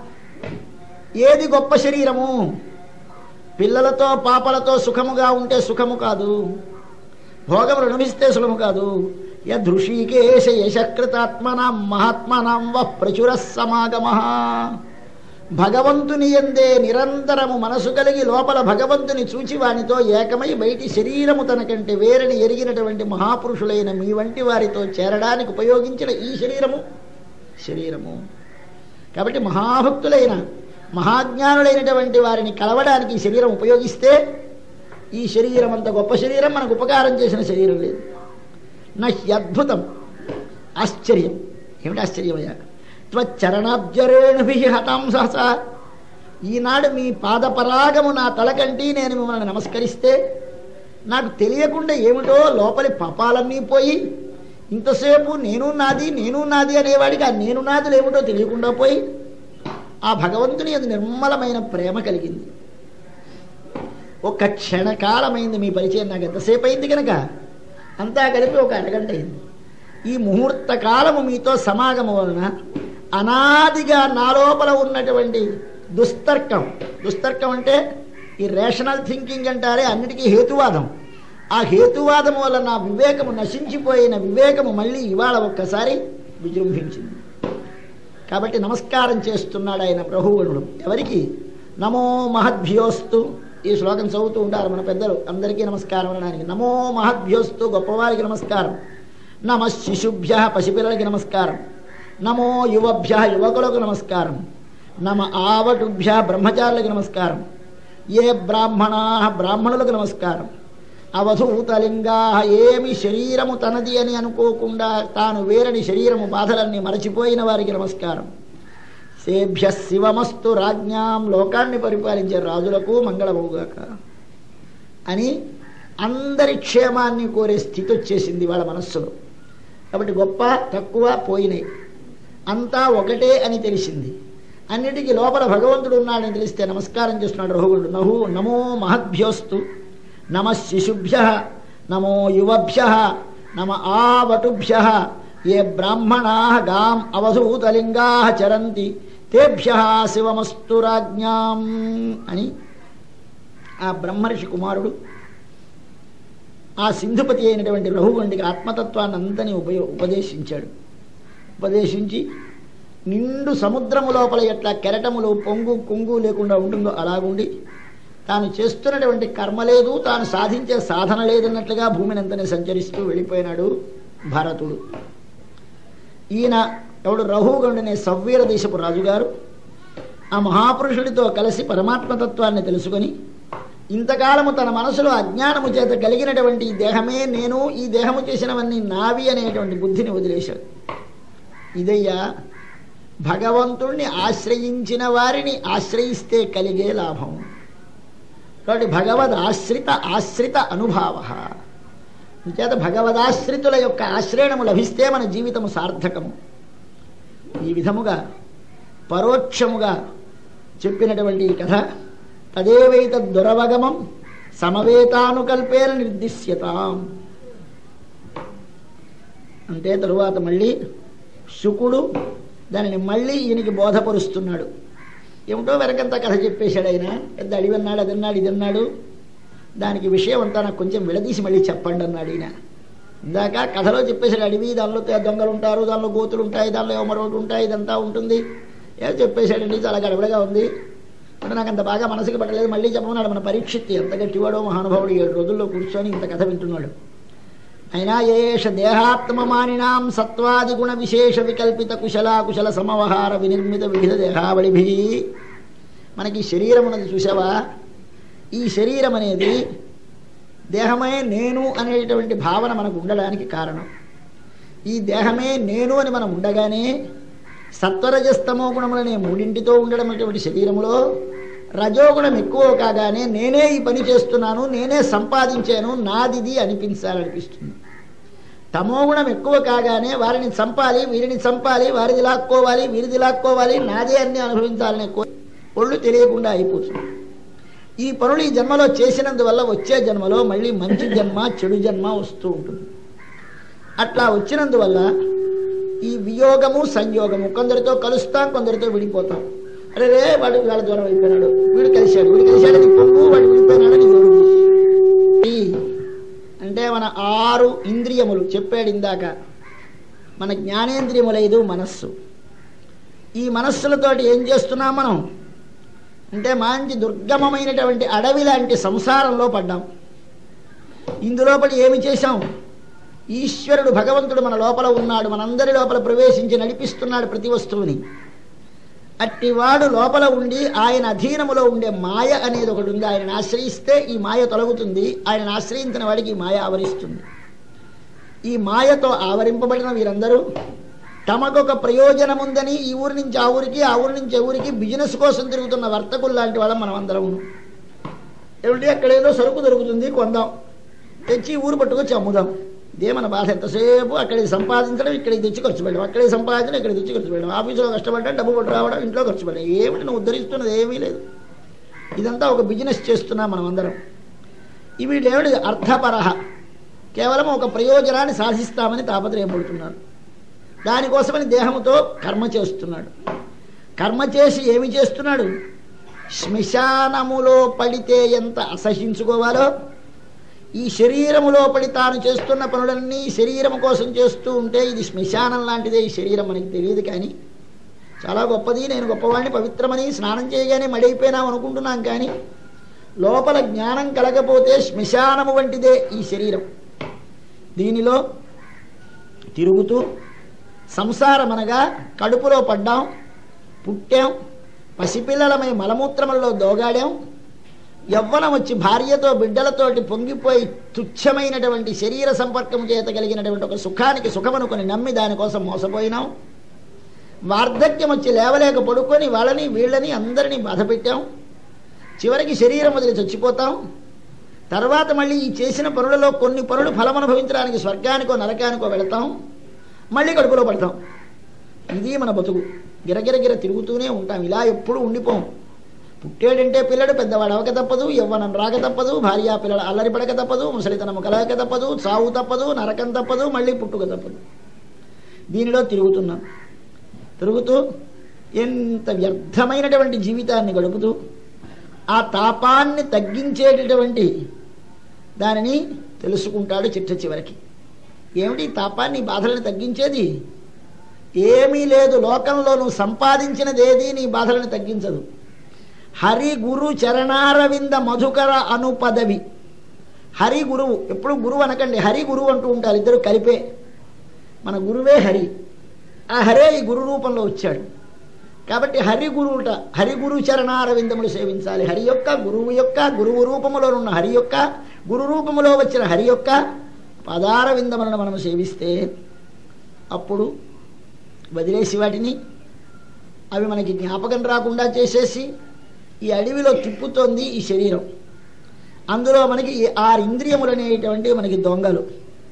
ఏది గొప్ప శరీరము పిల్లలతో పాపలతో సుఖముగా ఉంటే సుఖము కాదు భోగములు అనుభవిస్తే సుఖము కాదు యదృషీకేశ యశకృతాత్మనాం మహాత్మనాం వ ప్రచుర సమాగమ భగవంతుని ఎందే నిరంతరము మనసు కలిగి లోపల భగవంతుని చూచి వానితో ఏకమై బయటి శరీరము తనకంటే వేరని ఎరిగినటువంటి మహాపురుషులైన మీ వంటి వారితో చేరడానికి ఉపయోగించిన ఈ శరీరము శరీరము కాబట్టి మహాభక్తులైన మహాజ్ఞానులైనటువంటి వారిని కలవడానికి ఈ శరీరం ఉపయోగిస్తే ఈ శరీరం అంత గొప్ప శరీరం మనకు ఉపకారం చేసిన శరీరం లేదు నహ్యద్భుతం ఆశ్చర్యం ఏమిటి ఆశ్చర్యమయ్యా త్వచ్చరణాబ్జరేణుభి హతాం సహసా ఈనాడు మీ పాదపరాగము నా తలకంటి నేను మిమ్మల్ని నమస్కరిస్తే నాకు తెలియకుండా ఏమిటో లోపలి పాపాలన్నీ పోయి ఇంతసేపు నేను నాది నేను నాది అనేవాడికి ఆ నేను నాదులు ఏమిటో తెలియకుండా పోయి ఆ భగవంతుని అది నిర్మలమైన ప్రేమ కలిగింది ఒక క్షణకాలమైంది మీ పరిచయం నాకు ఎంతసేపు అయింది కనుక అంతా కలిపి ఒక అరగంట అయింది ఈ ముహూర్త కాలము మీతో సమాగము వలన అనాదిగా నా లోపల ఉన్నటువంటి దుస్తర్కం దుస్తర్కం అంటే ఈ రేషనల్ థింకింగ్ అంటారే అన్నిటికీ హేతువాదం ఆ హేతువాదం వల్ల నా వివేకము నశించిపోయిన వివేకము మళ్ళీ ఇవాళ ఒక్కసారి విజృంభించింది కాబట్టి నమస్కారం చేస్తున్నాడు ఆయన ప్రభువుడు ఎవరికి నమో మహద్భ్యోస్తు ఈ శ్లోకం చదువుతూ ఉంటారు మన పెద్దలు అందరికీ నమస్కారం అనడానికి నమో మహద్భ్యోస్తు గొప్పవారికి నమస్కారం నమ శిశుభ్య పసిపిల్లలకి నమస్కారం నమో యువభ్య యువకులకు నమస్కారం నమ ఆవటుభ్య బ్రహ్మచారులకి నమస్కారం ఏ బ్రాహ్మణా బ్రాహ్మణులకు నమస్కారం అవధూతలింగా ఏమి శరీరము తనది అని అనుకోకుండా తాను వేరని శరీరము బాధలన్నీ మరచిపోయిన వారికి నమస్కారం సేభ్య శివమస్తు రాజ్ఞాం లోకాన్ని పరిపాలించే రాజులకు మంగళమవుగాక అని అందరి క్షేమాన్ని కోరే స్థితి వచ్చేసింది వాళ్ళ మనస్సులో కాబట్టి గొప్ప తక్కువ పోయినాయి అంతా ఒకటే అని తెలిసింది అన్నిటికీ లోపల భగవంతుడు ఉన్నాడని తెలిస్తే నమస్కారం చేస్తున్నాడు రఘువుడు నహు నమో మహద్భ్యోస్తు నమ శిశుభ్య నమో యువభ్య నమ ఆవటుభ్య ఏ బ్రాహ్మణా గాం అవధూతలింగా చరంతి తేభ్య శివమస్తు రాజ్ఞాం అని ఆ బ్రహ్మర్షి కుమారుడు ఆ సింధుపతి అయినటువంటి రఘుగుండికి ఆత్మతత్వాన్ని అంతని ఉపయో ఉపదేశించాడు ఉపదేశించి నిండు సముద్రము లోపల ఎట్లా కెరటములు పొంగు కొంగు లేకుండా ఉంటుందో అలాగుండి తాను చేస్తున్నటువంటి కర్మ లేదు తాను సాధించే సాధన లేదన్నట్లుగా భూమిని అంతనే సంచరిస్తూ వెళ్ళిపోయినాడు భరతుడు ఈయన ఎవడు రఘుగండునే సవ్వీర దేశపు రాజుగారు ఆ మహాపురుషుడితో కలిసి పరమాత్మతత్వాన్ని తెలుసుకొని ఇంతకాలము తన మనసులో అజ్ఞానము చేత కలిగినటువంటి ఈ దేహమే నేను ఈ దేహము చేసినవన్నీ నావి అనేటువంటి బుద్ధిని వదిలేశాడు ఇదయ్యా భగవంతుణ్ణి ఆశ్రయించిన వారిని ఆశ్రయిస్తే కలిగే లాభం కాబట్టి భగవద్ ఆశ్రిత ఆశ్రిత అనుభావ చేత భగవదాశ్రితుల యొక్క ఆశ్రయణము లభిస్తే మన జీవితము సార్థకము ఈ విధముగా పరోక్షముగా చెప్పినటువంటి ఈ కథ తదేవైత దురవగమం సమవేతానుకల్పేన నిర్దిశ్యతాం అంటే తరువాత మళ్ళీ శుకుడు దానిని మళ్ళీ ఈయనకి బోధపరుస్తున్నాడు ఏమిటో వెనకంతా కథ చెప్పేశాడు ఆయన పెద్ద అడివన్నాడు అదన్నాడు ఇదన్నాడు దానికి విషయం అంతా నాకు కొంచెం విడదీసి మళ్ళీ చెప్పండి అన్నాడు ఈయన ఇందాక కథలో చెప్పేశాడు అడవి దానిలో తే- దొంగలు ఉంటారు దానిలో గోతులు ఉంటాయి దానిలో ఏమో మరొకటి ఉంటాయి ఇదంతా ఉంటుంది ఏదో చెప్పేశాడండి చాలా గడబడగా ఉంది అంటే నాకు అంత బాగా మనసుకి పట్టలేదు మళ్ళీ చెప్పమన్నాడు మన పరీక్షిత్ ఎంత గట్టివాడో మహానుభావుడు ఏడు రోజుల్లో కూర్చొని ఇంత కథ వింటున్నాడు అయినా ఏష దేహాత్మమానినాం సత్వాది గుణ విశేష వికల్పిత కుశల కుశల సమవహార వినిర్మిత వివిధ దేహావళిభి మనకి శరీరం ఉన్నది చూసావా ఈ శరీరం అనేది దేహమే నేను అనేటువంటి భావన మనకు ఉండడానికి కారణం ఈ దేహమే నేను అని మనం ఉండగానే సత్వరజస్తమో గుణములనే మూడింటితో ఉండడం అటువంటి శరీరములో రజోగుణం ఎక్కువ కాగానే నేనే ఈ పని చేస్తున్నాను నేనే సంపాదించాను నాదిది అనిపించాలనిపిస్తుంది తమోగుణం ఎక్కువ కాగానే వారిని చంపాలి వీరిని చంపాలి వారిది లాక్కోవాలి వీరిది లాక్కోవాలి నాదే అన్ని అనుభవించాలనే కో ఒళ్ళు తెలియకుండా అయిపోతుంది ఈ పనులు ఈ జన్మలో చేసినందువల్ల వచ్చే జన్మలో మళ్ళీ మంచి జన్మ చెడు జన్మ వస్తూ ఉంటుంది అట్లా వచ్చినందువల్ల ఈ వియోగము సంయోగము కొందరితో కలుస్తాం కొందరితో విడిపోతాం అరే రే వాడు వాళ్ళ దూరం అయిపోయినాడు వీడు కలిశాడు వీడు కలిశాడని పొంగు వాడు విడిపోయినాడని జోడు ఈ అంటే మన ఆరు ఇంద్రియములు చెప్పాడు ఇందాక మన జ్ఞానేంద్రియములైదు మనస్సు ఈ మనస్సులతోటి ఏం చేస్తున్నాం మనం అంటే మంచి దుర్గమమైనటువంటి అడవి లాంటి సంసారంలో పడ్డాం ఇందులోపలి ఏమి చేశాం ఈశ్వరుడు భగవంతుడు మన లోపల ఉన్నాడు మనందరి లోపల ప్రవేశించి నడిపిస్తున్నాడు ప్రతి వస్తువుని అట్టివాడు లోపల ఉండి ఆయన అధీనములో ఉండే మాయ అనేది ఒకటి ఉంది ఆయనను ఆశ్రయిస్తే ఈ మాయ తొలగుతుంది ఆయనను ఆశ్రయించిన వాడికి ఈ మాయ ఆవరిస్తుంది ఈ మాయతో ఆవరింపబడిన వీరందరూ తమకొక ప్రయోజనం ఉందని ఈ ఊరి నుంచి ఆ ఊరికి ఆ ఊరి నుంచి ఆ ఊరికి బిజినెస్ కోసం తిరుగుతున్న వర్తకులు లాంటి వాళ్ళం మనం అందరం ఏమిటి అక్కడ ఏదో సరుకు దొరుకుతుంది కొందాం తెచ్చి ఊరు పట్టుకొచ్చి అమ్ముదాం ఇదే మన బాధ ఎంతసేపు అక్కడికి సంపాదించడం ఇక్కడికి తెచ్చి ఖర్చు పెట్టడం అక్కడికి సంపాదించడం ఇక్కడికి తెచ్చి ఖర్చు పెట్టడం ఆఫీసులో కష్టపడడం డబ్బు పట్టు రావడం ఇంట్లో ఖర్చు పెట్టడం ఏమిటి నువ్వు ఉద్ధరిస్తున్నది ఏమీ లేదు ఇదంతా ఒక బిజినెస్ చేస్తున్నాం మనం అందరం ఇవి ఏమిటి అర్థపరహ కేవలం ఒక ప్రయోజనాన్ని సాధిస్తామని తాపత్రయపడుతున్నారు దానికోసమని దేహముతో కర్మ చేస్తున్నాడు కర్మ చేసి ఏమి చేస్తున్నాడు శ్మశానములో పడితే ఎంత అసహించుకోవాలో ఈ శరీరములో పడి తాను చేస్తున్న పనులన్నీ శరీరం కోసం చేస్తూ ఉంటే ఇది శ్మశానం లాంటిదే ఈ శరీరం మనకి తెలియదు కానీ చాలా గొప్పది నేను గొప్పవాడిని పవిత్రమని స్నానం చేయగానే మడైపోయినాం అనుకుంటున్నాం కానీ లోపల జ్ఞానం కలగపోతే శ్మశానము వంటిదే ఈ శరీరం దీనిలో తిరుగుతూ సంసారం అనగా కడుపులో పడ్డాం పుట్టాం పసిపిల్లలమై మలమూత్రములలో దోగాడాం యవ్వనం వచ్చి భార్యతో బిడ్డలతోటి పొంగిపోయి తుచ్చమైనటువంటి శరీర సంపర్కం చేత కలిగినటువంటి ఒక సుఖానికి సుఖమనుకొని నమ్మి దానికోసం మోసపోయినాం వార్ధక్యం వచ్చి లేవలేక పడుకొని వాళ్ళని వీళ్ళని అందరినీ బాధ పెట్టాం చివరికి శరీరం వదిలి చచ్చిపోతాం తర్వాత మళ్ళీ ఈ చేసిన పనులలో కొన్ని పనులు ఫలం అనుభవించడానికి స్వర్గానికో నరకానికో వెళతాం మళ్ళీ కడుపులో పడతాం ఇది మన బతుకు గిరగిరగిర తిరుగుతూనే ఉంటాం ఇలా ఎప్పుడు ఉండిపోం పుట్టాడంటే పిల్లడు పెద్దవాడు అవక తప్పదు యవ్వనం రాక తప్పదు భార్య పిల్లలు అల్లరి పడక తప్పదు ముసలితనము కలగక తప్పదు చావు తప్పదు నరకం తప్పదు మళ్ళీ పుట్టుక తప్పదు దీనిలో తిరుగుతున్నాం తిరుగుతూ ఎంత వ్యర్థమైనటువంటి జీవితాన్ని గడుపుతూ ఆ తాపాన్ని తగ్గించేటటువంటి దానిని తెలుసుకుంటాడు చిట్ట చివరికి ఏమిటి ఈ తాపాన్ని ఈ బాధలను తగ్గించేది ఏమీ లేదు లోకంలో నువ్వు సంపాదించినది ఏది నీ బాధలను తగ్గించదు హరి గురు చరణారవింద మధుకర అను పదవి హరి గురువు ఎప్పుడు గురువు అనకండి హరి గురువు అంటూ ఉంటారు ఇద్దరు కలిపే మన గురువే హరి ఆ హరే ఈ గురు రూపంలో వచ్చాడు కాబట్టి హరి గురువుట హరి గురు చరణారవిందములు సేవించాలి హరి యొక్క గురువు యొక్క గురువు రూపములో ఉన్న హరి యొక్క గురు రూపములో వచ్చిన హరి యొక్క పదారవిందములను మనం సేవిస్తే అప్పుడు వదిలేసి వాటిని అవి మనకి జ్ఞాపకం రాకుండా చేసేసి ఈ అడవిలో తిప్పుతోంది ఈ శరీరం అందులో మనకి ఈ ఆరు ఇంద్రియములు అనేటువంటివి మనకి దొంగలు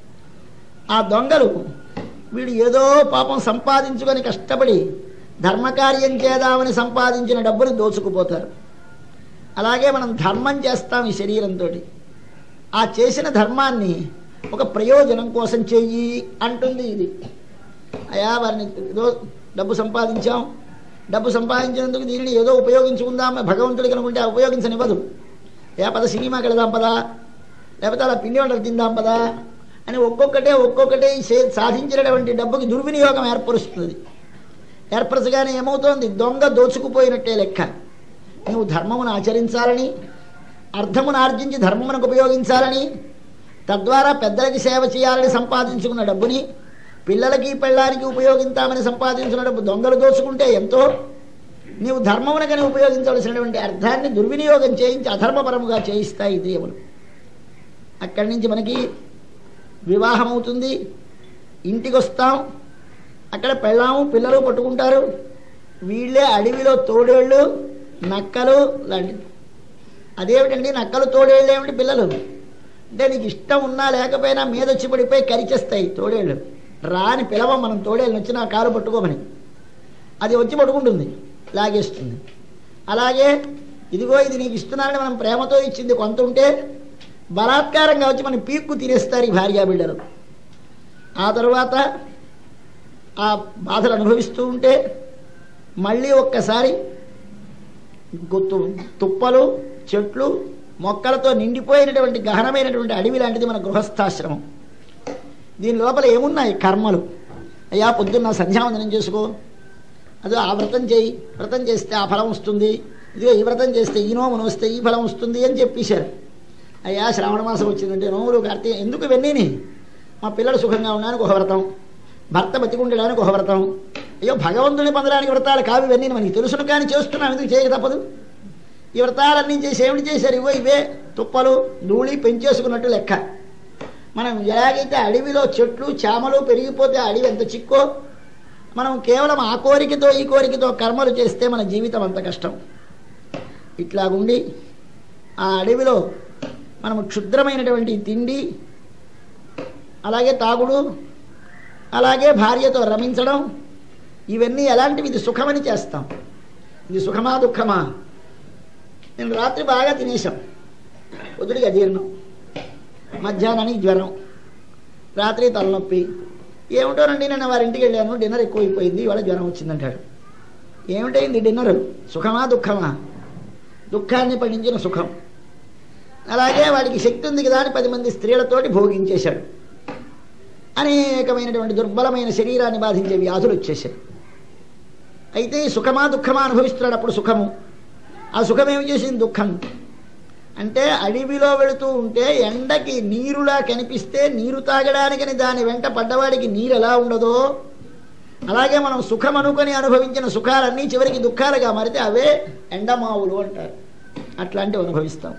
ఆ దొంగలు వీడు ఏదో పాపం సంపాదించుకొని కష్టపడి ధర్మకార్యం చేద్దామని సంపాదించిన డబ్బుని దోచుకుపోతారు అలాగే మనం ధర్మం చేస్తాం ఈ శరీరంతో ఆ చేసిన ధర్మాన్ని ఒక ప్రయోజనం కోసం చెయ్యి అంటుంది ఇది అయా వారిని ఏదో డబ్బు సంపాదించాం డబ్బు సంపాదించినందుకు దీనిని ఏదో ఉపయోగించుకుందాం భగవంతుడికి అనుకుంటే ఉపయోగించనివ్వదు ఏ పద సినిమాకి వెళదాం పదా లేకపోతే అలా పిండి వంటలు తిందాం పదా అని ఒక్కొక్కటే ఒక్కొక్కటే ఈ సే- సాధించినటువంటి డబ్బుకి దుర్వినియోగం ఏర్పరుస్తుంది ఏర్పరచగానే ఏమవుతోంది దొంగ దోచుకుపోయినట్టే లెక్క నువ్వు ధర్మమును ఆచరించాలని అర్థమును ఆర్జించి ధర్మమునకు ఉపయోగించాలని తద్వారా పెద్దలకి సేవ చేయాలని సంపాదించుకున్న డబ్బుని పిల్లలకి పెళ్ళానికి ఉపయోగించామని సంపాదించిన డబ్బు దొంగలు దోచుకుంటే ఎంతో నీవు ధర్మమునకని ఉపయోగించవలసినటువంటి అర్థాన్ని దుర్వినియోగం చేయించి అధర్మపరముగా చేయిస్తాయి దేవులు అక్కడి నుంచి మనకి వివాహం అవుతుంది ఇంటికి వస్తాం అక్కడ పెళ్ళాము పిల్లలు పట్టుకుంటారు వీళ్ళే అడవిలో తోడేళ్ళు నక్కలు లాంటివి అదేమిటండి నక్కలు తోడేళ్ళు ఏమిటి పిల్లలు అంటే నీకు ఇష్టం ఉన్నా లేకపోయినా మీద వచ్చి పడిపోయి కరిచేస్తాయి తోడేళ్ళు రాని పిలవ మనం తోడేళ్ళని వచ్చి నా కారు పట్టుకోమని అది వచ్చి పట్టుకుంటుంది లాగేస్తుంది అలాగే ఇదిగో ఇది నీకు ఇస్తున్నానని మనం ప్రేమతో ఇచ్చింది కొంత ఉంటే బలాత్కారంగా వచ్చి మనం పీక్కు తినేస్తారు ఈ భార్యా బిడ్డలు ఆ తర్వాత ఆ బాధలు అనుభవిస్తూ ఉంటే మళ్ళీ ఒక్కసారి గుత్తు తుప్పలు చెట్లు మొక్కలతో నిండిపోయినటువంటి గహనమైనటువంటి అడవి లాంటిది మన గృహస్థాశ్రమం దీని లోపల ఏమున్నాయి కర్మలు అయ్యా పొద్దున్న సంధ్యావందనం చేసుకో అదో ఆ వ్రతం చేయి వ్రతం చేస్తే ఆ ఫలం వస్తుంది ఇదిగో ఈ వ్రతం చేస్తే ఈ నోమును వస్తే ఈ ఫలం వస్తుంది అని చెప్పేశారు అయ్యా శ్రావణ మాసం వచ్చిందంటే నోములు కార్తీక ఎందుకు ఇవన్నీని మా పిల్లలు సుఖంగా ఉండడానికి ఒక వ్రతం భర్త బతికుండడానికి ఒక వ్రతం అయ్యో భగవంతుని పొందడానికి వ్రతాలు కావి ఇవన్నీ మనకి తెలుసును కానీ చేస్తున్నాం ఎందుకు చేయక తప్పదు ఈ వ్రతాలన్నీ చేసి ఏమిటి చేశారు ఇవో ఇవే తుప్పలు ధూళి పెంచేసుకున్నట్టు లెక్క మనం ఎలాగైతే అడవిలో చెట్లు చామలు పెరిగిపోతే ఆ అడవి ఎంత చిక్కో మనం కేవలం ఆ కోరికతో ఈ కోరికతో కర్మలు చేస్తే మన జీవితం అంత కష్టం ఇట్లాగుండి ఆ అడవిలో మనము క్షుద్రమైనటువంటి తిండి అలాగే తాగుడు అలాగే భార్యతో రమించడం ఇవన్నీ ఎలాంటివి ఇది సుఖమని చేస్తాం ఇది సుఖమా దుఃఖమా నేను రాత్రి బాగా తినేసాం పొద్దుడికి అజీర్ణం మధ్యాహ్నానికి జ్వరం రాత్రి తలనొప్పి ఏమిటోనండి నేను వారింటికి వెళ్ళాను డిన్నర్ ఎక్కువైపోయింది ఇవాళ జ్వరం వచ్చిందంటాడు ఏమిటైంది డిన్నర్ సుఖమా దుఃఖమా దుఃఖాన్ని పండించిన సుఖం అలాగే వాడికి శక్తి ఉంది కదా అని పది మంది స్త్రీలతోటి భోగించేశాడు అనేకమైనటువంటి దుర్బలమైన శరీరాన్ని బాధించే వ్యాధులు వచ్చేసాయి అయితే ఈ సుఖమా దుఃఖమా అనుభవిస్తున్నాడు అప్పుడు సుఖము ఆ సుఖం ఏమి చేసింది దుఃఖం అంటే అడవిలో వెళుతూ ఉంటే ఎండకి నీరులా కనిపిస్తే నీరు తాగడానికని దాని వెంట పడ్డవాడికి నీరు ఎలా ఉండదో అలాగే మనం సుఖం అనుకొని అనుభవించిన సుఖాలన్నీ చివరికి దుఃఖాలుగా మారితే అవే ఎండమావులు అంటారు అట్లాంటివి అనుభవిస్తాం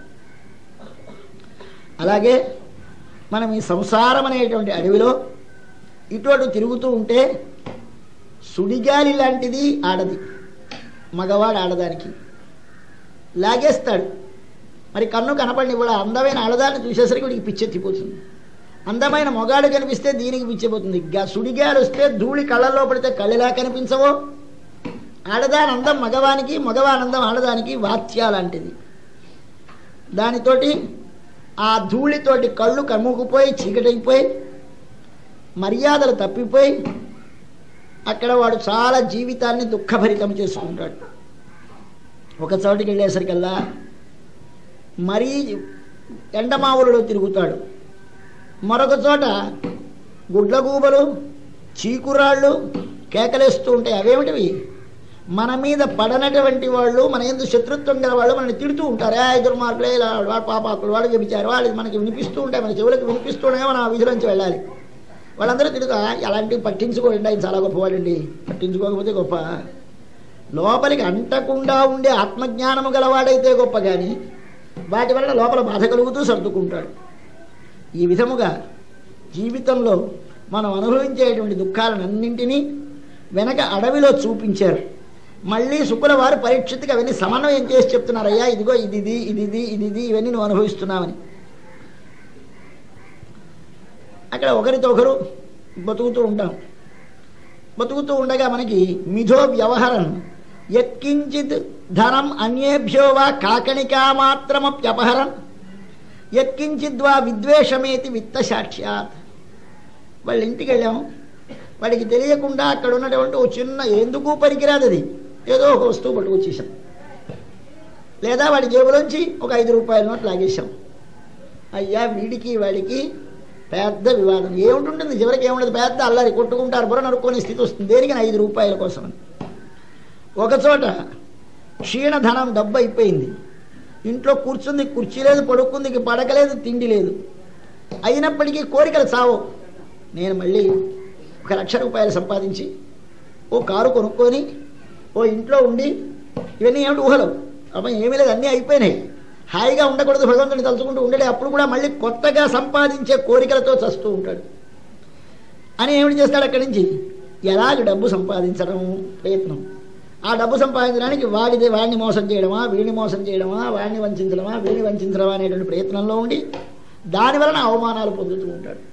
అలాగే మనం ఈ సంసారం అనేటువంటి అడవిలో ఇటు అటు తిరుగుతూ ఉంటే సుడిగాలి లాంటిది ఆడది మగవాడు ఆడదానికి లాగేస్తాడు మరి కన్ను కనపడిన కూడా అందమైన ఆడదాన్ని చూసేసరికి వీడికి పిచ్చెత్తిపోతుంది అందమైన మొగాడు కనిపిస్తే దీనికి పిచ్చిపోతుంది గా సుడిగాలు వస్తే ధూళి కళ్ళల్లో పడితే కళ్ళెలా కనిపించవో ఆడదాని అందం మగవానికి మగవానందం ఆడదానికి వాత్య లాంటిది దానితోటి ఆ ధూళితోటి కళ్ళు కమ్ముకుపోయి చీకటైపోయి మర్యాదలు తప్పిపోయి అక్కడ వాడు చాలా జీవితాన్ని దుఃఖభరితం చేసుకుంటాడు ఒక చోటికి వెళ్ళేసరికల్లా మరీ ఎండమావులలో తిరుగుతాడు మరొక చోట గుడ్లగూబలు చీకురాళ్ళు కేకలేస్తూ ఉంటాయి అవేమిటివి మన మీద పడనటువంటి వాళ్ళు మన ఎందు శత్రుత్వం గల వాళ్ళు మనల్ని తిడుతూ ఉంటారు ఏ దుర్మార్గులే ఇలా వాడు పాపాకులు వాడు చెబిచారు వాళ్ళు మనకి వినిపిస్తూ ఉంటాయి మన చెవులకు వినిపిస్తూ ఉండగా మనం ఆ విధిలోంచి వెళ్ళాలి వాళ్ళందరూ తిడుగా అలాంటివి పట్టించుకోండి ఆయన చాలా గొప్పవాడండి పట్టించుకోకపోతే గొప్ప లోపలికి అంటకుండా ఉండే ఆత్మజ్ఞానము గలవాడైతే గొప్ప కానీ వాటి వల్ల లోపల బాధ కలుగుతూ సర్దుకుంటాడు ఈ విధముగా జీవితంలో మనం అనుభవించేటువంటి దుఃఖాలన్నింటినీ వెనక అడవిలో చూపించారు మళ్ళీ శుకుల వారు పరీక్షిత్తుకి అవన్నీ సమన్వయం చేసి చెప్తున్నారు అయ్యా ఇదిగో ఇది ఇది ఇది ఇది ఇది ఇది ఇవన్నీ నువ్వు అనుభవిస్తున్నావని అక్కడ ఒకరితో ఒకరు బతుకుతూ ఉంటాం బతుకుతూ ఉండగా మనకి మిథో వ్యవహరం యత్కించిత్ ధనం అన్యేభ్యో వా కాకణికా మాత్రమప్యపహరం యత్కించిద్వా విద్వేషమేతి విత్త సాక్ష్యాత్ వాళ్ళ ఇంటికి వెళ్ళాము వాడికి తెలియకుండా అక్కడ ఉన్నటువంటి ఓ చిన్న ఎందుకు పనికిరాదు అది ఏదో ఒక వస్తువు పట్టుకొచ్చేసాం లేదా వాడి జేబులోంచి ఒక ఐదు రూపాయల నోట్ లాగేశాం అయ్యా వీడికి వాడికి పెద్ద వివాదం ఏమిటి చివరికి ఏముండదు పెద్ద అల్లరి కొట్టుకుంటారు బుర్ర నరుక్కునే స్థితి వస్తుంది దేనికి ఐదు రూపాయల కోసం అని ఒకచోట క్షీణధనం డబ్బు అయిపోయింది ఇంట్లో కూర్చుంది కుర్చీ లేదు పడుకుంది పడక లేదు తిండి లేదు అయినప్పటికీ కోరికలు చావు నేను మళ్ళీ ఒక లక్ష రూపాయలు సంపాదించి ఓ కారు కొనుక్కొని ఓ ఇంట్లో ఉండి ఇవన్నీ ఏమిటి ఊహలు అప్పుడు ఏమీ లేదు అన్నీ అయిపోయినాయి హాయిగా ఉండకూడదు భగవంతుని తలుచుకుంటూ ఉండడే అప్పుడు కూడా మళ్ళీ కొత్తగా సంపాదించే కోరికలతో చస్తూ ఉంటాడు అని ఏమిటి చేస్తాడు అక్కడి నుంచి ఎలాగ డబ్బు సంపాదించడం ప్రయత్నం ఆ డబ్బు సంపాదించడానికి వాడిది వాడిని మోసం చేయడమా వీడిని మోసం చేయడమా వాడిని వంచడమా వీడిని వంచడమా అనేటువంటి ప్రయత్నంలో ఉండి దాని వలన అవమానాలు పొందుతూ ఉంటాడు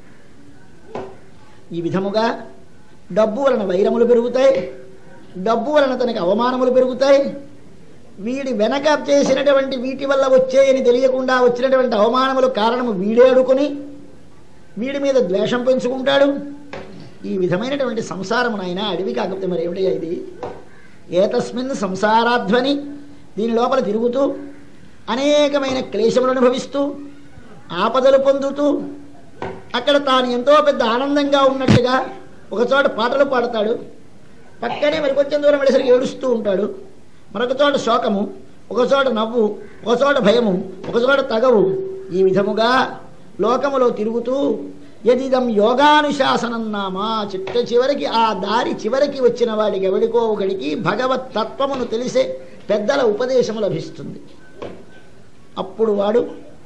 ఈ విధముగా డబ్బు వలన వైరములు పెరుగుతాయి డబ్బు వలన తనకి అవమానములు పెరుగుతాయి వీడి వెనక చేసినటువంటి వీటి వల్ల వచ్చాయని తెలియకుండా వచ్చినటువంటి అవమానములు కారణము వీడే అడుకొని వీడి మీద ద్వేషం పెంచుకుంటాడు ఈ విధమైనటువంటి సంసారం నాయన అడవి కాకపోతే మరి ఏమిటయ్యా ఇది ఏతస్మిన్ సంసారాధ్వని దీని లోపల తిరుగుతూ అనేకమైన క్లేశములు అనుభవిస్తూ ఆపదలు పొందుతూ అక్కడ తాను ఎంతో పెద్ద ఆనందంగా ఉన్నట్టుగా ఒకచోట పాటలు పాడతాడు పక్కనే మరి కొంచెం దూరం వెళ్ళేసరికి ఏడుస్తూ ఉంటాడు మరొక చోట శోకము ఒకచోట నవ్వు ఒకచోట భయము ఒకచోట తగవు ఈ విధముగా లోకములో తిరుగుతూ యదిదం యోగానుశాసనం నామా చిట్ట చివరికి ఆ దారి చివరికి వచ్చిన వాడికి ఎవడికో ఒకడికి భగవత్ తత్వమును తెలిసే పెద్దల ఉపదేశము లభిస్తుంది అప్పుడు వాడు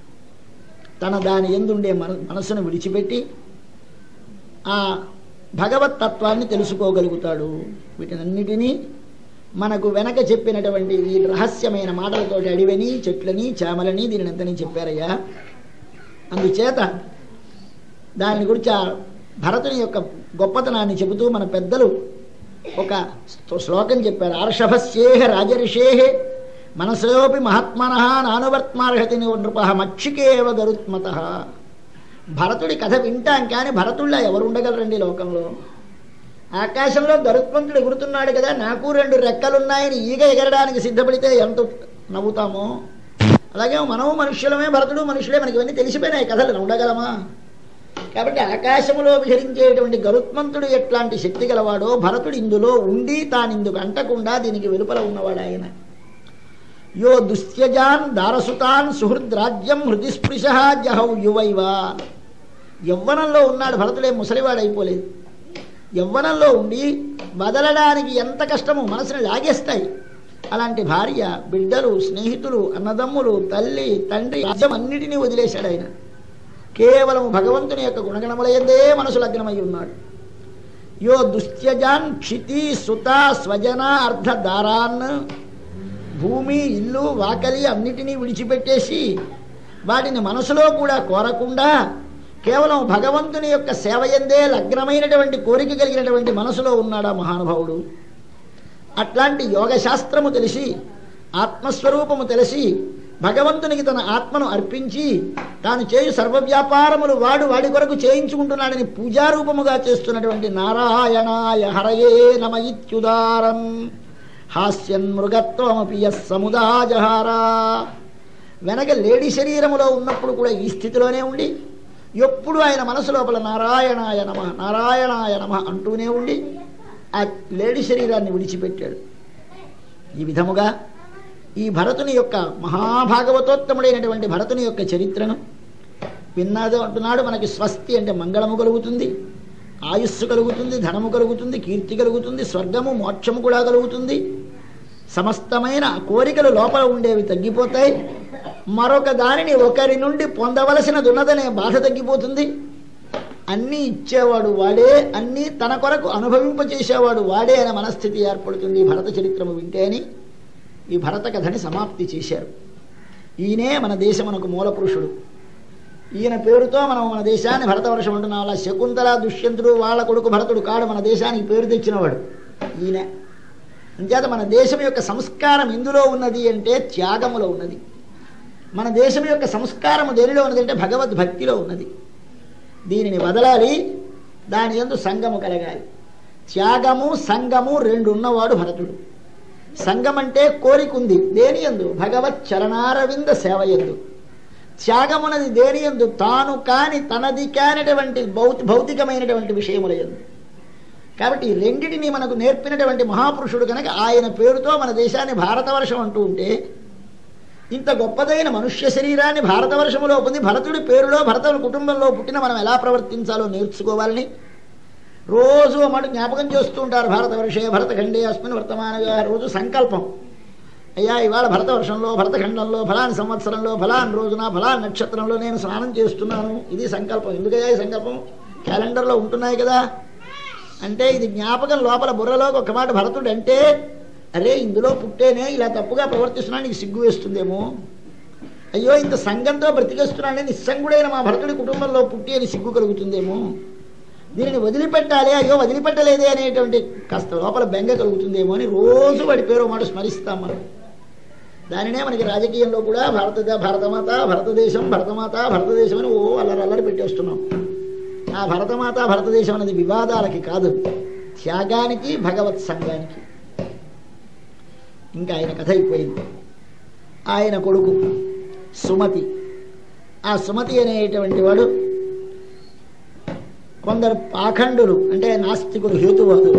తన దాని ఎందుండే మన మనసును విడిచిపెట్టి ఆ భగవత్ తత్వాన్ని తెలుసుకోగలుగుతాడు వీటినన్నిటినీ మనకు వెనక చెప్పినటువంటి ఈ రహస్యమైన మాటలతోటి అడివని చెట్లని చామలని దీనినంతని చెప్పారయ్యా అందుచేత దాని గురించి ఆ భరతుని యొక్క గొప్పతనాన్ని చెబుతూ మన పెద్దలు ఒక శ్లోకం చెప్పారు ఆర్షభస్యేహ రాజర్షేహ మనసోపి మహాత్మన నానువర్త్మార్హతి నృప మక్షికేవ గరుత్మత భరతుడి కథ వింటాం కానీ భరతుళ్ళ ఎవరు ఉండగలరండి లోకంలో ఆకాశంలో గరుత్మంతుడు ఎగురుతున్నాడు కదా నాకు రెండు రెక్కలున్నాయని ఈగ ఎగరడానికి సిద్ధపడితే ఎంత నవ్వుతామో అలాగే మనము మనుష్యులమే భరతుడు మనుషులే మనకి ఇవన్నీ తెలిసిపోయినాయి కథలు ఉండగలమా కాబట్టి ఆకాశములో విహరించేటువంటి గరుత్మంతుడు ఎట్లాంటి శక్తి గలవాడో భరతుడు ఇందులో ఉండి తానిందుకు అంటకుండా దీనికి వెలుపల ఉన్నవాడు ఆయన యో దుస్త్యజాన్ దారసుతాన్ సుహృద్రాజ్యం హృదిస్పృశ జహౌ యువైవా యవ్వనంలో ఉన్నాడు భరతుడే ముసలివాడైపోలేదు యవ్వనంలో ఉండి వదలడానికి ఎంత కష్టమో మనసుని లాగేస్తాయి అలాంటి భార్య బిడ్డలు స్నేహితులు అన్నదమ్ములు తల్లి తండ్రి రాజ్యం అన్నిటినీ వదిలేశాడు ఆయన కేవలం భగవంతుని యొక్క గుణగణములయందే మనసు లగ్నమై ఉన్నాడు యో దుస్త్యజాన్ క్షితి సుత స్వజన అర్ధ దారాన్ భూమి ఇల్లు వాకలి అన్నిటినీ విడిచిపెట్టేసి వాటిని మనసులో కూడా కోరకుండా కేవలం భగవంతుని యొక్క సేవయందే లగ్నమైనటువంటి కోరిక కలిగినటువంటి మనసులో ఉన్నాడా మహానుభావుడు అట్లాంటి యోగశాస్త్రము తెలిసి ఆత్మస్వరూపము తెలిసి భగవంతునికి తన ఆత్మను అర్పించి తాను చేయు సర్వవ్యాపారములు వాడు వాడి కొరకు చేయించుకుంటున్నాడని పూజారూపముగా చేస్తున్నటువంటి నారాయణాయ హరయే నమ ఇత్యుదారం హాస్యన్ మృగత్వమపి యస్ సముదాజహారా వెనక లేడి శరీరములో ఉన్నప్పుడు కూడా ఈ స్థితిలోనే ఉండి ఎప్పుడు ఆయన మనసు లోపల నారాయణాయ నమ నారాయణాయ నమ అంటూనే ఉండి ఆ లేడి శరీరాన్ని విడిచిపెట్టాడు ఈ విధముగా ఈ భరతుని యొక్క మహాభాగవతోత్తముడైనటువంటి భరతుని యొక్క చరిత్రను విన్నాదో అంటున్నాడు మనకి స్వస్తి అంటే మంగళము కలుగుతుంది ఆయుస్సు కలుగుతుంది ధనము కలుగుతుంది కీర్తి కలుగుతుంది స్వర్గము మోక్షము కూడా కలుగుతుంది సమస్తమైన కోరికలు లోపల ఉండేవి తగ్గిపోతాయి మరొక దానిని ఒకరి నుండి పొందవలసినది ఉన్నదనే బాధ తగ్గిపోతుంది అన్నీ ఇచ్చేవాడు వాడే అన్నీ తన కొరకు అనుభవింపచేసేవాడు వాడే అనే మనస్థితి ఏర్పడుతుంది ఈ భరత చరిత్రము వింటే అని ఈ భరత కథని సమాప్తి చేశారు ఈయనే మన దేశమునకు మూల పురుషుడు ఈయన పేరుతో మనం మన దేశాన్ని భరతవర్షం అంటున్నాం అలా శకుంతల దుష్యంతుడు వాళ్ళ కొడుకు భరతుడు కాడు మన దేశానికి పేరు తెచ్చినవాడు ఈయన అంచేత మన దేశం యొక్క సంస్కారం ఎందులో ఉన్నది అంటే త్యాగములో ఉన్నది మన దేశం యొక్క సంస్కారము దేనిలో ఉన్నది అంటే భగవద్భక్తిలో ఉన్నది దీనిని వదలాలి దాని ఎందు సంగము కలగాలి త్యాగము సంగము రెండు ఉన్నవాడు భరతుడు సంగం అంటే కోరిక ఉంది దేని ఎందు భగవత్ చరణారవింద సేవ ఎందు త్యాగమునది దేని ఎందు తాను కాని తనది కానిటువంటి భౌతి భౌతికమైనటువంటి విషయముల ఎందు కాబట్టి ఈ రెండిటిని మనకు నేర్పినటువంటి మహాపురుషుడు కనుక ఆయన పేరుతో మన దేశాన్ని భారతవర్షం అంటూ ఉంటే ఇంత గొప్పదైన మనుష్య శరీరాన్ని భారతవర్షములో పొంది భరతుడి పేరులో భరతుడి కుటుంబంలో పుట్టిన మనం ఎలా ప్రవర్తించాలో నేర్చుకోవాలని రోజు మాట జ్ఞాపకం చేస్తూ ఉంటారు భారతవర్షే భరతఖండే అస్మిన్ వర్తమానగా రోజు సంకల్పం అయ్యా ఇవాళ భరతవర్షంలో భరతఖండంలో ఫలాని సంవత్సరంలో ఫలాని రోజున ఫలాని నక్షత్రంలో నేను స్నానం చేస్తున్నాను ఇది సంకల్పం ఎందుకయ్యా ఈ సంకల్పం క్యాలెండర్లో ఉంటున్నాయి కదా అంటే ఇది జ్ఞాపకం లోపల బుర్రలోకి ఒక మాట భరతుడు అంటే అరే ఇందులో పుట్టేనే ఇలా తప్పుగా ప్రవర్తిస్తున్నా నీకు సిగ్గు వేస్తుందేమో అయ్యో ఇంత సంఘంతో బ్రతికేస్తున్నానే నిస్సంగుడైన మా భరతుడి కుటుంబంలో పుట్టి అని సిగ్గు కలుగుతుందేమో దీనిని వదిలిపెట్టాలి అయ్యో వదిలిపెట్టలేదే అనేటువంటి కాస్త లోపల బెంగ కలుగుతుందేమో అని రోజు వాడి పేరు మాట స్మరిస్తాం మనం దానినే మనకి రాజకీయంలో కూడా భారత భారతమాత భారతదేశం భరతమాత భారతదేశం అని ఓ అల్లరి అల్లరి పెట్టేస్తున్నాం ఆ భరతమాత భారతదేశం అనేది వివాదాలకి కాదు త్యాగానికి భగవత్ సంఘానికి ఇంకా ఆయన కథ అయిపోయింది ఆయన కొడుకు సుమతి ఆ సుమతి అనేటువంటి వాడు కొందరు పాఖండులు అంటే నాస్తికులు హేతువాదులు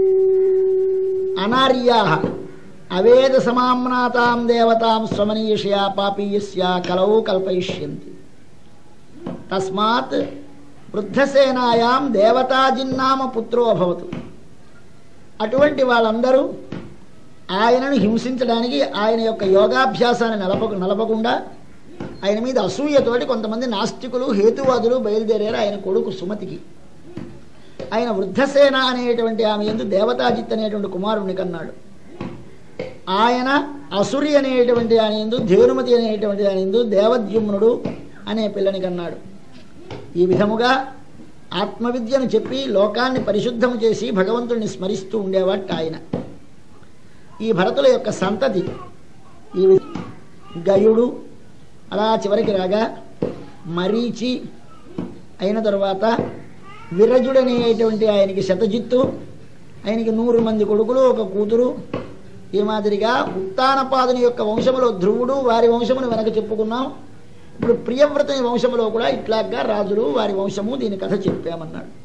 అనార్యా అవేద సమామ్నాతాం దేవతాం స్వమనీయషయా పాపీయస్య కలవు కల్పయిష్యంతి తస్మాత్ వృద్ధసేనాయాం దేవతాజిన్నామ పుత్రో అభవతు అటువంటి వాళ్ళందరూ ఆయనను హింసించడానికి ఆయన యొక్క యోగాభ్యాసాన్ని నలపకు నలపకుండా ఆయన మీద అసూయతోటి కొంతమంది నాస్తికులు హేతువాదులు బయలుదేరారు ఆయన కొడుకు సుమతికి ఆయన వృద్ధసేన అనేటువంటి ఆమె ఎందు దేవతాజిత్ అనేటువంటి కుమారుణ్ణి కన్నాడు ఆయన అసురి అనేటువంటి ఆయన ఎందు ధేనుమతి అనేటువంటి ఆయన ఎందు దేవద్యుమ్నుడు అనే పిల్లని కన్నాడు ఈ విధముగా ఆత్మవిద్యను చెప్పి లోకాన్ని పరిశుద్ధము చేసి భగవంతుడిని స్మరిస్తూ ఉండేవాట ఆయన ఈ భరతుల యొక్క సంతతి ఈ వి- గయుడు అలా చివరికి రాగా మరీచి అయిన తరువాత విరజుడనేటువంటి ఆయనకి శతజిత్తు ఆయనకి నూరు మంది కొడుకులు ఒక కూతురు ఈ మాదిరిగా ఉత్తానపాదుని యొక్క వంశములో ధ్రువుడు వారి వంశమును వెనక చెప్పుకున్నాం ఇప్పుడు ప్రియవ్రతుని వంశములో కూడా ఇట్లాగా రాజులు వారి వంశము దీని కథ చెప్పామన్నాడు